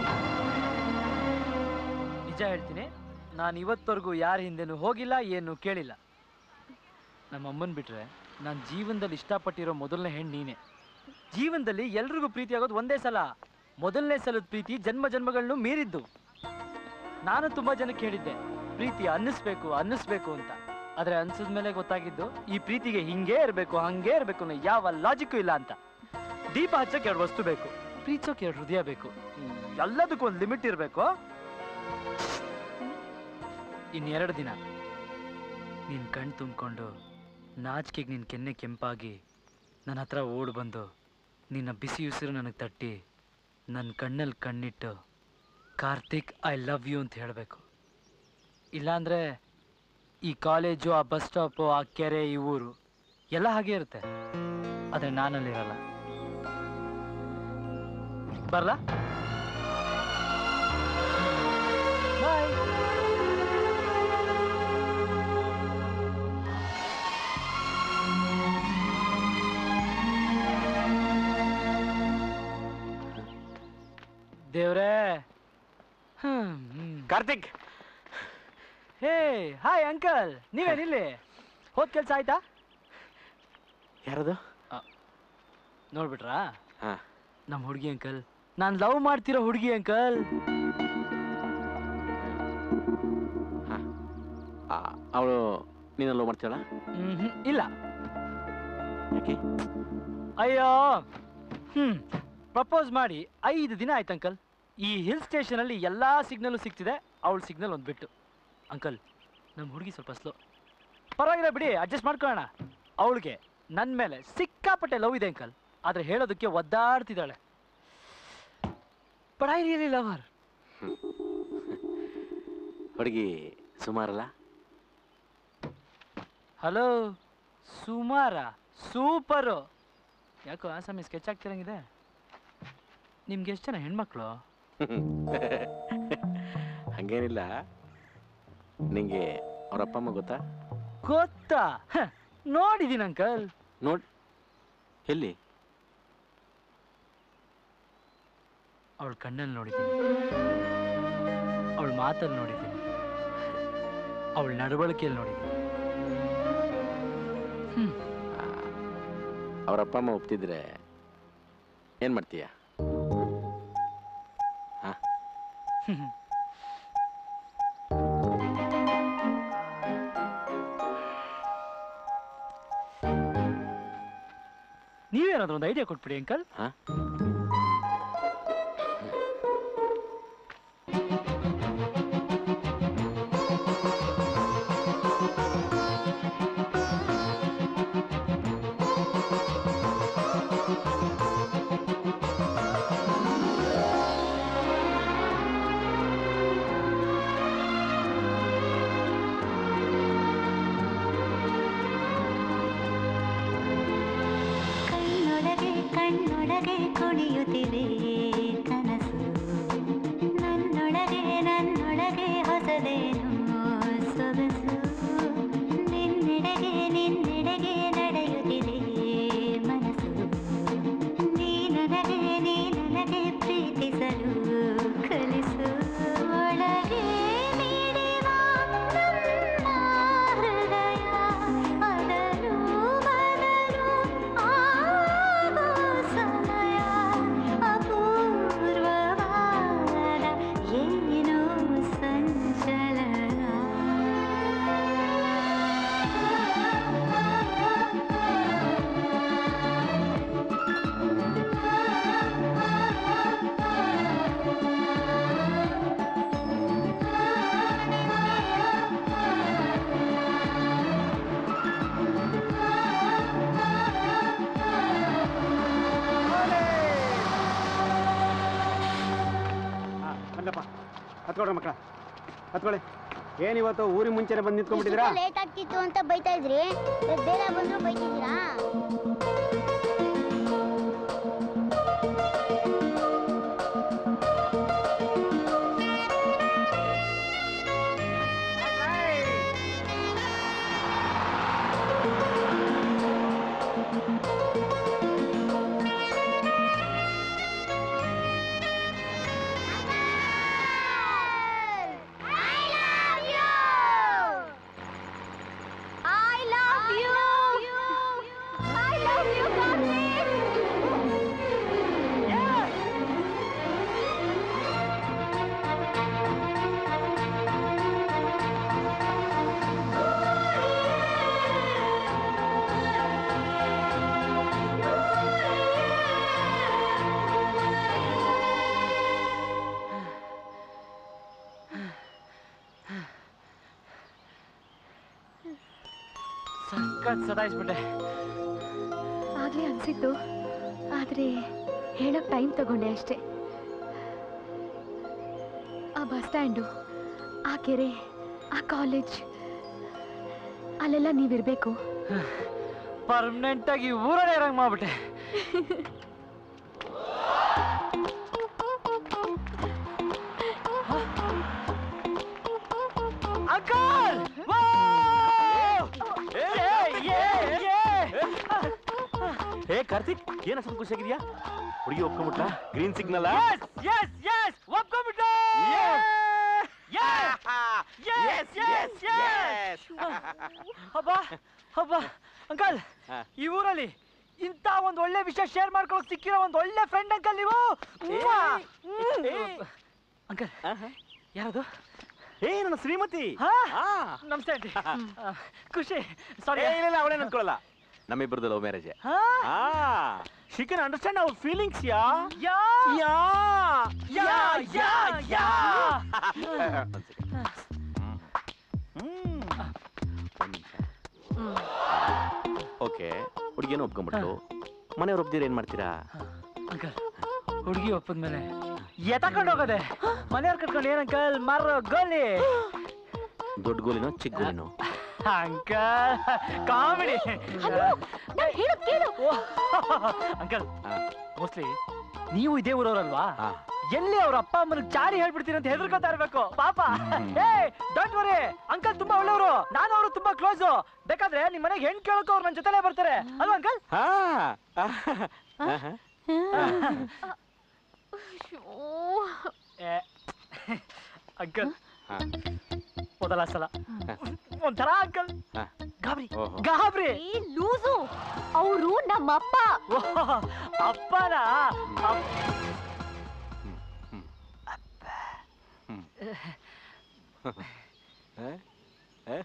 ನಿಜ ಹೇಳ್ತೀನಿ ನಾನು ಇವತ್ತವರೆಗೂ ಯಾರ ಹಿಂದೆನೂ ಹೋಗಿಲ್ಲ ಏನು ಕೇಳಿಲ್ಲ ನಮ್ಮ ಅಮ್ಮನ್ ಬಿಟ್ರೆ ನಾನು ಜೀವನದಲ್ಲಿ ಇಷ್ಟಪಟ್ಟಿರೋ ಮೊದಲನೇ ಹೆಣ್ಣು ನೀನೆ ಜೀವನದಲ್ಲಿ ಎಲ್ರಿಗೂ ಪ್ರೀತಿ ಆಗೋದು ಒಂದೇ ಸಲ ಮೊದಲನೇ ಸಲದ ಪ್ರೀತಿ ಜನ್ಮ ಜನ್ಮಗಳನ್ನು ಮೀರಿದ್ದು ನಾನು ತುಂಬಾ ಜನಕ್ಕೆ ಹೇಳಿದ್ದೆ ಪ್ರೀತಿ ಅನ್ನಿಸ್ಬೇಕು ಅನ್ನಿಸ್ಬೇಕು ಅಂತ ಆದ್ರೆ ಅನ್ಸಿದ ಮೇಲೆ ಗೊತ್ತಾಗಿದ್ದು ಈ ಪ್ರೀತಿಗೆ ಹಿಂಗೇ ಇರಬೇಕು ಹಂಗೇ ಇರಬೇಕು ಅನ್ನೋ ಯಾವ ಲಾಜಿಕ್ಕು ಇಲ್ಲ ಅಂತ ದೀಪ ಹಚ್ಚಕ್ಕೆ ಎರಡು ವಸ್ತು ಬೇಕು ಪ್ರೀತಿಸೋಕೆ ಎರಡು ಹೃದಯ ಬೇಕು ಹ್ಮ್, ಎಲ್ಲದಕ್ಕೂ ಒಂದು ಲಿಮಿಟ್ ಇರಬೇಕು ಇನ್ನೆರಡು ದಿನ ನೀನ್ ಕಣ್ ತುಂಬಿಕೊಂಡು ನಾಚಿಕೆಗೆ ನಿನ್ನ ಕೆನ್ನೆ ಕೆಂಪಾಗಿ ನನ್ನ ಹತ್ರ ಓಡ್ ಬಂದು ನಿನ್ನ ಬಿಸಿ ಉಸಿರು ನನಗೆ ತಟ್ಟಿ ನನ್ನ ಕಣ್ಣಲ್ಲಿ ಕಣ್ಣಿಟ್ಟು ಕಾರ್ತಿಕ್ ಐ ಲವ್ ಯು ಅಂತ ಹೇಳಬೇಕು ಇಲ್ಲಾಂದ್ರೆ ಈ ಕಾಲೇಜು ಆ ಬಸ್ ಸ್ಟಾಪು ಆ ಕೆರೆ ಈ ಊರು ಎಲ್ಲ ಹಾಗೆ ಇರುತ್ತೆ ಆದರೆ ನಾನಲ್ಲಿರಲ್ಲ ಬರಲಾ ಬಾಯ್ ದೇವ್ರೇ ಕಾರ್ತಿಕ್ ಹೇ ಹಾಯ್ ಅಂಕಲ್ ನೀವೇನಿಲ್ಲಿ ಹೋದ್ ಕೆಲ್ಸ ಆಯ್ತಾ ಯಾರದು ನೋಡ್ಬಿಟ್ರಾ ಹಾ ನಮ್ಮ ಹುಡುಗಿ ಅಂಕಲ್ ನಾನು ಲವ್ ಮಾಡ್ತಿರೋ ಹುಡುಗಿ ಅಂಕಲ್ ಅವಳು ನೀನು ಲವ್ ಮಾಡ್ತೀಯಲ್ಲ ಮ್ಹೂ, ಇಲ್ಲ ಯಾಕೆ ಅಯ್ಯೋ ಹ್ಮ್ ಪ್ರಪೋಸ್ ಮಾಡಿ ಐದು ದಿನ ಆಯ್ತು ಅಂಕಲ್ ಈ ಹಿಲ್ ಸ್ಟೇಷನಲ್ಲಿ ಎಲ್ಲಾ ಸಿಗ್ನಲ್ಲು ಸಿಗ್ತಿದೆ ಅವಳ ಸಿಗ್ನಲ್ ಒಂದು ಬಿಟ್ಟು ಅಂಕಲ್ ನಮ್ಮ ಹುಡುಗಿ ಸ್ವಲ್ಪ ಸ್ಲೋ ಪರವಾಗಿಲ್ಲ ಬಿಡಿ ಅಡ್ಜಸ್ಟ್ ಮಾಡ್ಕೊಳ್ಳೋಣ ಅವಳಿಗೆ ನನ್ನ ಮೇಲೆ ಸಿಕ್ಕಾಪಟ್ಟೆ ಲವ್ ಇದೆ ಅಂಕಲ್ ಆದರೆ ಹೇಳೋದಕ್ಕೆ ಒದ್ದಾಡ್ತಿದ್ದಾಳೆ but I really love her ಹುಡುಗಿ ಸುಮಾರಲ್ಲ ಹಲೋ ಸುಮಾರ ಸೂಪರು ಯಾಕೋ ಆಸಾಮಿ ಸ್ಕೆಚ್ ಆಗ್ತಿರಂಗಿದೆ ನಿಮ್ಗೆ ಎಷ್ಟು ಜನ ಹೆಣ್ಮಕ್ಳು ಹಂಗೇನಿಲ್ಲ ನಿಂಗೆ ಅವ್ರ ಅಪ್ಪ ಅಮ್ಮ ಗೊತ್ತಾ ಗೊತ್ತಾ ಹ, ನೋಡಿದೀನಿ ಅಂಕಲ್ ನೋಡ್ ಎಲ್ಲಿ ಅವಳ ಕಣ್ಣಲ್ಲಿ ನೋಡಿದ್ದೀನಿ ಅವಳ ಮಾತಲ್ಲಿ ನೋಡಿದ್ದೀನಿ ಅವಳ ನಡವಳಿಕೆಯಲ್ಲಿ ನೋಡಿದ್ದೀನಿ ಅವ್ರ ಅಪ್ಪ ಅಮ್ಮ ಒಪ್ತಿದ್ರೆ ಏನ್ ಮಾಡ್ತೀಯ ಹಾ ನೀವೇನಾದ್ರೂ ಒಂದು ಐಡಿಯಾ ಕೊಟ್ಬಿಡಿ ಅಂಕಲ್ ಹಾ ಕಣ್ಣೊಳಗೆ ಕಣ್ಣೊಳಗೆ ಕುಣಿಯುತ್ತಿದೆ ಕನಸು ನನ್ನೊಳಗೆ ನನ್ನೊಳಗೆ ಹೊಸದೇನು ಸೊಗಸು ನಿನ್ನೆಡೆಗೆ ನಿನ್ನೆಡೆಗೆ ನಡೆಯುತ್ತಿದೆ ಮನಸ್ಸು ನೀ ನನಗೆ ನೀ ನನಗೆ ಪ್ರೀತಿಸಲು ಕಲಿಸು ಒಳಗೆ ನೀಡಿದ ನನ್ನ ಹೃದಯ ಅದಲು ಬದಲು ಆಗೋ ಸಮಯ ಅಪೂರ್ವವಾದ ಏನೋ ಸಂಚಲನ ಬಂದಪ್ಪ ಹತ್ಕೊಳ್ರ ಮಕ್ಕಳ ಹತ್ಕೊಳ್ಳಿ ಏನಿವತ್ತು ಊರಿ ಮುಂಚೆನೆ ಬಂದು ನಿಂತ್ಕೊಂಡ್ಬಿಟ್ಟಿದ್ದೀರಾ ಲೇಟ್ ಆಗ್ತಿತ್ತು ಅಂತ ಬೈತಾ ಇದ್ರಿ ಇವತ್ತು ಬೇಗ ಬಂದ್ರು ಬೈತಿದ್ದೀರಾ I love you. I love you, ಸಖತ್ ಸದಾಯಿಸ್ಬಿಟ್ಟೆ ಆಗ್ಲೇ ಅನ್ಸಿತ್ತು ಆದ್ರೆ ಹೇಳಕ್ ಟೈಮ್ ತಗೊಂಡೆ ಅಷ್ಟೇ ಆ ಬಸ್ ಸ್ಟ್ಯಾಂಡು ಆ ಕೆರೆ ಆ ಕಾಲೇಜ್ ಅಲ್ಲೆಲ್ಲ ನೀವಿರ್ಬೇಕು ಪರ್ಮನೆಂಟ್ ಆಗಿ ಊರಲ್ಲೇ ಇರಂಗ್ ಮಾಡ್ಬಿಟ್ಟೆ ಅಂಕಲ್ ಹೇ ಕಾರ್ತಿಕ್ ಏನ ಸ್ವಲ್ಪ ಖುಷಿಯಾಗಿದ್ಯಾ ಹುಡುಗಿ ಒಪ್ಕೊಂಬಿಟ್ಲ ಗ್ರೀನ್ ಸಿಗ್ನಲ್ ಎಸ್ ಎಸ್ ಒಪ್ಕೊಂಡ್ಬಿಟ್ಟ ಎಸ್ ಎಸ್ ಎಸ್ ಹಬ್ಬ ಹಬ್ಬ ಅಂಕಲ್ ಹಾ. ಈ ಊರಲ್ಲಿ ಇಂಥ ಒಂದು ಒಳ್ಳೆ ವಿಷಯ ಶೇರ್ ಮಾಡ್ಕೊಳಕ್ ಸಿಕ್ಕಿರೋ ಒಂದು ಒಳ್ಳೆ ಫ್ರೆಂಡ್ ಅಂಕಲ್ ನೀವು ಮ್ವಾ! ಹ್ಮ್. ಅಂಕಲ್ ಯಾರದು ಏ ನನ್ನ ಶ್ರೀಮತಿ ಹಾ? ಆ. ನಮಸ್ತೆ ಆಂಟಿ ಖುಷಿ ಸಾರಿ ಏ, ಇಲ್ಲ ಇಲ್ಲ ಅವಳೇನ್ ಅನ್ಕೊಳ್ಳಲ್ಲ ನಮ್ಮಿಬ್ಬರದ್ದು ಲವ್ ಮ್ಯಾರೇಜ್ ಆ she can understand our feelings yeah yeah yeah yeah yeah yeah okay ಹುಡುಗಿಯನ್ನು ಒಪ್ಕೊಂಡ್ಬಿಟ್ಲು ಮನೆಯವ್ರು ಒಪ್ದಿರ ಏನ್ ಮಾಡ್ತೀರಾ ಅಂಕಲ್ ಹುಡುಗಿ ಒಪ್ಪದ್ಮೇಲೆ ಎತಕೊಂಡು ಹೋಗೋದೆ ಮನೆಯವ್ರು ಕಟ್ಕೊಂಡು ಏನ್ ಅಂಕಲ್ ಮರ ಗೋಲಿ ದೊಡ್ಡ ಗೋಲಿನೋ ಚಿಕ್ಕ ಗೋಲಿನೋ ಅಂಕಲ್ ಕಾಮಿಡಿ ನಾನು ಹೇಳೋದ್ ಕೇಳು ಅಂಕಲ್ ಮೋಸ್ಟ್ಲಿ ನೀವು ಇದೇ ಊರವ್ರಲ್ವಾ ಹಾ. ಎಲ್ಲಿ ಅವ್ರ ಅಪ್ಪ ಅಮ್ಮನಿಗೆ ಚಾರಿ ಹೇಳ್ಬಿಡ್ತೀನಿ ಅಂತ ಹೆದರ್ಕೋತಾ ಇರ್ಬೇಕು ಪಾಪ ಏ ಡೋಂಟ್ ವರಿ ಅಂಕಲ್ ತುಂಬಾ ಒಳ್ಳೆಯವರು ನಾನು ಅವರು ತುಂಬಾ ಕ್ಲೋಸ್ ಬೇಕಾದ್ರೆ ನಿಮ್ ಮನೆಗೆ ಹೆಣ್ ಕೇಳೋಕೆ ಅವ್ರು ನನ್ನ ಜೊತೆಲೇ ಬರ್ತಾರೆ ಅಲ್ವಾ ಅಂಕಲ್ ಹಾ ಅಂಕಲ್ ಹಾ. ಮೊದಲ ಸಲ ಒಂಥರ ಅಂಕಲ್ ಹಾ. ಗಾಬರಿ ಓಹೋ. ಗಾಬರಿ ಈ ಲೂಸು ಅವರು ನಮ್ಮಪ್ಪ ಓಹ್, ಅಪ್ಪನ ಅಪ್- ಹ? ಹ?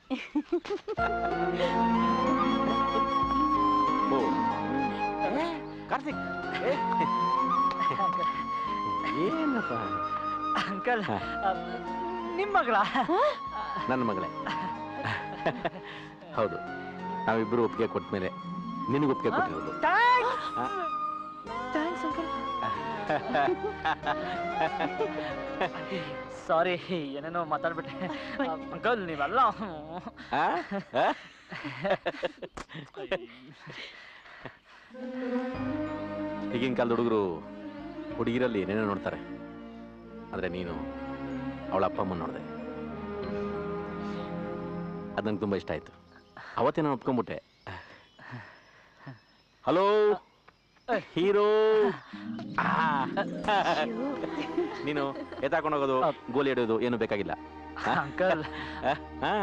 ಓ ಕಾರ್ತಿಕ್ ಏ. ಏನಪ್ಪ ಅಂಕಲ್ ಹಾ. ನಿಮ್ಮ ಮಗಳ ನನ್ನ ಮಗಳೇ ಹೌದು ನಾವಿಬ್ಬರು ಒಪ್ಪಿಗೆ ಕೊಟ್ಟ ಮೇಲೆ ನಿನಗೆ ಒಪ್ಪಿಗೆ ಕೊಟ್ಟಿರೋದು ಥ್ಯಾಂಕ್ಸ್ ಹಾ. ಥ್ಯಾಂಕ್ಸ್ ಅಂಕಲ್ ಸಾರಿ ಏನೇನೋ ಮಾತಾಡ್ಬಿಟ್ಟೆ ಅಂಕಲ್ ನೀವೆಲ್ಲ ಆ? ಆ? ಈಗಿನ ಕಾಲದ ಹುಡುಗರು ಹುಡುಗಿರಲ್ಲಿ ಏನೇನೋ ನೋಡ್ತಾರೆ ಆದರೆ ನೀನು ಅವಳ ಅಪ್ಪ ಅಮ್ಮ ನೋಡಿದೆ ಅದು ನಂಗೆ ತುಂಬ ಇಷ್ಟ ಆಯಿತು ಅವತ್ತೇ ನಾನು ಒಪ್ಕೊಂಡ್ಬಿಟ್ಟೆ ಹಲೋ ಹೀರೋ ನೀನು ಎತ್ತಾಕೊಂಡು ಹೋಗೋದು ಗೋಲಿ ಹಿಡಿಯೋದು ಏನು ಬೇಕಾಗಿಲ್ಲ ಅಂಕಲ್ ಹಾ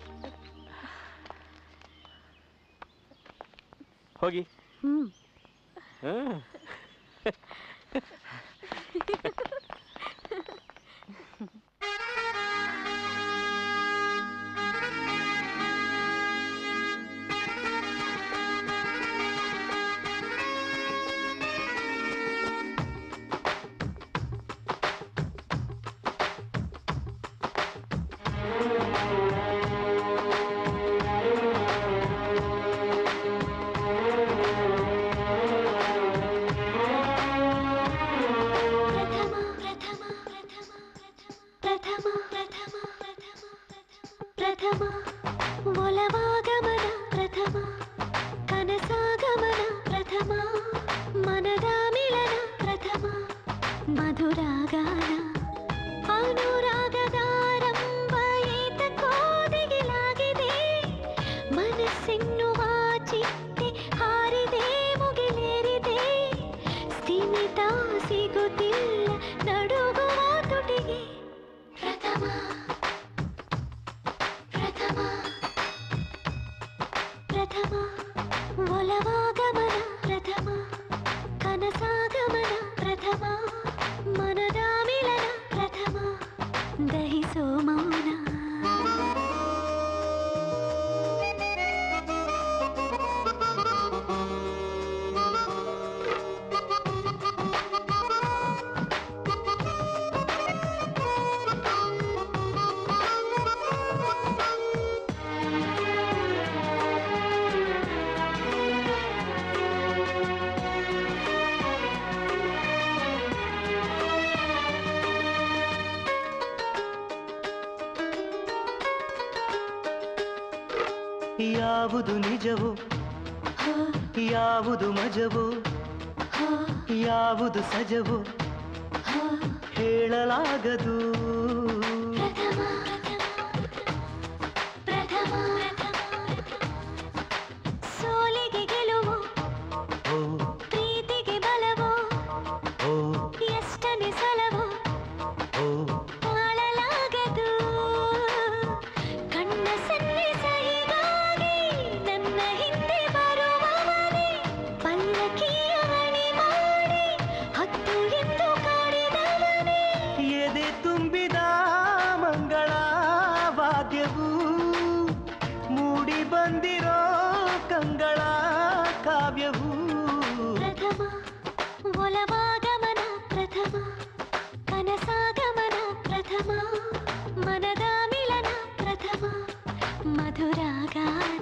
ಹೋಗಿ ಹ್ಮ್ ಹ್ಮ್. ಪ್ರಥಮ ಪ್ರಥಮ ಒಲವಾಗಮನ ಪ್ರಥಮ ಕನಸಾಗಮನ ಪ್ರಥಮ ಮನದ ಮಿಲನ ಪ್ರಥಮ ಮಧುರಾಗಾನ ಅನುರಾಗದಾರಂಭ ಏತಕೋದಿಗಿಲಾಗಿದೆ ಮನಸ್ಸೆನ್ನುವ ಚಿಟ್ಟೆ ಹಾರಿದೆ ಮುಗಿಲೇರಿದೆ ಸ್ಥಿಮಿತ ಸಿಗುತ್ತಿಲ್ಲ ನಡುಗುವ ತುಟಿಗೆ ಪ್ರಥಮ ಪ್ರಥಮ ಪ್ರಥಮ ಒಲವಾಗಮನ ಪ್ರಥಮ ಕನಸಾಗಮನ ಪ್ರಥಮ ಮನದ ಮಿಲನ ಪ್ರಥಮ ದಹಿಸೋ ಮೌನ ಯಾವುದು ನಿಜವೋ ಯಾವುದು ಮಜವೋ ಯಾವುದು ಸಜವೋ ಹೇಳಲಾಗದು ಸೋಲಿಗೆ ಗೆಲುವು ಓ ಪ್ರೀತಿಗೆ ಬಲವು ಓ ಎಷ್ಟನೇ ಸಲವು ಓ ತಾಳಲಾಗದು ಕಣ್ಣ ಸನ್ನಿಸಹಿಗಾಗಿ ನನ್ನ ಹಿಂದೆ ಬರುವವನೇ ಪಲ್ಲಕ್ಕಿಯ ಮಣಿ ಮಾಡಿ ಹತ್ತು ಎಂದು ಕಾಡಿದವನೇ ಎದೆ ತುಂಬಿದ ಮಂಗಳ ವಾದ್ಯವು ಮೂಡಿ ಬಂದಿರೋ ಕಂಗಳ ಕಾವ್ಯವು ಪ್ರಥಮ ಒಲವಾಗಮನ ಪ್ರಥಮ ಕನಸಾಗಮನ ಪ್ರಥಮ ಮನದ ಮಿಲನ ಪ್ರಥಮ ಮಧುರಾಗಾನ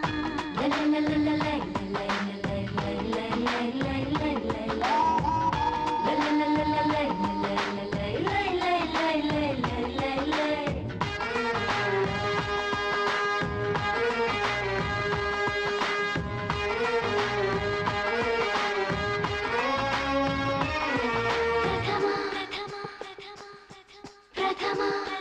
ಪ್ರಥಮ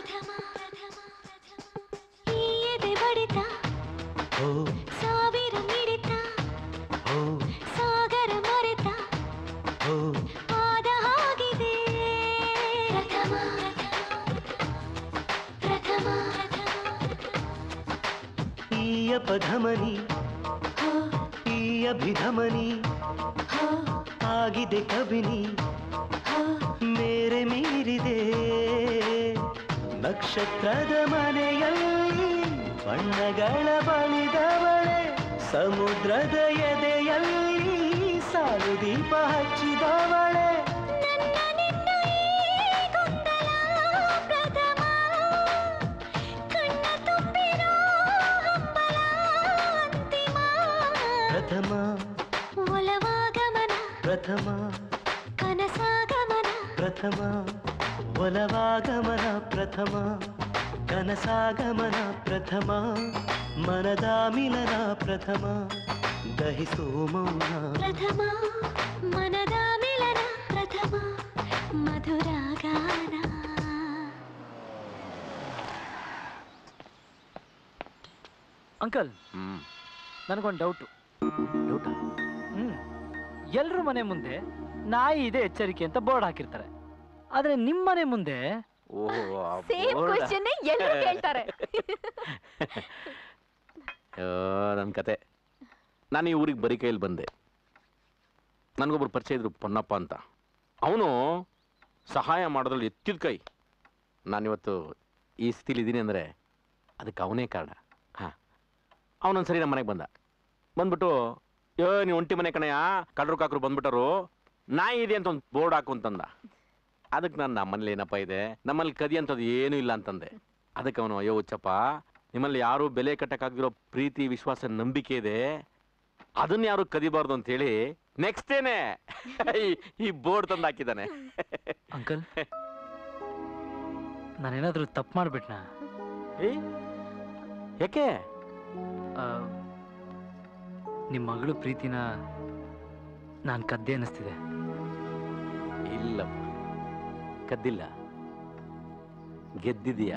ಈ ಎದೆ ಬಡಿತ ಓ ಸಾವಿರ ಮಿಡಿತ ಓ ಸಾಗರ ಮರೆತ ಓ ಆದ ಹಾಗಿದೆ ಪ್ರಥಮ ಪ್ರಥಮ ಈ ಅಪಧಮನಿ ಈ ಅಭಿಧಮನಿ ಆಗಿದೆ ಕಬಿನಿ ಮೇರೆ ಮೀರಿದೆ ನಕ್ಷತ್ರದ ಮನೆಯಲ್ಲಿ ಬಣ್ಣಗಳ ಬಳಿದವಳೆ ಸಮುದ್ರದ ಎದೆಯಲ್ಲಿ ಸಾಲು ದೀಪ ಹಚ್ಚಿದವಳೆ ಪ್ರಥಮ ಒಲವಾಗಮನ ಪ್ರಥಮ ಕನಸಾಗಮನ ಪ್ರಥಮ ಒಲವಾಗಮನ ಪ್ರಥಮ ಕನಸಾಗಮನ ಪ್ರಥಮ ಮನದ ಮಿಲನ ಪ್ರಥಮ ದಹಿಸೋ ಮೌನ ಪ್ರಥಮ ಮನದ ಮಿಲನ ಪ್ರಥಮ ಮಧುರಾಗಾನ ಅಂಕಲ್ ನನಗೊಂದು ಡೌಟು ಡೌಟ ಹ್ಮ್ ಎಲ್ರ ಮನೆ ಮುಂದೆ ನಾಯಿ ಇದೆ ಎಚ್ಚರಿಕೆ ಅಂತ ಬೋರ್ಡ್ ಹಾಕಿರ್ತಾರೆ ಆದ್ರೆ ನಿಮ್ ಮನೆ ಮುಂದೆ ಸೇಮ್ ಕ್ವಶನ್ ಎಲ್ಲರೂ ಕೇಳ್ತಾರೆ ನನ್ನ ಕತೆ ನಾನು ಈ ಊರಿಗೆ ಬರೀ ಕೈಯಲ್ಲಿ ಬಂದೆ ನನಗೊಬ್ರು ಪರಿಚಯ ಇದ್ರು ಪೊನ್ನಪ್ಪ ಅಂತ ಅವನು ಸಹಾಯ ಮಾಡೋದ್ರಲ್ಲಿ ಎತ್ತಿದ ಕೈ ನಾನಿವತ್ತು ಈ ಸ್ಥಿತಿಲಿದ್ದೀನಿ ಅಂದರೆ ಅದಕ್ಕೆ ಅವನೇ ಕಾರಣ ಹಾಂ ಅವನೊಂದ್ಸರಿ ನಮ್ಮ ಮನೆಗೆ ಬಂದ ಬಂದ್ಬಿಟ್ಟು ಯೋ ನೀವು ಒಂಟಿ ಮನೆ ಕಣಯ್ಯ ಕಡ್ರು ಕಾಕರು ಬಂದ್ಬಿಟ್ಟರು ನಾಯಿ ಇದೆ ಅಂತ ಒಂದು ಬೋರ್ಡ್ ಹಾಕು ಅಂತಂದ ಅದಕ್ಕೆ ನಾನು ನಮ್ಮನೇಲಿ ಏನಪ್ಪ ಇದೆ ನಮ್ಮಲ್ಲಿ ಕದಿ ಅಂತದ್ದು ಏನೂ ಇಲ್ಲ ಅಂತಂದೆ ಅದಕ್ಕೆ ಅವನು ಅಯ್ಯೋ ಹುಚ್ಚಪ್ಪ ನಿಮ್ಮಲ್ಲಿ ಯಾರು ಬೆಲೆ ಕಟ್ಟಕ್ಕಾಗಿರೋ ಪ್ರೀತಿ ವಿಶ್ವಾಸ ನಂಬಿಕೆ ಇದೆ ಅದನ್ನ ಯಾರು ಕದಿಬಾರ್ದು ಅಂತೇಳಿ ನೆಕ್ಸ್ಟ್ ಏನೇ ಈ- ಈ ಬೋರ್ಡ್ ತಂದು ಹಾಕಿದ್ದಾನೆ ಅಂಕಲ್ ನಾನೇನಾದ್ರೂ ತಪ್ಪು ಮಾಡ್ಬಿಟ್ನಾ ಯಾಕೆ ನಿಮ್ಮ ಮಗಳು ಪ್ರೀತಿನ ನಾನು ಕದ್ದೆ ಅನ್ನಿಸ್ತಿದೆ ಇಲ್ಲ ಕದ್ದಿಲ್ಲ ಗೆದ್ದಿದೀಯ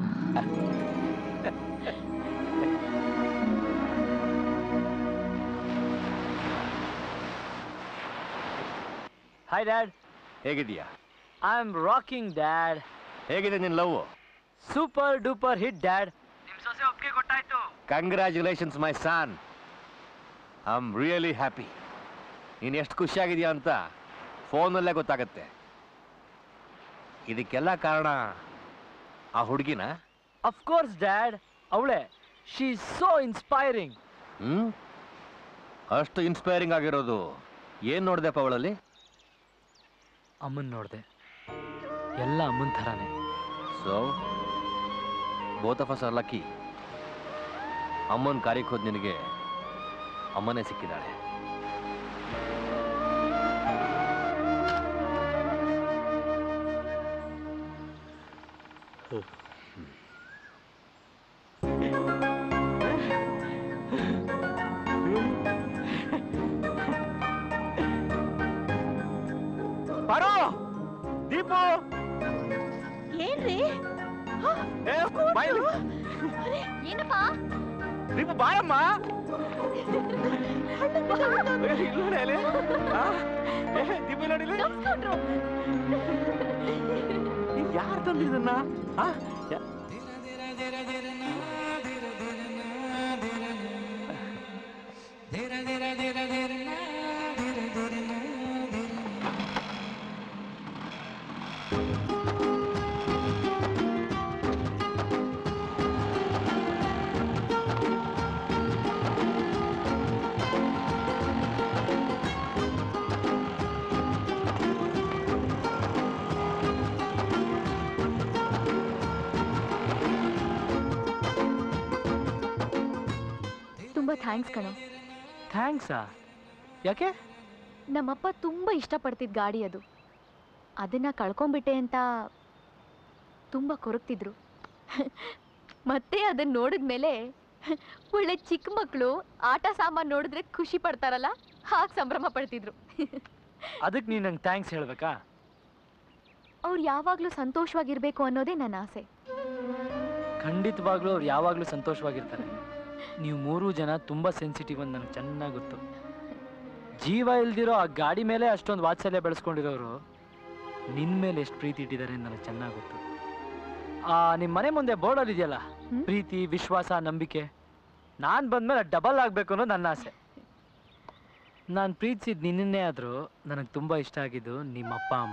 ಹಾಯ್ ಡ್ಯಾಡ್ ಹೇಗಿದೀಯಾ ಐ ಆಮ್ ರಾಕಿಂಗ್ ಡ್ಯಾಡ್ ಹೇಗಿದೆ ನಿನ್ನ love super duper hit dad congratulations my son I am really happy ನೀನು ಎಷ್ಟು ಖುಷಿಯಾಗಿದೆಯಾ ಅಂತ ಫೋನಲ್ಲೇ ಗೊತ್ತಾಗತ್ತೆ ಇದಕ್ಕೆಲ್ಲ ಕಾರಣ ಆ ಹುಡುಗಿನ ಅಫ್ ಕೋರ್ಸ್ ಡ್ಯಾಡ್ ಅವಳೆ ಶಿ ಸೋ ಇನ್ಸ್ಪೈರಿಂಗ್ ಹ್ಞೂ ಅಷ್ಟು ಇನ್ಸ್ಪೈರಿಂಗ್ ಆಗಿರೋದು ಏನು ನೋಡಿದೆಪ್ಪ ಅವಳಲ್ಲಿ ಅಮ್ಮನ್ ನೋಡಿದೆ ಎಲ್ಲ ಅಮ್ಮನ್ ಥರಾನೇ so both of us are lucky ಅಮ್ಮನ ಕಾರ್ಯಕ್ಕೆ ಹೋದ್ ನಿನಗೆ ಅಮ್ಮನೇ ಸಿಕ್ಕಿದ್ದಾಳೆ ದೀಪು ಏನ್ರಿ ಏ, ಬಾಯ್ಲಿ. ಏನಪ್ಪ ದೀಪು ಬಾಯಮ್ಮ ಏ, ಇಲ್ಲ ನೋಡಿ ಅಲ್ಲಿ. ಆ? ಏ, ದೀಪು ಇಲ್ಲ ನೋಡಿ ಇಲ್ಲಿ. ಯಾರು ತಂದಿದ್ದನ್ನ ಆ? ಯಾ- ತುಂಬಾ ಥ್ಯಾಂಕ್ಸ್ ಕಣೋ ಥ್ಯಾಂಕ್ಸಾ ಯಾಕೆ ನಮ್ಮಪ್ಪ ತುಂಬಾ ಇಷ್ಟಪಡ್ತಿದ್ದ ಗಾಡಿ ಅದು ಅದನ್ನ ಕಳ್ಕೊಂಡ್ಬಿಟ್ಟೆ ಅಂತ ತುಂಬಾ ಕೊರಗ್ತಿದ್ರು ಮತ್ತೆ ಅದನ್ನ ನೋಡಿದ್ಮೇಲೆ ಒಳ್ಳೆ ಚಿಕ್ಕ ಮಕ್ಕಳು ಆಟ ಸಾಮಾನು ನೋಡಿದ್ರೆ ಖುಷಿ ಪಡ್ತಾರಲ್ಲ ಹಾಗೆ ಸಂಭ್ರಮ ಪಡ್ತಿದ್ರು ಅದಕ್ಕೆ ನೀನು ನಂಗೆ ಥ್ಯಾಂಕ್ಸ್ ಹೇಳ್ಬೇಕಾ ಅವ್ರು ಯಾವಾಗಲೂ ಸಂತೋಷವಾಗಿರ್ಬೇಕು ಅನ್ನೋದೇ ನನ್ನ ಆಸೆ ಖಂಡಿತವಾಗ್ಲೂ ಅವ್ರು ಯಾವಾಗಲೂ ಸಂತೋಷವಾಗಿರ್ತಾರೆ ನೀವು ಮೂರು ಜನ ತುಂಬ ಸೆನ್ಸಿಟಿವ್ ಅಂತ ನನಗೆ ಚೆನ್ನಾಗಿ ಗೊತ್ತು ಜೀವ ಇಲ್ದಿರೋ ಆ ಗಾಡಿ ಮೇಲೆ ಅಷ್ಟೊಂದು ವಾತ್ಸಲ್ಯ ಬೆಳೆಸ್ಕೊಂಡಿರೋರು ನಿನ್ನ ಮೇಲೆ ಎಷ್ಟು ಪ್ರೀತಿ ಇಟ್ಟಿದ್ದಾರೆ ಅಂತ ನನಗೆ ಚೆನ್ನಾಗಿ ಗೊತ್ತು ಆ ನಿಮ್ಮ ಮನೆ ಮುಂದೆ ಬೋರ್ಡಲ್ಲಿ ಇದೆಯಲ್ಲ ಪ್ರೀತಿ ವಿಶ್ವಾಸ ನಂಬಿಕೆ ನಾನು ಬಂದ್ಮೇಲೆ ಡಬಲ್ ಆಗಬೇಕು ಅನ್ನೋದು ನನ್ನ ಆಸೆ ನಾನು ಪ್ರೀತಿಸಿದ ನಿನ್ನನ್ನೇ ಆದರೂ ನನಗೆ ತುಂಬ ಇಷ್ಟ ಆಗಿದ್ದು ನಿಮ್ಮ ಅಪ್ಪ ಅಮ್ಮ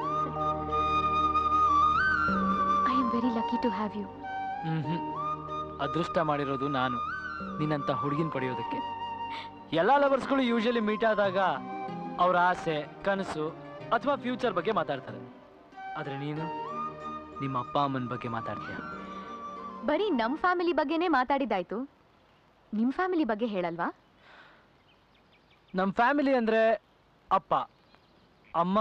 I am very lucky to have you ಹ್ಞೂ ಅದೃಷ್ಟ ಮಾಡಿರೋದು ನಾನು ನಿನ್ನಂಥ ಹುಡುಗಿನ ಪಡೆಯೋದಕ್ಕೆ ಎಲ್ಲ ಲವರ್ಸ್ಗಳು ಯೂಶಲಿ ಮೀಟ್ ಆದಾಗ ಅವ್ರ ಆಸೆ ಕನಸು ಅಥವಾ ಫ್ಯೂಚರ್ ಬಗ್ಗೆ ಮಾತಾಡ್ತಾರೆ ಆದರೆ ನೀನು ನಿಮ್ಮ ಅಪ್ಪ ಅಮ್ಮನ ಬಗ್ಗೆ ಮಾತಾಡ್ತೀಯ ಬರೀ ನಮ್ಮ ಫ್ಯಾಮಿಲಿ ಬಗ್ಗೆನೇ ಮಾತಾಡಿದ್ದಾಯ್ತು ನಿಮ್ಮ ಫ್ಯಾಮಿಲಿ ಬಗ್ಗೆ ಹೇಳಲ್ವಾ ನಮ್ಮ ಫ್ಯಾಮಿಲಿ ಅಂದರೆ ಅಪ್ಪ ಅಮ್ಮ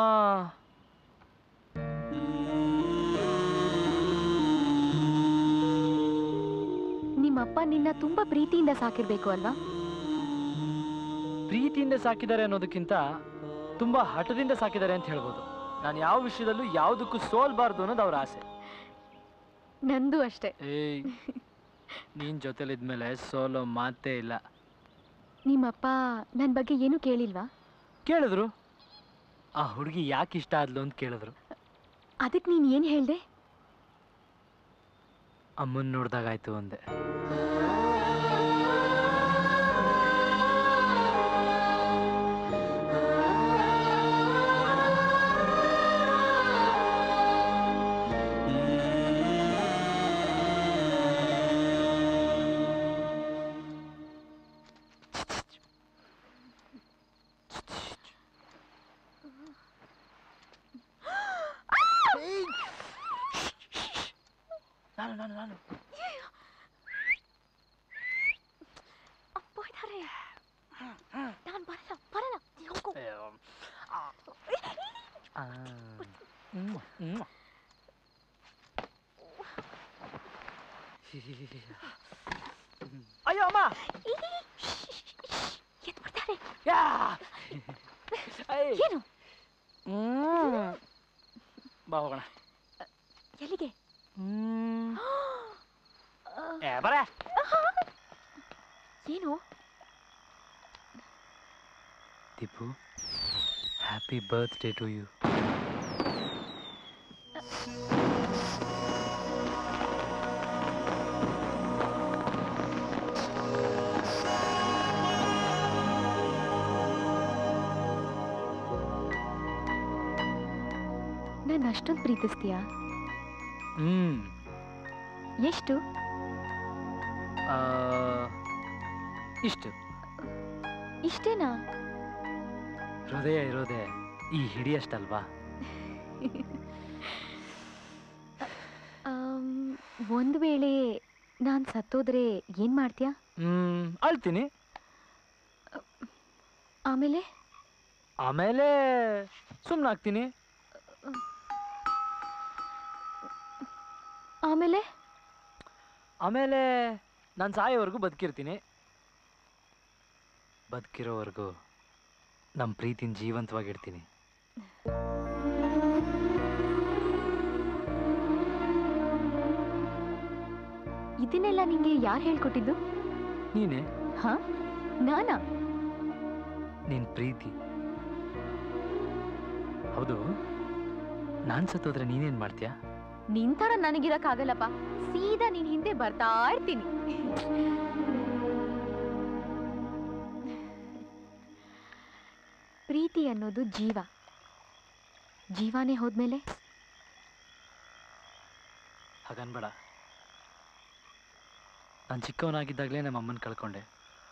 ನಿಮ್ಮಪ್ಪ ನಿನ್ನ ತುಂಬಾ ಪ್ರೀತಿಯಿಂದ ಸಾಕಿರ್ಬೇಕು ಅಲ್ವಾ ಪ್ರೀತಿಯಿಂದ ಸಾಕಿದ್ದಾರೆ ಅನ್ನೋದಕ್ಕಿಂತ ತುಂಬ ಹಠದಿಂದ ಸಾಕಿದ್ದಾರೆ ಅಂತ ಹೇಳ್ಬೋದು ನಾನು ಯಾವ ವಿಷಯದಲ್ಲೂ ಯಾವುದಕ್ಕೂ ಸೋಲ್ಬಾರ್ದು ಅನ್ನೋದು ಅವ್ರ ಆಸೆ ನಂದು ಅಷ್ಟೇ ಏಯ್ ನೀನ್ ಜೊತೆಲಿದ್ಮೇಲೆ ಸೋಲೋ ಮಾತೇ ಇಲ್ಲ ನಿಮ್ಮಪ್ಪ ನನ್ನ ಬಗ್ಗೆ ಏನೂ ಕೇಳಿಲ್ವಾ ಕೇಳಿದ್ರು ಆ ಹುಡುಗಿ ಯಾಕೆ ಇಷ್ಟ ಆದ್ಲು ಅಂತ ಕೇಳಿದ್ರು ಅದಕ್ಕೆ ನೀನು ಏನು ಹೇಳ್ದೆ ಅಮ್ಮನ್ ನೋಡ್ದಾಗಾಯ್ತು ಅಂದೆ ನಾನು ನಾನು ನಾನು ಅಪ್ಪ ಇದ್ದಾರೆ ನಾನು ಬರಲ್ಲ ಬರಲ್ಲ ನೀ ಹೋಗು ಆ, ಹ್ಮ್, ಹ್ಮ್. ಅಯ್ಯೋ ಅಮ್ಮ ಎದ್ದು ಬಿಡ್ತಾರೆ ಯಾ ಏನು ಹ್ಮ್. ಬಾ ಹೋಗೋಣ ಎಲ್ಲಿಗೆ ಹ್ಮ್. ಏ ಬರ ಏನು Deepu happy birthday to you ನನ್ನ ಅಷ್ಟೊಂದು ಪ್ರೀತಿಸ್ತೀಯಾ ಹ್ಮ್ ಎಷ್ಟು ಆ, ಇಷ್ಟು ಇಷ್ಟೇನಾ ಹೃದಯ ಇರೋದೇ ಈ ಹಿಡಿಯಷ್ಟಲ್ವಾ ಆಮ್, ಒಂದು ವೇಳೆ ನಾನು ಸತ್ತೋದ್ರೆ ಏನು ಮಾಡ್ತೀಯಾ ಹ್ಮ್ ಅಳ್ತೀನಿ ಆಮೇಲೆ ಆಮೇಲೆ ಸುಮ್ಮನಾಗ್ತೀನಿ ಆಮೇಲೆ ಆಮೇಲೆ ನಾನು ಸಾಯೋವರೆಗೂ ಬದುಕಿರ್ತೀನಿ ಬದುಕಿರೋವರೆಗೂ ನಮ್ಮ ಪ್ರೀತಿನ ಜೀವಂತವಾಗಿಡ್ತೀನಿ ಇದನ್ನೆಲ್ಲ ನಿಂಗೆ ಯಾರು ಹೇಳ್ಕೊಟ್ಟಿದ್ದು ನೀನೇ ಹಾ ನಾನಾ ನಿನ್ ಪ್ರೀತಿ ಹೌದು ನಾನ್ ಸತ್ತೋದ್ರೆ ನೀನೇನ್ ಮಾಡ್ತೀಯಾ ನಿನ್ ಥರ ನನಗಿರಕ್ಕಾಗಲ್ಲಪ್ಪ ಸೀದಾ ನೀನ್ ಹಿಂದೆ ಬರ್ತಾ ಇರ್ತೀನಿ ಪ್ರೀತಿ ಅನ್ನೋದು ಜೀವ ಜೀವಾನೇ ಹೋದ್ಮೇಲೆ ಹಾಗನ್ಬೇಡ ನಾನು ಚಿಕ್ಕವನಾಗಿದ್ದಾಗಲೇ ನಮ್ಮ ಅಮ್ಮನ ಕಳ್ಕೊಂಡೆ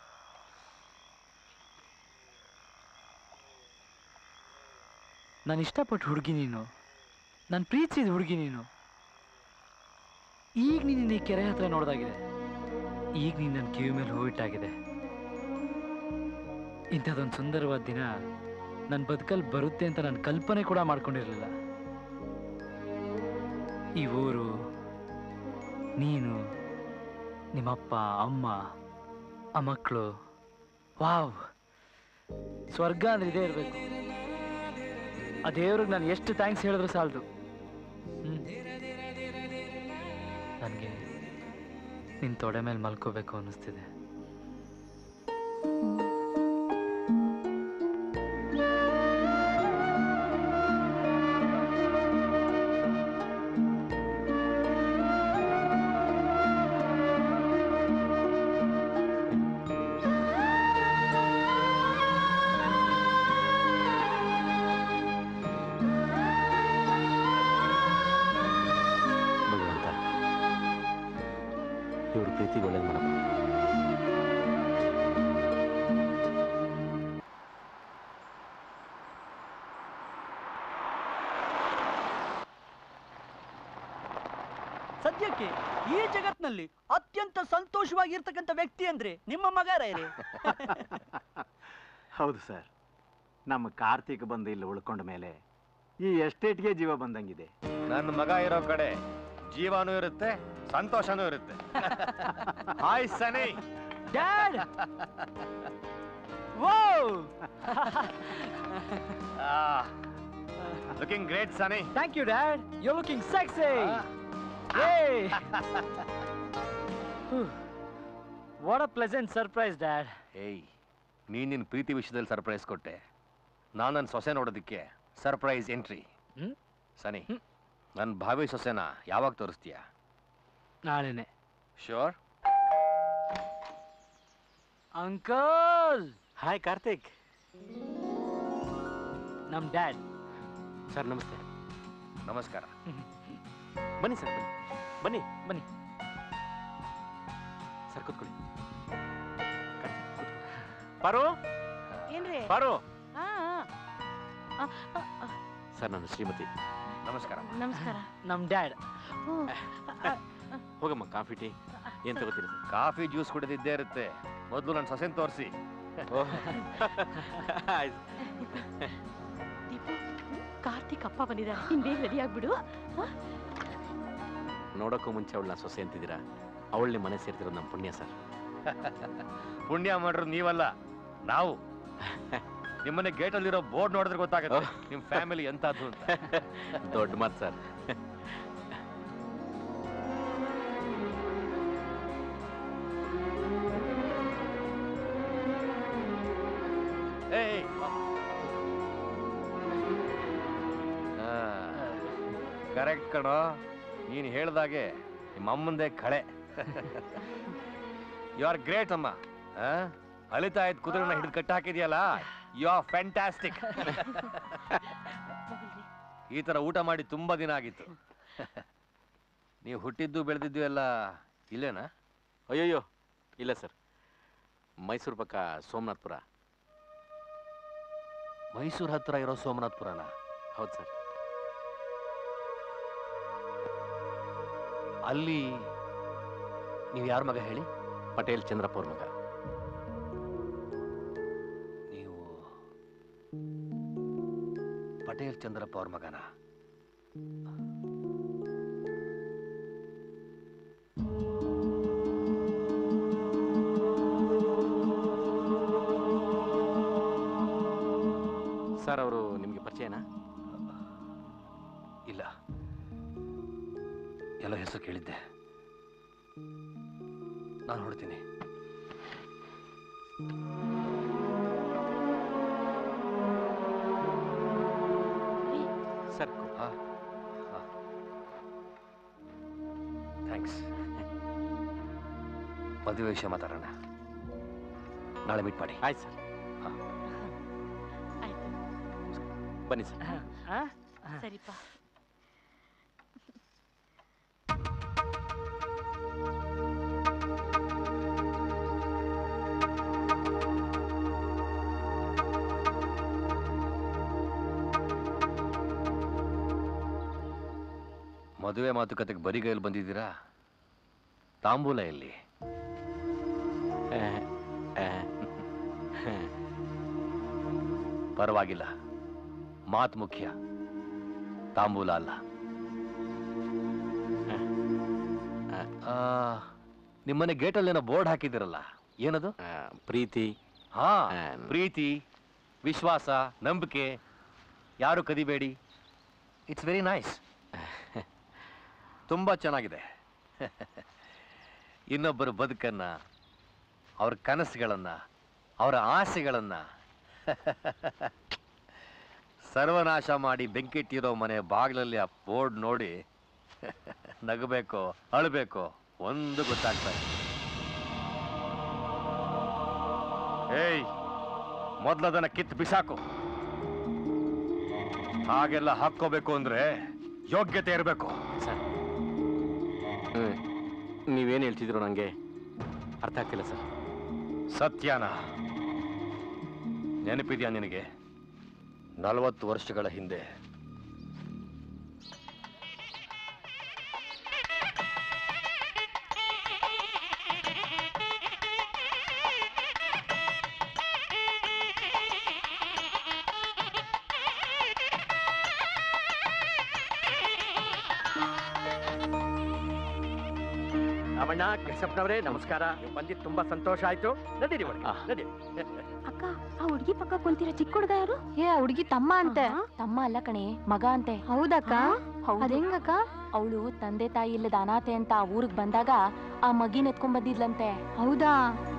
ನಾನು ಇಷ್ಟಪಟ್ಟು ಹುಡುಗಿ ನೀನು ನಾನು ಪ್ರೀತಿಸಿದ ಹುಡುಗಿ ನೀನು ಈಗ ನೀನು ಈ ಕೆರೆ ಹತ್ರ ನೋಡ್ದಾಗಿದೆ ಈಗ ನೀನು ನನ್ನ ಕಿವಿ ಮೇಲೆ ಹೂವಿಟ್ಟಾಗಿದೆ ಇಂಥದ್ದೊಂದು ಸುಂದರವಾದ ದಿನ ನನ್ನ ಬದುಕಲ್ಲಿ ಬರುತ್ತೆ ಅಂತ ನಾನು ಕಲ್ಪನೆ ಕೂಡ ಮಾಡ್ಕೊಂಡಿರಲಿಲ್ಲ ಈ ಊರು ನೀನು ನಿಮ್ಮಪ್ಪ ಅಮ್ಮ ಆ ಮಕ್ಕಳು ವಾವ್ ಸ್ವರ್ಗ ಅಂದ್ರೆ ಇದೇ ಇರಬೇಕು ಆ ದೇವ್ರಿಗೆ ನಾನು ಎಷ್ಟು ಥ್ಯಾಂಕ್ಸ್ ಹೇಳಿದ್ರು ಸಾಲದು ನನಗೆ ನಿನ್ನ ತೊಡೆ ಮೇಲೆ ಮಲ್ಕೋಬೇಕು ಅನ್ನಿಸ್ತಿದೆ ಭಗವಂತ ಇವ್ರ ಪ್ರೀತಿಗೆ ಒಳ್ಳೇದು ಮಾಡಪ್ಪ ಸದ್ಯಕ್ಕೆ ಈ ಜಗತ್ನಲ್ಲಿ ಅತ್ಯಂತ ಸಂತೋಷವಾಗಿರ್ತಕ್ಕಂಥ ವ್ಯಕ್ತಿ ಅಂದ್ರೆ ನಿಮ್ಮ ಮಗ ರೈರೆ ಹೌದು ಸರ್ ನಮ್ಮ ಕಾರ್ತಿಕ್ ಬಂದು ಇಲ್ಲಿ ಉಳ್ಕೊಂಡ ಮೇಲೆ ಈ ಎಸ್ಟೇಟ್ಗೆ ಜೀವ ಬಂದಂಗಿದೆ ನನ್ನ ಮಗ ಇರೋ ಕಡೆ ಜೀವನೂ ಇರುತ್ತೆ ಸಂತೋಷನೂ ಇರುತ್ತೆ hi Sunny dad wow looking great Sunny thank you dad you looking sexy Hey! What a pleasant surprise dad ಏಯ್ ನೀನ್ ನಿನ್ ಪ್ರೀತಿ ವಿಷಯದಲ್ಲಿ ಸರ್ಪ್ರೈಸ್ ಕೊಟ್ಟೆ ನಾನು ನನ್ನ ಸೊಸೆ ನೋಡೋದಕ್ಕೆ ಸರ್ಪ್ರೈಸ್ ಎಂಟ್ರಿ ಹ್ಮ್? ಸನಿ ನನ್ನ ಭಾವಿ ಸೊಸೆನ ಯಾವಾಗ ತೋರಿಸ್ತೀಯಾ ನಾಳೆನೆ ಶ್ಯೂರ್ ಅಂಕಲ್ ಹಾಯ್ ಕಾರ್ತಿಕ್ ನಮ್ ಡ್ಯಾಡ್ ಸರ್ ನಮಸ್ತೆ ನಮಸ್ಕಾರ ಬನ್ನಿ ಸರ್ ಬನ್ನಿ ಬನ್ನಿ ಸರ್ ಕೂತ್ಕೊಳ್ಳಿ ಪಾರು ಏನ್ರಿ ಪಾರು ಆ, ಆ. ಆ, ಆ, ಆ. ಸರ್ ನಾನು ಶ್ರೀಮತಿ ನಮಸ್ಕಾರ ನಮಸ್ಕಾರ ನಮ್ ಡ್ಯಾಡ್ ಓ, ಆ, ಹೋಗಮ್ಮ ಕಾಫಿ ಟೀ ಏನ್ ತಗೋತೀರಿ ಸರ್ ಕಾಫಿ ಜ್ಯೂಸ್ ಕುಡಿದಿದ್ದೇ ಇರುತ್ತೆ ಮೊದಲು ನನ್ನ ಸೊಸೆನ ತೋರಿಸಿ ದೀಪು ಕಾರ್ತಿಕ್ ಅಪ್ಪ ಬಂದಿದ್ದಾರೆ ನೀನ್ ಬೇಗ ರೆಡಿ ಆಗ್ಬಿಡು ಆ? ನೋಡೋಕ್ಕೂ ಮುಂಚೆ ಅವಳನ್ನ ಸೊಸೆ ಅಂತಿದ್ದೀರಾ ಅವಳನ್ನ ಮನೆ ಸೇರ್ತಿರೋದು ನಮ್ಮ ಪುಣ್ಯ ಸರ್ ಪುಣ್ಯ ಮಾಡೋರು ನೀವಲ್ಲ ನಾವು ನಿಮ್ಮನೆ ಗೇಟಲ್ಲಿರೋ ಬೋರ್ಡ್ ನೋಡಿದ್ರೆ ಗೊತ್ತಾಗುತ್ತೆ ನಿಮ್ ಫ್ಯಾಮಿಲಿ ಎಂತದ್ದು ಅಂತ ದೊಡ್ಡ ಮಾತು ಸರ್ ಏಯ್ ಕರೆಕ್ಟ್ ಕಣೋ ನೀನು ಹೇಳ್ದಾಗೆ ನಿಮ್ಮ ಅಮ್ಮಂದೇ ಕಳೆ ಯು ಆರ್ ಗ್ರೇಟ್ ಅಮ್ಮ ಆ? ಅಲಿತಾ ಇದ್ದ ಕುದುರೆನ ಹಿಡಿದು ಕಟ್ಟಿ ಹಾಕಿದ್ಯಲ್ಲ ಯು ಆರ್ ಫ್ಯಾಂಟಾಸ್ಟಿಕ್ ಈ ತರ ಊಟ ಮಾಡಿ ತುಂಬಾ ದಿನ ಆಗಿತ್ತು ನೀವು ಹುಟ್ಟಿದ್ದು ಬೆಳೆದಿದ್ದು ಎಲ್ಲ ಇಲ್ಲೇನಾ ಅಯ್ಯಯ್ಯೋ ಇಲ್ಲ ಸರ್ ಮೈಸೂರು ಪಕ್ಕ ಸೋಮನಾಥ್ಪುರ ಮೈಸೂರು ಹತ್ರ ಇರೋ ಸೋಮನಾಥ್ಪುರನ ಹೌದು ಸರ್ ಅಲ್ಲಿ ನೀವು ಯಾರ ಮಗ ಹೇಳಿ ಪಟೇಲ್ ಚಂದ್ರಪ್ಪ ಅವ್ರ ಮಗ ನೀವು ಪಟೇಲ್ ಚಂದ್ರಪ್ಪ ಅವ್ರ ಮಗನ ಸರ್ ಅವರು ನಿಮಗೆ ಪರಿಚಯನಾ ಇಲ್ಲ ಎಲ್ಲ ಹೆಸರು ಕೇಳಿದ್ದೆ ನಾನು ಹೊಡ್ತೀನಿ ಸರ್ ಥ್ಯಾಂಕ್ಸ್ ಮದುವೆ ವಿಷಯ ಮಾತಾಡೋಣ ನಾಳೆ ಮೀಟ್ ಮಾಡಿ ಆಯ್ತು ಸರ್ ಬನ್ನಿ ಸರ್ ಸರಿಪಾ ಮದುವೆ ಮಾತುಕತೆಗೆ ಬರಿಗೈಯಲ್ಲಿ ಬಂದಿದ್ದೀರಾ ತಾಂಬೂಲ ಎಲ್ಲಿ ಪರವಾಗಿಲ್ಲ ಮಾತು ಮುಖ್ಯ ತಾಂಬೂಲ ಅಲ್ಲ ಆ, ನಿಮ್ಮನೆ ಗೇಟಲ್ಲಿ ಏನೋ ಬೋರ್ಡ್ ಹಾಕಿದಿರಲ್ಲ ಏನದು ಪ್ರೀತಿ ಹಾ ಪ್ರೀತಿ ವಿಶ್ವಾಸ ನಂಬಿಕೆ ಯಾರು ಕದಿಬೇಡಿ ಇಟ್ಸ್ ವೆರಿ ನೈಸ್ ತುಂಬಾ ಚೆನ್ನಾಗಿದೆ ಇನ್ನೊಬ್ಬರ ಬದುಕನ್ನ ಅವ್ರ ಕನಸುಗಳನ್ನ ಅವರ ಆಸೆಗಳನ್ನ ಸರ್ವನಾಶ ಮಾಡಿ ಬೆಂಕಿಟ್ಟಿರೋ ಮನೆ ಬಾಗಿಲಲ್ಲಿ ಆ ಬೋರ್ಡ್ ನೋಡಿ ನಗಬೇಕು ಅಳಬೇಕು ಒಂದು ಗೊತ್ತಾಗ್ತಾ ಇಲ್ಲ ಏಯ್ ಮೊದ್ಲದನ್ನ ಕಿತ್ತು ಬಿಸಾಕು ಹಾಗೆಲ್ಲ ಹಾಕ್ಕೋಬೇಕು ಅಂದ್ರೆ ಯೋಗ್ಯತೆ ಇರಬೇಕು ಸರ್ ನೀವೇನು ಹೇಳ್ತಿದ್ರು ನನಗೆ ಅರ್ಥ ಆಗ್ತಿಲ್ಲ ಸರ್ ಸತ್ಯನ ನೆನಪಿದ್ಯಾ ನಿನಗೆ ನಲವತ್ತು ವರ್ಷಗಳ ಹಿಂದೆ ರಾಮಣ್ಣ ಕೆಸಪ್ಪನವರೇ ನಮಸ್ಕಾರ ನೀವು ಬಂದಿದ್ದು ತುಂಬಾ ಸಂತೋಷ ಆಯ್ತು ನಡೀರಿ ಒಳಗೆ ನಡೀರಿ ಅಕ್ಕ ಆ ಹುಡುಗಿ ಪಕ್ಕ ಕುಂತಿರೋ ಚಿಕ್ಕ ಹುಡುಗ ಯಾರು ಏ ಆ ಹುಡುಗಿ ತಮ್ಮ ಅಂತೆ ತಮ್ಮ ಅಲ್ಲ ಕಣೆ ಮಗ ಅಂತೆ ಹೌದಕ್ಕ ಅದೇಂಗಕ್ಕ ಅವಳು ತಂದೆ ತಾಯಿ ಇಲ್ಲದ ಅನಾಥೆ ಅಂತ ಆ ಊರಿಗೆ ಬಂದಾಗ ಆ ಮಗಿನ ಎತ್ಕೊಂಡ್ ಬಂದಿದ್ಲಂತೆ ಹೌದಾ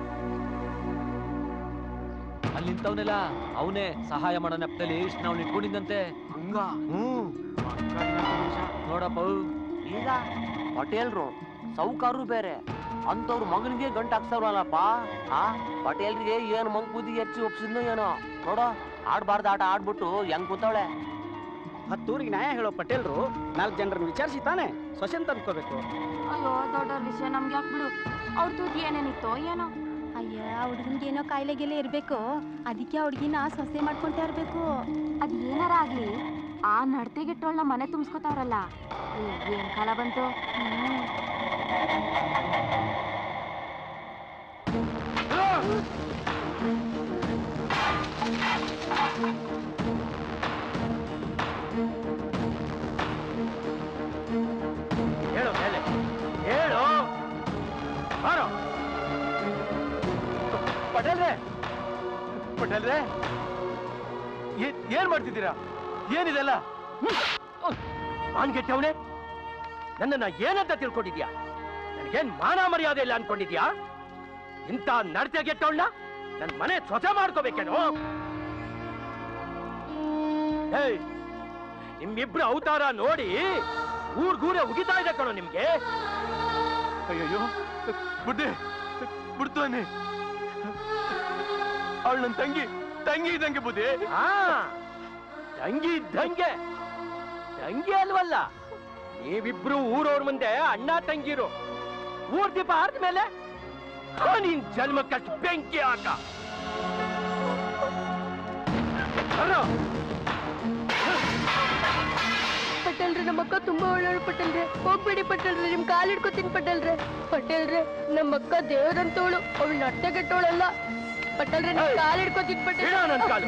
ಅಲ್ಲಿ ನಿಂತವನೆಲ್ಲ ಅವನೇ ಸಹಾಯ ಮಾಡೋ ನೆಪದಲ್ಲಿ ಇಷ್ಟು ನಾವು ಇಟ್ಕೊಂಡಿದ್ದಂತೆ ಹಂಗ ಹ್ಮ್ ನೋಡಪ್ಪ ಈಗ ಪಟೇಲ್ರು ಸೌಕಾರರು ಬೇರೆ ಅಂತವ್ರ ಮಗನಿಗೆ ಗಂಟು ಹಾಕ್ಸವ್ರಲ್ಲಪ್ಪ ಆ ಪಟೇಲ್ರಿಗೆ ಏನು ಮಂಗ್ ಬುದ್ಧಿ ಹೆಚ್ಚು ಒಪ್ಸಿದ್ನೋ ಏನೋ ನೋಡೋ ಆಡ್ಬಾರ್ದು ಆಟ ಆಡ್ಬಿಟ್ಟು ಹೆಂಗ್ ಕೂತವಳೆ ಹತ್ತೂರಿಗೆ ನ್ಯಾಯ ಹೇಳೋ ಪಟೇಲ್ರು ನಾಲ್ಕು ಜನರನ್ನ ವಿಚಾರಿಸಿ ತಾನೆ ಸೊಸೆನ್ ತಂದ್ಕೋಬೇಕು ಅಯ್ಯೋ ದೊಡ್ಡವ್ರ ವಿಷಯ ನಮ್ಗೆ ಯಾಕೆ ಬಿಡು ಅವ್ರ ತೂತ್ ಏನೇನಿತ್ತೋ ಏನೋ ಅಯ್ಯ ಆ ಹುಡುಗನ್ಗೆ ಏನೋ ಕಾಯಿಲೆ ಗಿಲೆ ಇರ್ಬೇಕು ಅದಕ್ಕೆ ಆ ಹುಡುಗಿನ ಸೊಸೆ ಮಾಡ್ಕೊಂತಾ ಇರ್ಬೇಕು ಅದ್ ಏನಾರ ಆಗ್ಲಿ ಆ ನಡ್ತೆಗೆಟ್ಟೋಳ್ನ ಮನೆ ತುಂಬಿಸ್ಕೊತಾವ್ರಲ್ಲ ಏನ್ ಕಾಲ ಬಂತು ಹೇಳು ಮೇಲೆ ಹೇಳು ಬಾರೋ ಪಟೇಲ್ರೆ ಪಟೇಲ್ರೆ ಏ- ಏನ್ ಮಾಡ್ತಿದ್ದೀರಾ ಏನಿದೆಲ್ಲ ಮಾನ್ಗೆಟ್ಟವನೆ ನನ್ನನ್ನ ಏನಂತ ತಿಳ್ಕೊಂಡಿದ್ಯಾ ನನಗೇನ್ ಮಾನ ಮರ್ಯಾದೆ ಇಲ್ಲ ಅನ್ಕೊಂಡಿದ್ಯಾ ಇಂಥ ನಡತೆ ಗೆಟ್ಟವಳನ್ನ ನನ್ ಮನೆ ಸೊಸೆ ಮಾಡ್ಕೋಬೇಕೇನೋ ಏಯ್ ನಿಮ್ಮಿಬ್ರು ಅವತಾರ ನೋಡಿ ಊರ್ಗೂರೇ ಉಗಿತಾ ಇದೆ ಕಣೋ ನಿಮ್ಗೆ ಅಯ್ಯಯ್ಯೋ ಬುಡ್ಡೆ ಬಿಡ್ತಾನೆ ಅವಳು ನನ್ನ ತಂಗಿ ತಂಗಿ ಇದ್ದಂಗೆ ಬುದ್ಧಿ ಆ ತಂಗಿ ಇದ್ದಂಗೆ ತಂಗಿ ಅಲ್ವಲ್ಲ ನೀವಿಬ್ರು ಊರವ್ರ ಮುಂದೆ ಅಣ್ಣ ತಂಗಿರು ಊರ್ ದೀಪ ಆರ್ದ ಮೇಲೆ ಆ, ನಿನ್ ಜನ್ಮಕ್ಕಷ್ಟು ಬೆಂಕಿ ಹಾಕ ಬರ್ರೋ. ಪಟೇಲ್ರೆ ನಮ್ಮ ಅಕ್ಕ ತುಂಬಾ ಒಳ್ಳೆಯವಳು ಪಟೇಲ್ರೆ ಹೋಗ್ಬೇಡಿ ಪಟೇಲ್ರೆ ನಿಮ್ ಕಾಲ್ ಹಿಡ್ಕೊತೀನಿ ಪಟೇಲ್ರೆ ಪಟೇಲ್ರೆ ನಮ್ಮ ಅಕ್ಕ ದೇವರಂತವಳು ಅವಳು ನಟ್ಟೆಗೆಟ್ಟವಳಲ್ಲ ಪಟೇಲ್ರೆ ನಿಮ್ ಕಾಲ್ ಹಿಡ್ಕೊತೀನಿ ಪಟೇಲ್ ಇಡ ನನ್ ಕಾಲು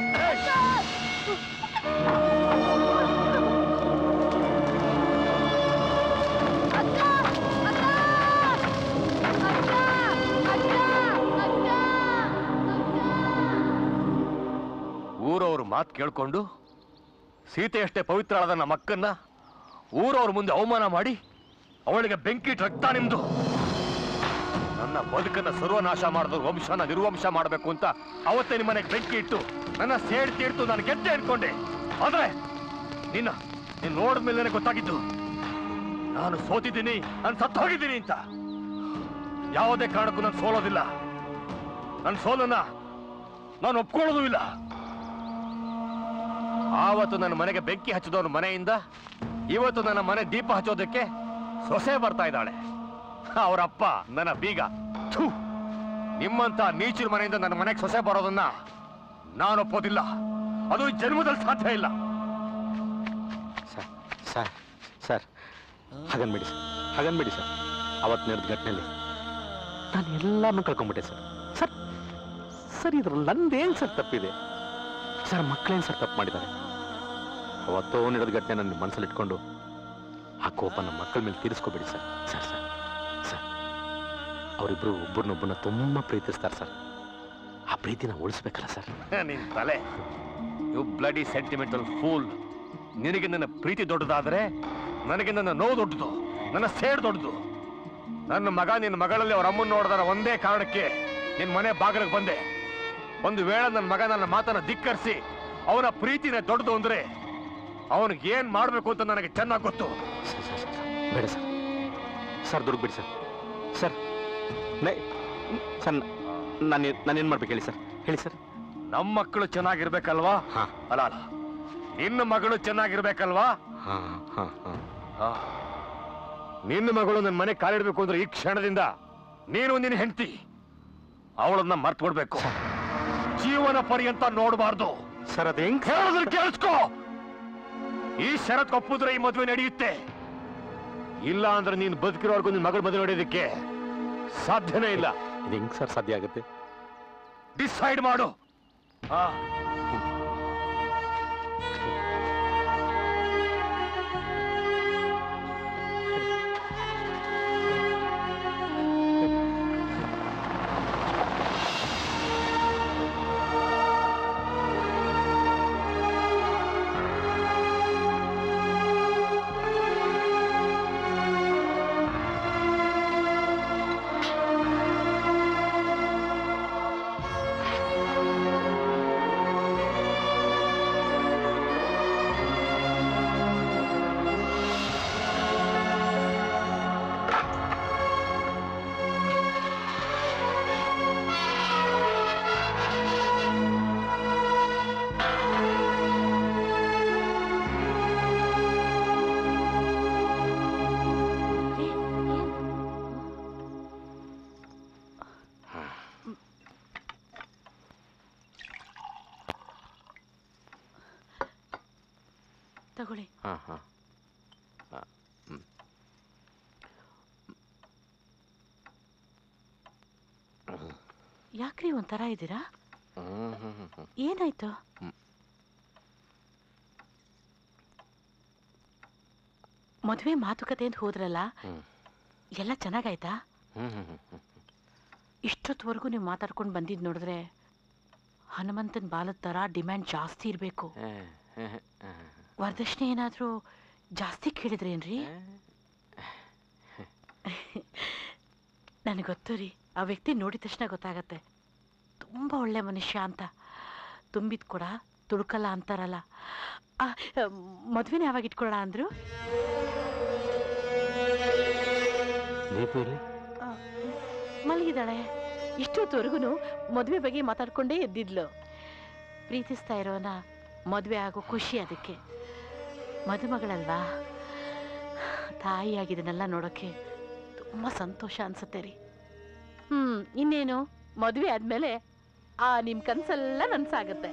ಊರವ್ರ ಮಾತು ಕೇಳ್ಕೊಂಡು ಸೀತೆಯಷ್ಟೇ ಪವಿತ್ರಳಾದ ನಮ್ಮ ಅಕ್ಕನ್ನ ಊರವ್ರ ಮುಂದೆ ಅವಮಾನ ಮಾಡಿ ಅವಳಿಗೆ ಬೆಂಕಿ ಇಟ್ಟ್ ರಕ್ತ ನಿಮ್ದು ನನ್ನ ನನ್ನ ಬದುಕನ್ನ ಸರ್ವನಾಶ ಮಾಡಿದ್ರು ವಂಶನ ನಿರ್ವಂಶ ಮಾಡಬೇಕು ಅಂತ ಅವತ್ತೇ ನಿಮ್ಮನೆಗೆ ಬೆಂಕಿ ಇಟ್ಟು ನನ್ನ ಸೇಡ್ ತೀರ್ತು ನಾನು ಗೆದ್ದೆ ಅನ್ಕೊಂಡೆ ಆದ್ರೆ ನಿನ್ನ ನೀನ್ ನೋಡಿದ್ಮೇಲೆ ನನಗೆ ಗೊತ್ತಾಗಿದ್ದು ನಾನು ಸೋತಿದ್ದೀನಿ ನಾನು ಸತ್ತು ಹೋಗಿದ್ದೀನಿ ಅಂತ ಯಾವುದೇ ಕಾರಣಕ್ಕೂ ನಾನು ಸೋಲೋದಿಲ್ಲ ನನ್ನ ಸೋಲನ್ನ ನಾನು ಒಪ್ಕೊಳ್ಳೋದು ಇಲ್ಲ ಆವತ್ತು ನನ್ನ ಮನೆಗೆ ಬೆಂಕಿ ಹಚ್ಚಿದವನ ಮನೆಯಿಂದ ಇವತ್ತು ನನ್ನ ಮನೆ ದೀಪ ಹಚ್ಚೋದಕ್ಕೆ ಸೊಸೆ ಬರ್ತಾ ಇದ್ದಾಳೆ ಅವರಪ್ಪ ನನ್ನ ಬೀಗ ಥು ನಿಮ್ಮಂತ ನೀಚರ ಮನೆಯಿಂದ ನನ್ನ ಮನೆಗೆ ಸೊಸೆ ಬರೋದನ್ನ ನಾನು ಒಪ್ಪೋದಿಲ್ಲ ಅದು ಈ ಜನ್ಮದಲ್ಲಿ ಸಾಧ್ಯ ಇಲ್ಲ ಸರ್ ಸರ್ ಸರ್ ಹಾಗನ್ಬೇಡಿ ಸರ್ ಹಾಗನ್ಬೇಡಿ ಸರ್ ಅವತ್ತು ನಡೆದ ಘಟನೆಯಲ್ಲಿ ನಾನು ಎಲ್ಲಾನು ಕಳ್ಕೊಂಡ್ಬಿಟ್ಟೆ ಸರ್ ಸರ್ ಸರ್ ಇದ್ರಲ್ಲಿ ನಂದೇನು ಸರ್ ತಪ್ಪಿದೆ ಸರ್ ಮಕ್ಕಳೇನು ಸರ್ ತಪ್ಪು ಮಾಡಿದ್ದಾರೆ ಅವತ್ತೋ ನಡೆದ ಘಟನೆ ನನ್ನ ಮನಸ್ಸಲ್ಲಿ ಇಟ್ಕೊಂಡು ಆ ಕೋಪ ನಮ್ಮ ಮಕ್ಕಳ ಮೇಲೆ ತೀರಿಸ್ಕೋಬೇಡಿ ಸರ್ ಸರ್ ಸರ್ ಸರ್ ಅವರಿಬ್ರು ಒಬ್ಬರನ್ನೊಬ್ಬರನ್ನ ತುಂಬ ಪ್ರೀತಿಸ್ತಾರೆ ಸರ್ ಆ ಪ್ರೀತಿನ ಉಳಿಸ್ಬೇಕಲ್ಲ ಸರ್ ನಿನ್ ತಲೆ ಯು ಬ್ಲಡಿ ಸೆಂಟಿಮೆಂಟಲ್ ಫೂಲ್ ನಿನಗೆ ನನ್ನ ಪ್ರೀತಿ ದೊಡ್ಡದಾದ್ರೆ ನನಗೆ ನನ್ನ ನೋವು ದೊಡ್ಡದು ನನ್ನ ಸೇಡ್ ದೊಡ್ಡದು ನನ್ನ ಮಗ ನಿನ್ನ ಮಗಳಲ್ಲಿ ಅವ್ರ ಅಮ್ಮನ ನೋಡಿದಾರ ಒಂದೇ ಕಾರಣಕ್ಕೆ ನಿನ್ ಮನೆ ಬಾಗಿಲಿಗೆ ಬಂದೆ ಒಂದು ವೇಳೆ ನನ್ನ ಮಗ ನನ್ನ ಮಾತನ್ನ ಧಿಕ್ಕರಿಸಿ ಅವನ ಪ್ರೀತಿನೇ ದೊಡ್ಡದು ಅಂದ್ರೆ ಅವನಿಗೆ ಏನ್ ಮಾಡ್ಬೇಕು ಅಂತ ನನಗೆ ಚೆನ್ನಾಗಿ ಗೊತ್ತು ಬೇಡ ಸರ್ ಸರ್ ದುಡ್ಡು ಸರ್ ಸರ್ ನೈ ಸರ್ ನಾನು ನಾನೇನು ಮಾಡ್ಬೇಕು ಹೇಳಿ ಸರ್ ಹೇಳಿ ಸರ್ ನಮ್ಮ ಮಕ್ಕಳು ಚೆನ್ನಾಗಿರ್ಬೇಕಲ್ವಾ ಅಲ್ಲ ಅಲ್ಲ ನಿನ್ನ ಮಗಳು ಚೆನ್ನಾಗಿರ್ಬೇಕಲ್ವಾ ಹಾಂ ಹಾಂ ಹಾಂ ಆ. ನಿನ್ನ ಮಗಳು ನನ್ನ ಮನೆ ಕಾಲಿಡ್ಬೇಕು ಅಂದ್ರೆ ಈ ಕ್ಷಣದಿಂದ ನೀನು ನಿನ್ನ ಹೆಂಡತಿ ಅವಳನ್ನ ಮರ್ತು ಬಿಡ್ಬೇಕು ಜೀವನ ಪರ್ಯಂತ ನೋಡಬಾರ್ದು ಸರ್ ಅದ ಹೆಂಗ್ ಹೇಳೋದ್ರ ಕೇಳಿಸ್ಕೋ ಈ ಷರತ್ ಒಪ್ಪಿದ್ರೆ ಈ ಮದುವೆ ನಡೆಯುತ್ತೆ ಇಲ್ಲ ಅಂದ್ರೆ ನೀನು ಬದುಕಿರೋರ್ಗು ನಿನ್ನ ಮಗಳ ಮದುವೆ ನಡೆಯೋದಕ್ಕೆ ಸಾಧ್ಯನೇ ಇಲ್ಲ ಇದು ಹೆಂಗ್ ಸರ್ ಸಾಧ್ಯ ಆಗುತ್ತೆ ಡಿಸೈಡ್ ಮಾಡು ಆ ತಗೊಳ್ಳಿ ಹಾಂ ಹಾಂ ಯಾಕ್ರಿ ಒಂಥರ ಇದ್ದೀರಾ ಹ್ಮ್ ಹ್ಮ್ ಹ್ಮ್ ಹ್ಮ್ ಏನಾಯ್ತು ಮದುವೆ ಮಾತುಕತೆ ಅಂತ ಹೋದ್ರಲ್ಲ ಹ್ಮ್. ಎಲ್ಲ ಚೆನ್ನಾಗಾಯ್ತಾ ಹ್ಮ್ ಹ್ಮ್ ಹ್ಮ್ ಹ್ಮ್ ಇಷ್ಟೊತ್ತವರೆಗೂ ನೀವು ಮಾತಾಡ್ಕೊಂಡು ಬಂದಿದ್ದು ನೋಡಿದ್ರೆ ಹನುಮಂತನ ಬಾಲದ ಥರ ಡಿಮ್ಯಾಂಡ್ ಜಾಸ್ತಿ ಇರಬೇಕು ಹ್ಮ್ ಹ್ಮ್ ಹ್ಮ್ ವರದಕ್ಷಿಣೆ ಏನಾದರೂ ಜಾಸ್ತಿ ಕೇಳಿದ್ರೇನ್ರಿ ನನಗೆ ಗೊತ್ತು ರೀ ಆ ವ್ಯಕ್ತಿ ನೋಡಿದ ತಕ್ಷಣ ಗೊತ್ತಾಗತ್ತೆ ತುಂಬ ಒಳ್ಳೆ ಮನುಷ್ಯ ಅಂತ ತುಂಬಿದ ಕೂಡ ತುಳ್ಕಲ್ಲ ಅಂತಾರಲ್ಲ ಆ, ಮದ್ವೆನ ಯಾವಾಗ ಇಟ್ಕೊಳ್ಳೋಣ ಅಂದ್ರು ದೀಪು ಇಲ್ಲಿ ಮಲಗಿದಾಳೆ ಇಷ್ಟೊತ್ತವರೆಗೂ ಮದುವೆ ಬಗ್ಗೆ ಮಾತಾಡ್ಕೊಂಡೇ ಎದ್ದಿದ್ಲು ಪ್ರೀತಿಸ್ತಾ ಇರೋನ ಮದುವೆ ಆಗೋ ಖುಷಿ ಅದಕ್ಕೆ ಮದುಮಗಳಲ್ವಾ ತಾಯಿಯಾಗಿದ್ದನ್ನೆಲ್ಲ ನೋಡೋಕ್ಕೆ ತುಂಬ ಸಂತೋಷ ಅನ್ಸುತ್ತೆ ರೀ ಹ್ಮ್ ಇನ್ನೇನು ಮದುವೆ ಆದ್ಮೇಲೆ ಆ ನಿಮ್ ಕನ್ಸೆಲ್ಲ ನನ್ಸಾಗತ್ತೆ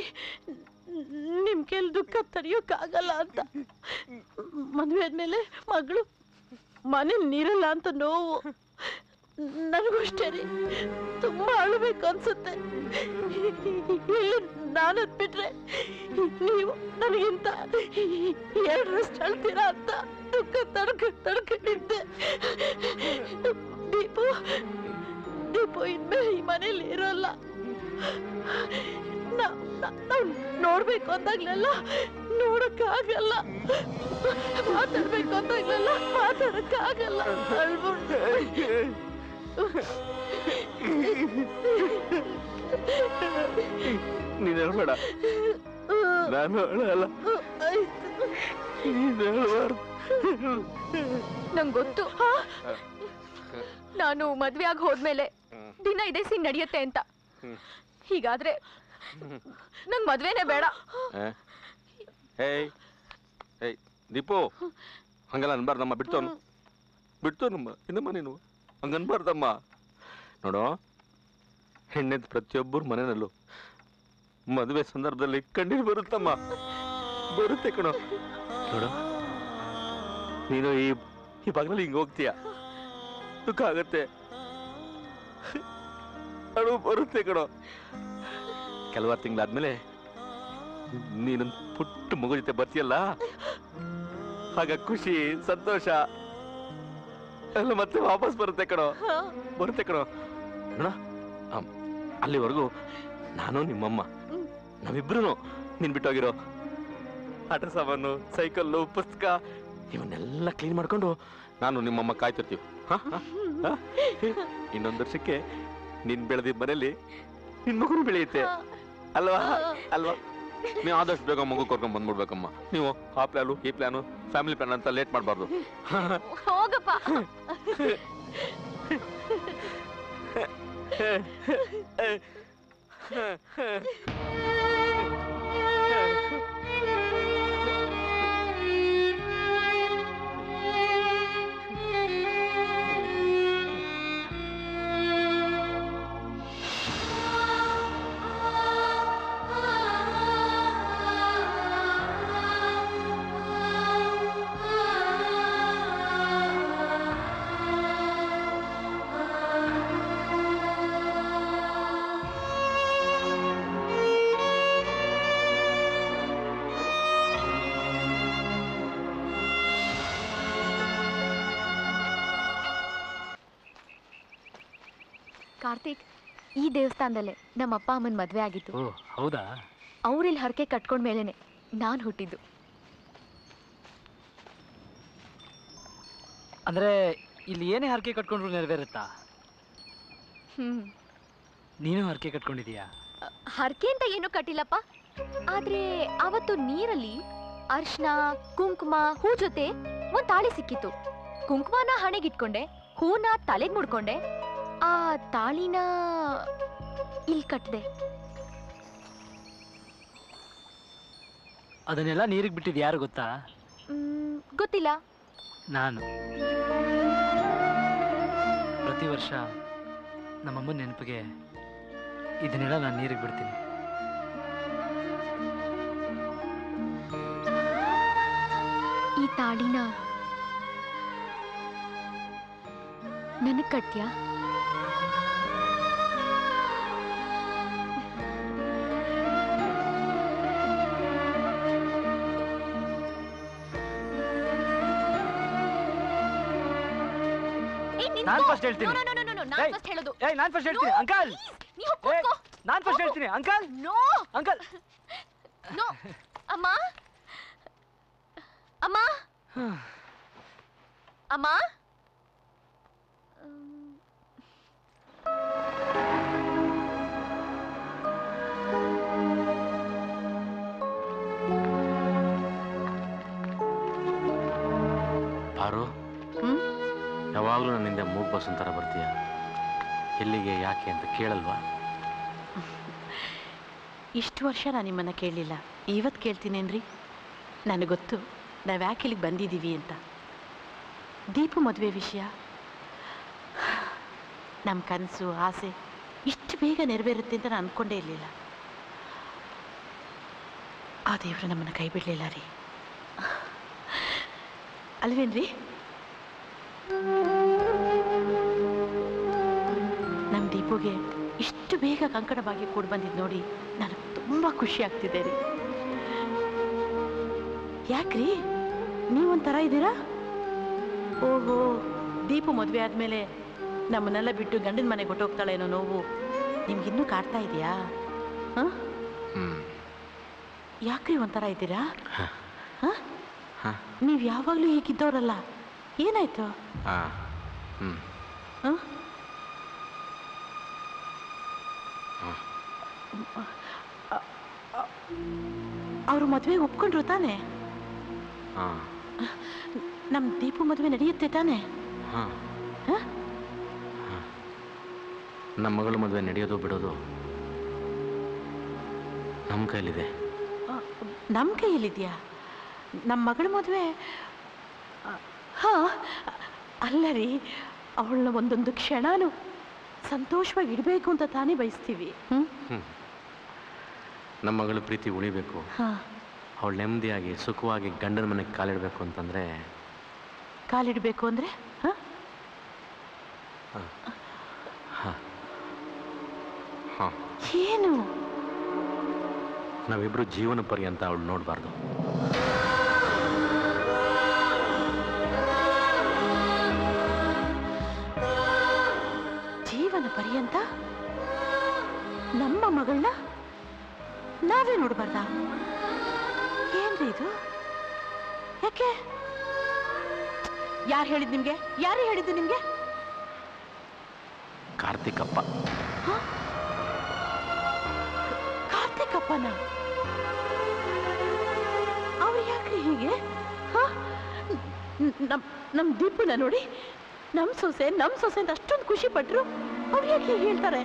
ನಿಮ್ ಕೈಲಿ ದುಃಖ ತಡೆಯೋಕ್ಕಾಗಲ್ಲ ಅಂತ ಮದುವೆ ಆದ್ಮೇಲೆ ಮಗಳು ಮನೇಲಿ ನೀರಲ್ಲ ಅಂತ ನೋವು ನನಗೂ ಅಷ್ಟೇ ರೀ ತುಂಬಾ ಅಳಬೇಕು ಅನ್ಸುತ್ತೆ ಇಲ್ಲಿ ನಾನು ಅದ್ಬಿಟ್ರೆ ನೀವು ನನಗಿಂತ ಎರಡರಷ್ಟು ಅಳ್ತೀರಾ ಅಂತ ದುಃಖ ತಡ್ಕ ತಡ್ಕೊಂಡಿದ್ದೆ ದೀಪು ದೀಪು ಇನ್ಮೇಲೆ ಈ ಮನೇಲಿ ಇರೋಲ್ಲ ನಾವ್ ನಾವು ನೋಡ್ಬೇಕು ಅಂದಾಗ್ಲೆಲ್ಲ ನೋಡಕ್ಕಾಗಲ್ಲ ಮಾತಾಡ್ಬೇಕು ಅಂದಾಗ್ಲೆಲ್ಲ ಮಾತಾಡಕ್ಕಾಗಲ್ಲ ಅಳ್ಬಿಟ್ಟು ನೀನು ಹೇಳ್ಬೇಡ ನಾನು ಅಳಲ್ಲ ನೀನು ಹೇಳ್ಬಾರ್ದು ನಂಗೆ ಗೊತ್ತು ನಾನು ಮದ್ವೆ ಆಗಿ ಹೋದ್ಮೇಲೆ ದಿನ ಇದೇ ಸೀನ್ ನಡೆಯುತ್ತೆ ಅಂತ ಹೀಗಾದ್ರೆ ನಂಗ್ ಮದ್ವೆನೇ ಬೇಡ ಹೇಯ್ ಹೇಯ್ ದೀಪು ಹಂಗೆಲ್ಲ ಅನ್ಬಾರ್ದಮ್ಮ ಬಿಡ್ತೋನು ಬಿಡ್ತೋನಮ್ಮ ಇನ್ನಮ್ಮ ನೀನು ಹಂಗ ಅನ್ಬಾರ್ದಮ್ಮ ನೋಡು ಹೆಣ್ಣೆದ್ ಪ್ರತಿಯೊಬ್ಬರ ಮನೆಯಲ್ಲೂ ಮದುವೆ ಸಂದರ್ಭದಲ್ಲಿ ಕಣ್ಣೀರು ಬರುತ್ತಮ್ಮ ಬರುತ್ತೆ ಕಣೋ ನೋಡು ನೀನು ಈ ಈ ಬಾಗಿಲಲ್ಲಿ ಹಿಂಗ್ ಹೋಗ್ತೀಯ ದುಃಖ ಆಗತ್ತೆ ಅಳು ಬರುತ್ತೆ ಕಣೋ ಕೆಲವಾರು ತಿಂಗಳಾದ್ಮೇಲೆ ನೀನೊಂದು ಪುಟ್ಟ ಮಗು ಜೊತೆ ಬರ್ತೀಯಲ್ಲ ಆಗ ಖುಷಿ ಸಂತೋಷ ಎಲ್ಲ ಮತ್ತೆ ವಾಪಸ್ ಬರುತ್ತೆ ಕಣೋ ಬರುತ್ತೆ ಕಣೋ ನೋಡ ಆಮ್, ಅಲ್ಲಿವರೆಗೂ ನಾನು ನಿಮ್ಮಮ್ಮ ನಾವಿಬ್ರು ನೀನ್ ಬಿಟ್ಟೋಗಿರೋ ಆಟ ಸಾಮಾನು ಸೈಕಲ್ಲು ಪುಸ್ತಕ ಇವನ್ನೆಲ್ಲ ಕ್ಲೀನ್ ಮಾಡ್ಕೊಂಡು ನಾನು ನಿಮ್ಮಮ್ಮ ಕಾಯ್ತಿರ್ತೀವಿ ಹ? ಹ? ಹ? ಇನ್ನೊಂದು ವರ್ಷಕ್ಕೆ ನೀನ್ ಬೆಳೆದಿದ್ದ ಮನೇಲಿ ನಿನ್ ಮಗುನು ಬೆಳೆಯುತ್ತೆ ಅಲ್ವಾ ಅಲ್ವಾ ನೀವು ಆದಷ್ಟು ಬೇಗ ಮಗು ಕರ್ಕೊಂಡ್ ಬಂದ್ಬಿಡ್ಬೇಕಮ್ಮ ನೀವು ಆ ಪ್ಲಾನು ಈ ಪ್ಲಾನು ಫ್ಯಾಮಿಲಿ ಪ್ಲಾನ್ ಅಂತ ಲೇಟ್ ಮಾಡಬಾರ್ದು ಹೋಗಪ್ಪ ಕಾರ್ತಿಕ್ ಈ ದೇವಸ್ಥಾನದಲ್ಲೇ ನಮ್ಮ ಅಪ್ಪ ಅಮ್ಮನ ಮದ್ವೆ ಆಗಿತ್ತು ಓ ಹೌದಾ ಅವ್ರಿಲ್ ಹರಕೆ ಕಟ್ಕೊಂಡ ಮೇಲೇನೆ ನಾನ್ ಹುಟ್ಟಿದ್ದು ಅಂದ್ರೆ ಇಲ್ಲಿ ಏನೇ ಹರಕೆ ಕಟ್ಕೊಂಡ್ರು ನೆರವೇರುತ್ತಾ ಹ್ಮ್ ನೀನು ಹರಕೆ ಕಟ್ಕೊಂಡಿದೀಯಾ ಹರಕೆ ಅಂತ ಏನು ಕಟ್ಟಿಲ್ಲಪ್ಪ ಆದ್ರೆ ಅವತ್ತು ನೀರಲ್ಲಿ ಅರ್ಶನ ಕುಂಕುಮ ಹೂ ಜೊತೆ ಒಂದ್ ತಾಳಿ ಸಿಕ್ಕಿತ್ತು ಕುಂಕುಮನ ಹಣೆಗಿಟ್ಕೊಂಡೆ ಹೂನ ತಲೆಗ್ ಮುಡ್ಕೊಂಡೆ ಆ ತಾಳಿನ ಇಲ್ಲಿ ಕಟ್ದೆ ಅದನ್ನೆಲ್ಲ ನೀರಿಗೆ ಬಿಟ್ಟಿದ್ದು ಯಾರು ಗೊತ್ತಾ ಮ್, ಗೊತ್ತಿಲ್ಲ ನಾನು ಪ್ರತಿ ವರ್ಷ ನಮ್ಮಮ್ಮನ ನೆನಪಿಗೆ ಇದನ್ನೆಲ್ಲ ನಾನು ನೀರಿಗೆ ಬಿಡ್ತೀನಿ ಈ ತಾಳಿನ ನನಗ್ ಕಟ್ಯಾ ನಾನ್ first ಹೇಳ್ತೀನಿ. ಏಯ್, ಫಸ್ಟ್ ಹೇಳೋದು ಏಯ್ ನಾನ್ ಫಸ್ಟ್ ಹೇಳ್ತೀನಿ No, ಅಂಕಲ್ ನೀವು ಕೂತ್ಕೋ. ನಾನ್ ಫಸ್ಟ್ ಹೇಳ್ತೀನಿ ಅಂಕಲ್ ನೋ ಅಂಕಲ್ ನೋ ಅಮ್ಮ ಅಮ್ಮ ಅಮ್ಮ ಪಾರು ಯಾವಾಗಲೂ ನನ್ನಿಂದ ಮೂಗ್ ಬಸ್ ಥರ ಬರ್ತೀಯ ಎಲ್ಲಿಗೆ ಯಾಕೆ ಅಂತ ಕೇಳಲ್ವಾ ಇಷ್ಟು ವರ್ಷ ನಾನು ನಿಮ್ಮನ್ನು ಕೇಳಲಿಲ್ಲ ಇವತ್ತು ಕೇಳ್ತೀನೇನ್ರಿ ನನಗೆ ಗೊತ್ತು ನಾವು ಯಾಕೆ ಇಲ್ಲಿಗೆ ಬಂದಿದ್ದೀವಿ ಅಂತ ದೀಪು ಮದುವೆ ವಿಷಯ ನಮ್ಮ ಕನಸು ಆಸೆ ಇಷ್ಟು ಬೇಗ ನೆರವೇರುತ್ತೆ ಅಂತ ನಾನು ಅಂದ್ಕೊಂಡೇ ಇರಲಿಲ್ಲ ಆ ದೇವರು ನಮ್ಮನ್ನು ಕೈ ಬಿಡಲಿಲ್ಲ ರೀ ಅಲ್ವೇನ್ರಿ ನಮ್ಮ ದೀಪುಗೆ ಇಷ್ಟು ಬೇಗ ಕಂಕಣ ಬಾಗಿ ಕೂಡ ಬಂದಿದ್ದು ನೋಡಿ ನನಗೆ ತುಂಬ ಖುಷಿ ಆಗ್ತಿದೆ ರೀ ಯಾಕ್ರಿ ನೀವೊಂಥರ ಇದ್ದೀರಾ ಓಹೋ ದೀಪು ಮದುವೆ ಆದಮೇಲೆ ನಮ್ಮನ್ನೆಲ್ಲ ಬಿಟ್ಟು ಗಂಡನ ಮನೆಗೆ ಹೊಟ್ಟೋಗ್ತಾಳೆ ಅನ್ನೋ ನೋವು ನಿಮ್ಗಿನ್ನೂ ಕಾಡ್ತಾ ಇದೆಯಾ ಹಾಂ ಯಾಕ್ರಿ ಒಂಥರ ಇದ್ದೀರಾ ಹಾಂ ನೀವು ಯಾವಾಗಲೂ ಹೀಗಿದ್ದವರಲ್ಲ ಏನಾಯ್ತು ಹಾಂ ಹ್ಞೂ ಹಾಂ ಅವರು ಮದುವೆ ಒಪ್ಕೊಂಡ್ರು ತಾನೆ ಹಾಂ ನಮ್ಮ ದೀಪು ಮದುವೆ ನಡೆಯುತ್ತೆ ತಾನೆ ಹಾಂ ಹಾಂ ನಮ್ಮ ಮಗಳ ಮದುವೆ ನಡೆಯೋದು ಬಿಡೋದು ನಮ್ಮ ಕೈಲಿದೆ ನಮ್ಮ ಕೈಯಲ್ಲಿದೆಯಾ ನಮ್ಮ ಮಗಳ ಮದುವೆ ಹಾಂ ಅಲ್ಲ ರೀ ಅವಳನ್ನ ಒಂದೊಂದು ಕ್ಷಣನೂ ಸಂತೋಷವಾಗಿ ಇಡಬೇಕು ಅಂತ ತಾನೇ ಬಯಸ್ತೀವಿ ಹ್ಞೂ ಹ್ಞೂ ನಮ್ಮ ಮಗಳ ಪ್ರೀತಿ ಉಳಿಬೇಕು ಹಾಂ ಅವಳು ನೆಮ್ಮದಿಯಾಗಿ ಸುಖವಾಗಿ ಗಂಡನ ಮನೆಗೆ ಕಾಲಿಡಬೇಕು ಅಂತಂದರೆ ಕಾಲಿಡಬೇಕು ಅಂದರೆ ಹಾಂ ಹಾಂ ಹಾಂ ಏನು ನಾವಿಬ್ಬರು ಜೀವನ ಪರ್ಯಂತ ಅವಳು ನೋಡಬಾರ್ದು ಜೀವನ ಪರ್ಯಂತ ನಮ್ಮ ಮಗಳನ್ನ ನಾವೇ ನೋಡಬಾರ್ದ ಏನ್ರಿ ಇದು ಯಾಕೆ ಯಾರು ಹೇಳಿದ್ ನಿಮ್ಗೆ ಯಾರು ಹೇಳಿದ್ದು ನಿಮ್ಗೆ ಕಾರ್ತಿಕಪ್ಪ ಕಾರ್ತಿಕಪ್ಪನ ಅವ್ರು ಯಾಕ್ರಿ ಹೀಗೆ ಹ? ನ್- ನಮ್ ನಮ್ ದೀಪನ ನೋಡಿ ನಮ್ ಸೊಸೆ ನಮ್ ಸೊಸೆ ಅಂತ ಅಷ್ಟೊಂದು ಖುಷಿ ಪಟ್ರು ಅವ್ರು ಯಾಕೆ ಹೀಗೆ ಹೇಳ್ತಾರೆ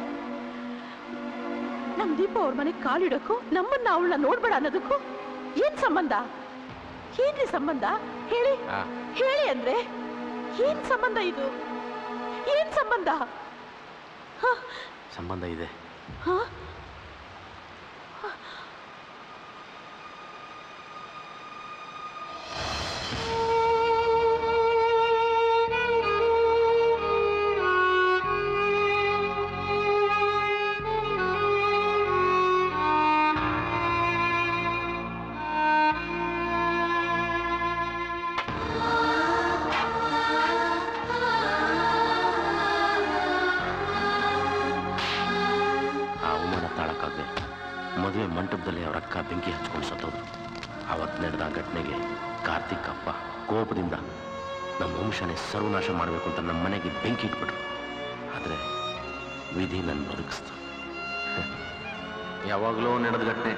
ನಮ್ ದೀಪ ಅವ್ರ ಮನೆಗೆ ಕಾಲಿಡಕ್ಕೂ ನಮ್ಮನ್ನ ಅವಳನ್ನ ನೋಡ್ಬೇಡ ಅನ್ನೋದಕ್ಕೂ ಏನ್ ಸಂಬಂಧ ಏನ್ರಿ ಸಂಬಂಧ ಹೇಳಿ ಹೇಳಿ ಅಂದ್ರೆ ಏನ್ ಸಂಬಂಧ ಇದು ಏನ್ ಸಂಬಂಧ ಸಂಬಂಧ ಇದೆ ಹ? ಆ ಅವಮಾನ ತಾಳಕ್ಕಾಗದೆ ಮದುವೆ ಮಂಟಪದಲ್ಲಿ ಅವ್ರ ಅಕ್ಕ ಬೆಂಕಿ ಹಚ್ಕೊಂಡು ಸತ್ತೋದ್ರು ಅವತ್ತು ನಡೆದ ಆ ಘಟನೆಗೆ ಕಾರ್ತಿಕ್ ಅಪ್ಪ ಕೋಪದಿಂದ ನಮ್ಮ ವಂಶನೇ ಸರ್ವನಾಶ ಮಾಡಬೇಕು ಅಂತ ನಮ್ಮ ಮನೆಗೆ ಬೆಂಕಿ ಇಟ್ಬಿಟ್ರು ಆದರೆ ವಿಧಿ ನನ್ನ ಬದುಕಿಸ್ತು ಯಾವಾಗಲೂ ನಡೆದ ಘಟನೆ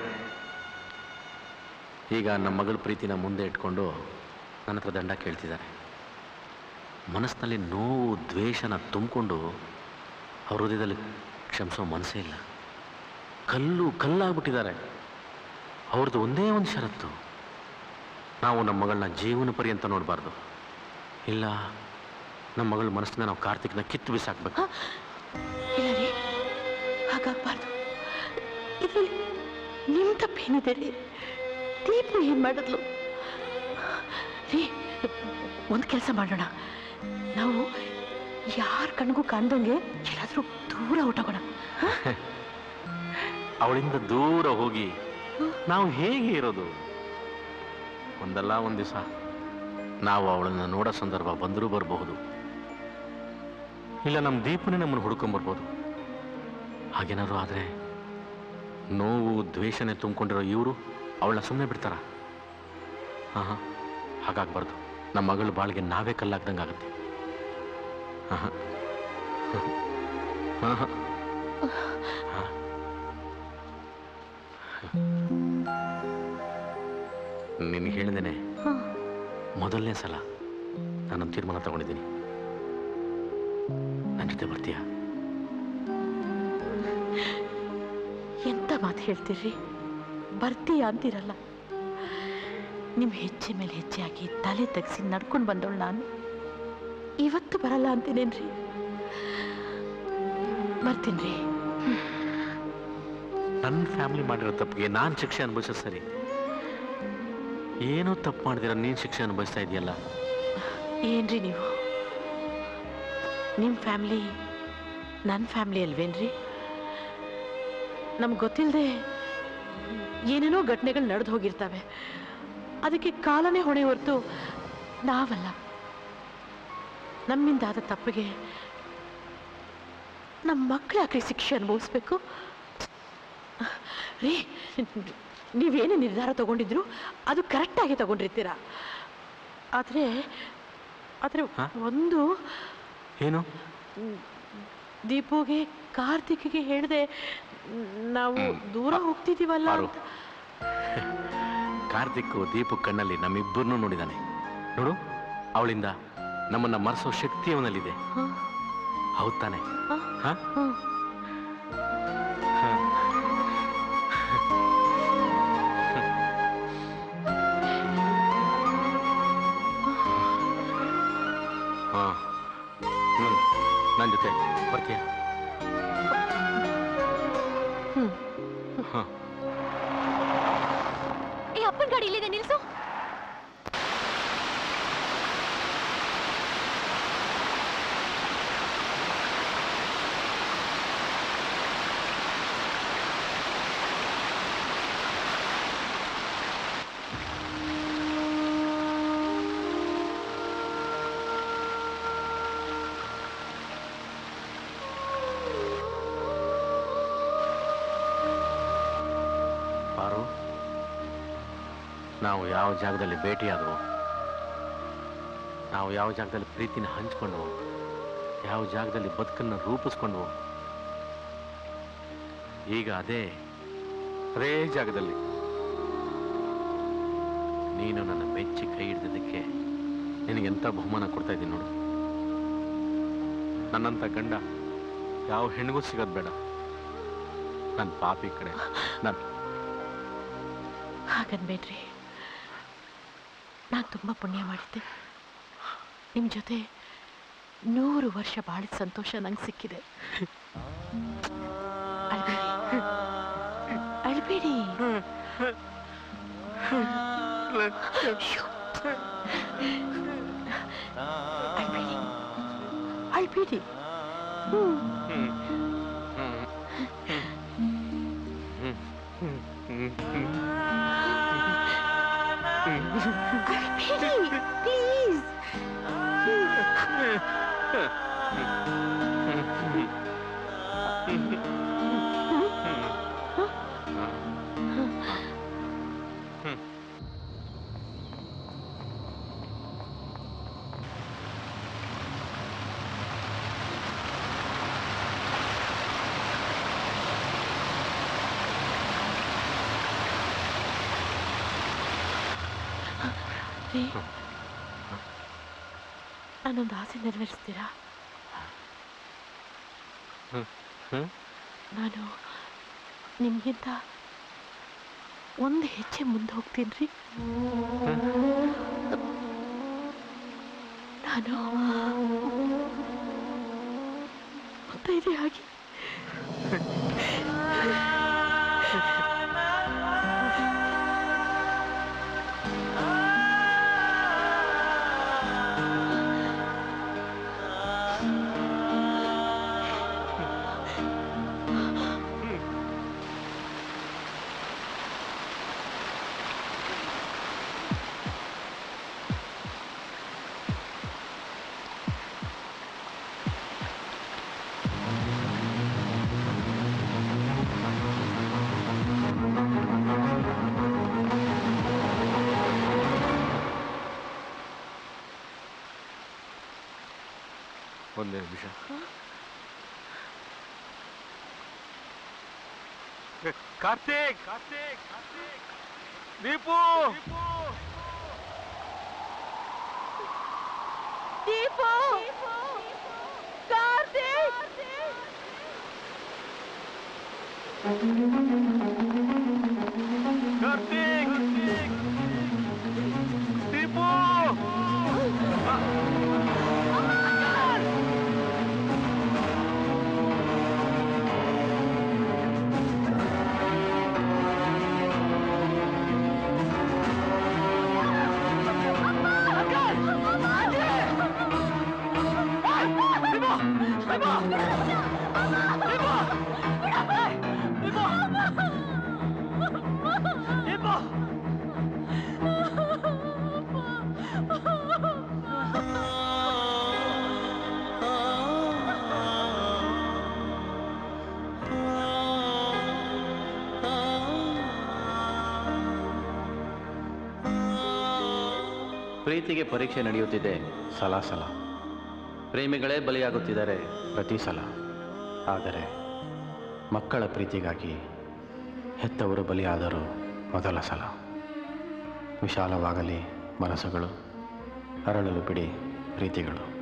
ಈಗ ನಮ್ಮ ಮಗಳ ಪ್ರೀತಿನ ಮುಂದೆ ಇಟ್ಕೊಂಡು ನನ್ನ ಹತ್ರ ದಂಡ ಕೇಳ್ತಿದ್ದಾರೆ ಮನಸ್ಸಿನಲ್ಲಿ ನೋವು ದ್ವೇಷನ ತುಂಬಿಕೊಂಡು ಅವ್ರ ಹೃದಯದಲ್ಲಿ ಕ್ಷಮಿಸೋ ಮನಸ್ಸೇ ಇಲ್ಲ ಕಲ್ಲು ಕಲ್ಲಾಗ್ಬಿಟ್ಟಿದ್ದಾರೆ ಅವ್ರದ್ದು ಒಂದೇ ಒಂದು ಷರತ್ತು ನಾವು ನಮ್ಮ ಮಗಳನ್ನ ಜೀವನ ಪರ್ಯಂತ ನೋಡಬಾರ್ದು ಇಲ್ಲ ನಮ್ಮ ಮಗಳ ಮನಸ್ಸಿನ ನಾವು ಕಾರ್ತಿಕ್ನ ಕಿತ್ತು ಬಿಸಾಕ್ಬೇಕು ಇಲ್ಲ ರೀ ಹಾಗಾಗ್ಬಾರ್ದು ಇದ್ರಲ್ಲಿ ನಿಮ್ ತಪ್ಪೇನಿದೆ ರೀ ದೀಪು ಏನ್ ಮಾಡಿದ್ಲು ರೀ ಒಂದು ಕೆಲಸ ಮಾಡೋಣ ನಾವು ಯಾರ ಕಣ್ಗೂ ಕಾಣ್ದಂಗೆ ಎಲ್ಲಾದ್ರೂ ದೂರ ಹೊಟ್ಟೋಗೋಣ ಅವಳಿಂದ ದೂರ ಹೋಗಿ ನಾವು ಹೇಗೆ ಇರೋದು ಒಂದಲ್ಲ ಒಂದು ದಿವಸ ನಾವು ಅವಳನ್ನ ನೋಡೋ ಸಂದರ್ಭ ಬಂದರೂ ಬರಬಹುದು ಇಲ್ಲ ನಮ್ಮ ದೀಪನೇ ನಮ್ಮನ್ನು ಹುಡ್ಕೊಂಬರ್ಬೋದು ಹಾಗೇನಾದ್ರು ಆದರೆ ನೋವು ದ್ವೇಷನೆ ತುಂಬಿಕೊಂಡಿರೋ ಇವರು ಅವಳನ್ನ ಸುಮ್ಮನೆ ಬಿಡ್ತಾರ ಹಾಂ ಹಾಂ ಹಾಗಾಗ್ಬಾರ್ದು ನಮ್ಮ ಮಗಳ ಬಾಳಿಗೆ ನಾವೇ ಕಲ್ಲಾಗ್ದಂಗೆ ಆಗುತ್ತೆ ಹಾಂ ಹಾಂ ಹಾಂ ಹಾಂ ನಿನಗೆ ಹೇಳಿದ್ದೇನೆ ಮೊದಲನೇ ಸಲ ನಾನೊಂದು ತೀರ್ಮಾನ ತಗೊಂಡಿದ್ದೀನಿ ನನ್ನ ಜೊತೆ ಬರ್ತೀಯಾ ಎಂತ ಮಾತು ಹೇಳ್ತೀರ್ರಿ ಬರ್ತೀಯ ಅಂತೀರಲ್ಲ ನಿಮ್ಮ ಹೆಜ್ಜೆ ಮೇಲೆ ಹೆಜ್ಜೆ ಹಾಕಿ ತಲೆ ತೆಗ್ಸಿ ನಡ್ಕೊಂಡು ಬಂದವಳು ನಾನು ಇವತ್ತು ಬರಲ್ಲ ಅಂತೀನೇನ್ರಿ ಬರ್ತೀನ್ರಿ ನನ್ನ ಫ್ಯಾಮಿಲಿ ಮಾಡಿರೋ ತಪ್ಪಿಗೆ ನಾನು ಶಿಕ್ಷೆ ಅನುಭವಿಸೋ ಸರಿ ಏನೂ ತಪ್ಪು ಮಾಡಿದಿರ ನೀನು ಶಿಕ್ಷೆ ಅನುಭವಿಸ್ತಾ ಇದೆಯಲ್ಲ ಏನ್ರಿ ನೀವು ನಿಮ್ಮ ಫ್ಯಾಮ್ಲಿ ನನ್ನ ಫ್ಯಾಮ್ಲಿ ಅಲ್ವೇನ್ರಿ ನಮ್ಗೆ ಗೊತ್ತಿಲ್ಲದೆ ಏನೇನೋ ಘಟನೆಗಳು ನಡೆದು ಹೋಗಿರ್ತವೆ ಅದಕ್ಕೆ ಕಾಲನೇ ಹೊಣೆ ಹೊರತು ನಾವಲ್ಲ ನಮ್ಮಿಂದಾದ ತಪ್ಪಿಗೆ ನಮ್ಮ ಮಕ್ಕಳು ಯಾಕೆ ಶಿಕ್ಷೆ ಅನುಭವಿಸ್ಬೇಕು ರೀ ನೀವೇನೇ ನಿರ್ಧಾರ ತಗೊಂಡಿದ್ರು ಅದು ಕರೆಕ್ಟಾಗಿ ತಗೊಂಡಿರ್ತೀರ ಆದರೆ ಆದರೆ ಒಂದು ಏನು ಮ್, ದೀಪುಗೆ ಕಾರ್ತಿಕ್ಗೆ ಹೇಳಿದೆ ನಾವು ದೂರ ಹೋಗ್ತಿದ್ದೀವಲ್ಲ ಪಾರು. ಅಂತ. ಕಾರ್ತಿಕ್ ದೀಪು ಕಣ್ಣಲ್ಲಿ ನಮ್ಮಿಬ್ಬರನ್ನೂ ನೋಡಿದಾನೆ ನೋಡು ಅವಳಿಂದ ನಮ್ಮನ್ನ ಮರೆಸೋ ಶಕ್ತಿ ಅವನಲ್ಲಿದೆ ಹ? ಹೌದ್ ತಾನೆ ಹ? ಹ? ಹ್ಮ್. ಹ. ಹ. ಹ್ಮ್. ನನ್ ಜೊತೆ ಬರ್ತೀಯ ಹ ಏ ಅಪ್ಪನ ಗಾಡಿ ಇಲ್ಲಿದೆ ನಿಲ್ಸು ಪಾರು ನಾವು ಯಾವ ಜಾಗದಲ್ಲಿ ಭೇಟಿಯಾದವು ನಾವು ಯಾವ ಜಾಗದಲ್ಲಿ ಪ್ರೀತಿನ ಹಂಚ್ಕೊಂಡ್ವು ಯಾವ ಜಾಗದಲ್ಲಿ ಬದುಕನ್ನು ರೂಪಿಸ್ಕೊಂಡ್ವು ಈಗ ಅದೇ ಅದೇ ಜಾಗದಲ್ಲಿ ನೀನು ನನ್ನ ಮೆಚ್ಚಿ ಕೈ ಹಿಡಿದಿದ್ದಕ್ಕೆ ನಿನಗೆ ಎಂಥ ಬಹುಮಾನ ಕೊಡ್ತಾ ಇದ್ದೀನಿ ನೋಡು ನನ್ನಂಥ ಗಂಡ ಯಾವ ಹೆಣ್ಣಿಗೂ ಸಿಗೋದು ಬೇಡ ನನ್ನ ಪಾಪಿ ಕಡೆ ನಾನು ಹಾಗನ್ಬೇಡ್ರಿ ನಾನು ತುಂಬ ಪುಣ್ಯ ಮಾಡಿದ್ದೆ ನಿಮ್ಮ ಜೊತೆ ನೂರು ವರ್ಷ ಬಾಳಿದ ಸಂತೋಷ ನಂಗೆ ಸಿಕ್ಕಿದೆ ಅಳ್ಬೇಡಿ ಅಳ್ಬೇಡಿ ಅಯ್ಯೋ. ಅಳ್ಬೇಡಿ ಅಳ್ಬೇಡಿ ಹ್ಮ್. ಅಳ್ಬೇಡಿ ಪ್ಲೀಸ್ ರೀ ನಾನೊಂದು ಆಸೆ ನೆರವೇರಿಸ್ತೀರಾ ನಾನು ನಿಮ್ಗಿಂತ ಒಂದು ಹೆಜ್ಜೆ ಮುಂದೆ ಹೋಗ್ತೀನಿ ರೀ ನಾನು ಮುತ್ತೈದೆ ಆಗಿ ಒಂದೇ ನಿಮಿಷ ಕಾರ್ತಿಕ್ ಕಾರ್ತಿಕ್ ದೀಪು ದೀಪು ಕಾರ್ತಿಕ್ ಕಾರ್ತಿಕ್ ದೀಪು ಆ ಪ್ರೀತಿಗೆ ಪರೀಕ್ಷೆ ನಡೆಯುತ್ತಿದೆ ಸಲ ಸಲ ಪ್ರೇಮಿಗಳೇ ಬಲಿಯಾಗುತ್ತಿದ್ದಾರೆ ಪ್ರತಿ ಸಲ ಆದರೆ ಮಕ್ಕಳ ಪ್ರೀತಿಗಾಗಿ ಹೆತ್ತವರು ಬಲಿಯಾದರು ಮೊದಲ ಸಲ ವಿಶಾಲವಾಗಲಿ ಮನಸ್ಸುಗಳು ಅರಳಲು ಬಿಡಿ ಪ್ರೀತಿಗಳು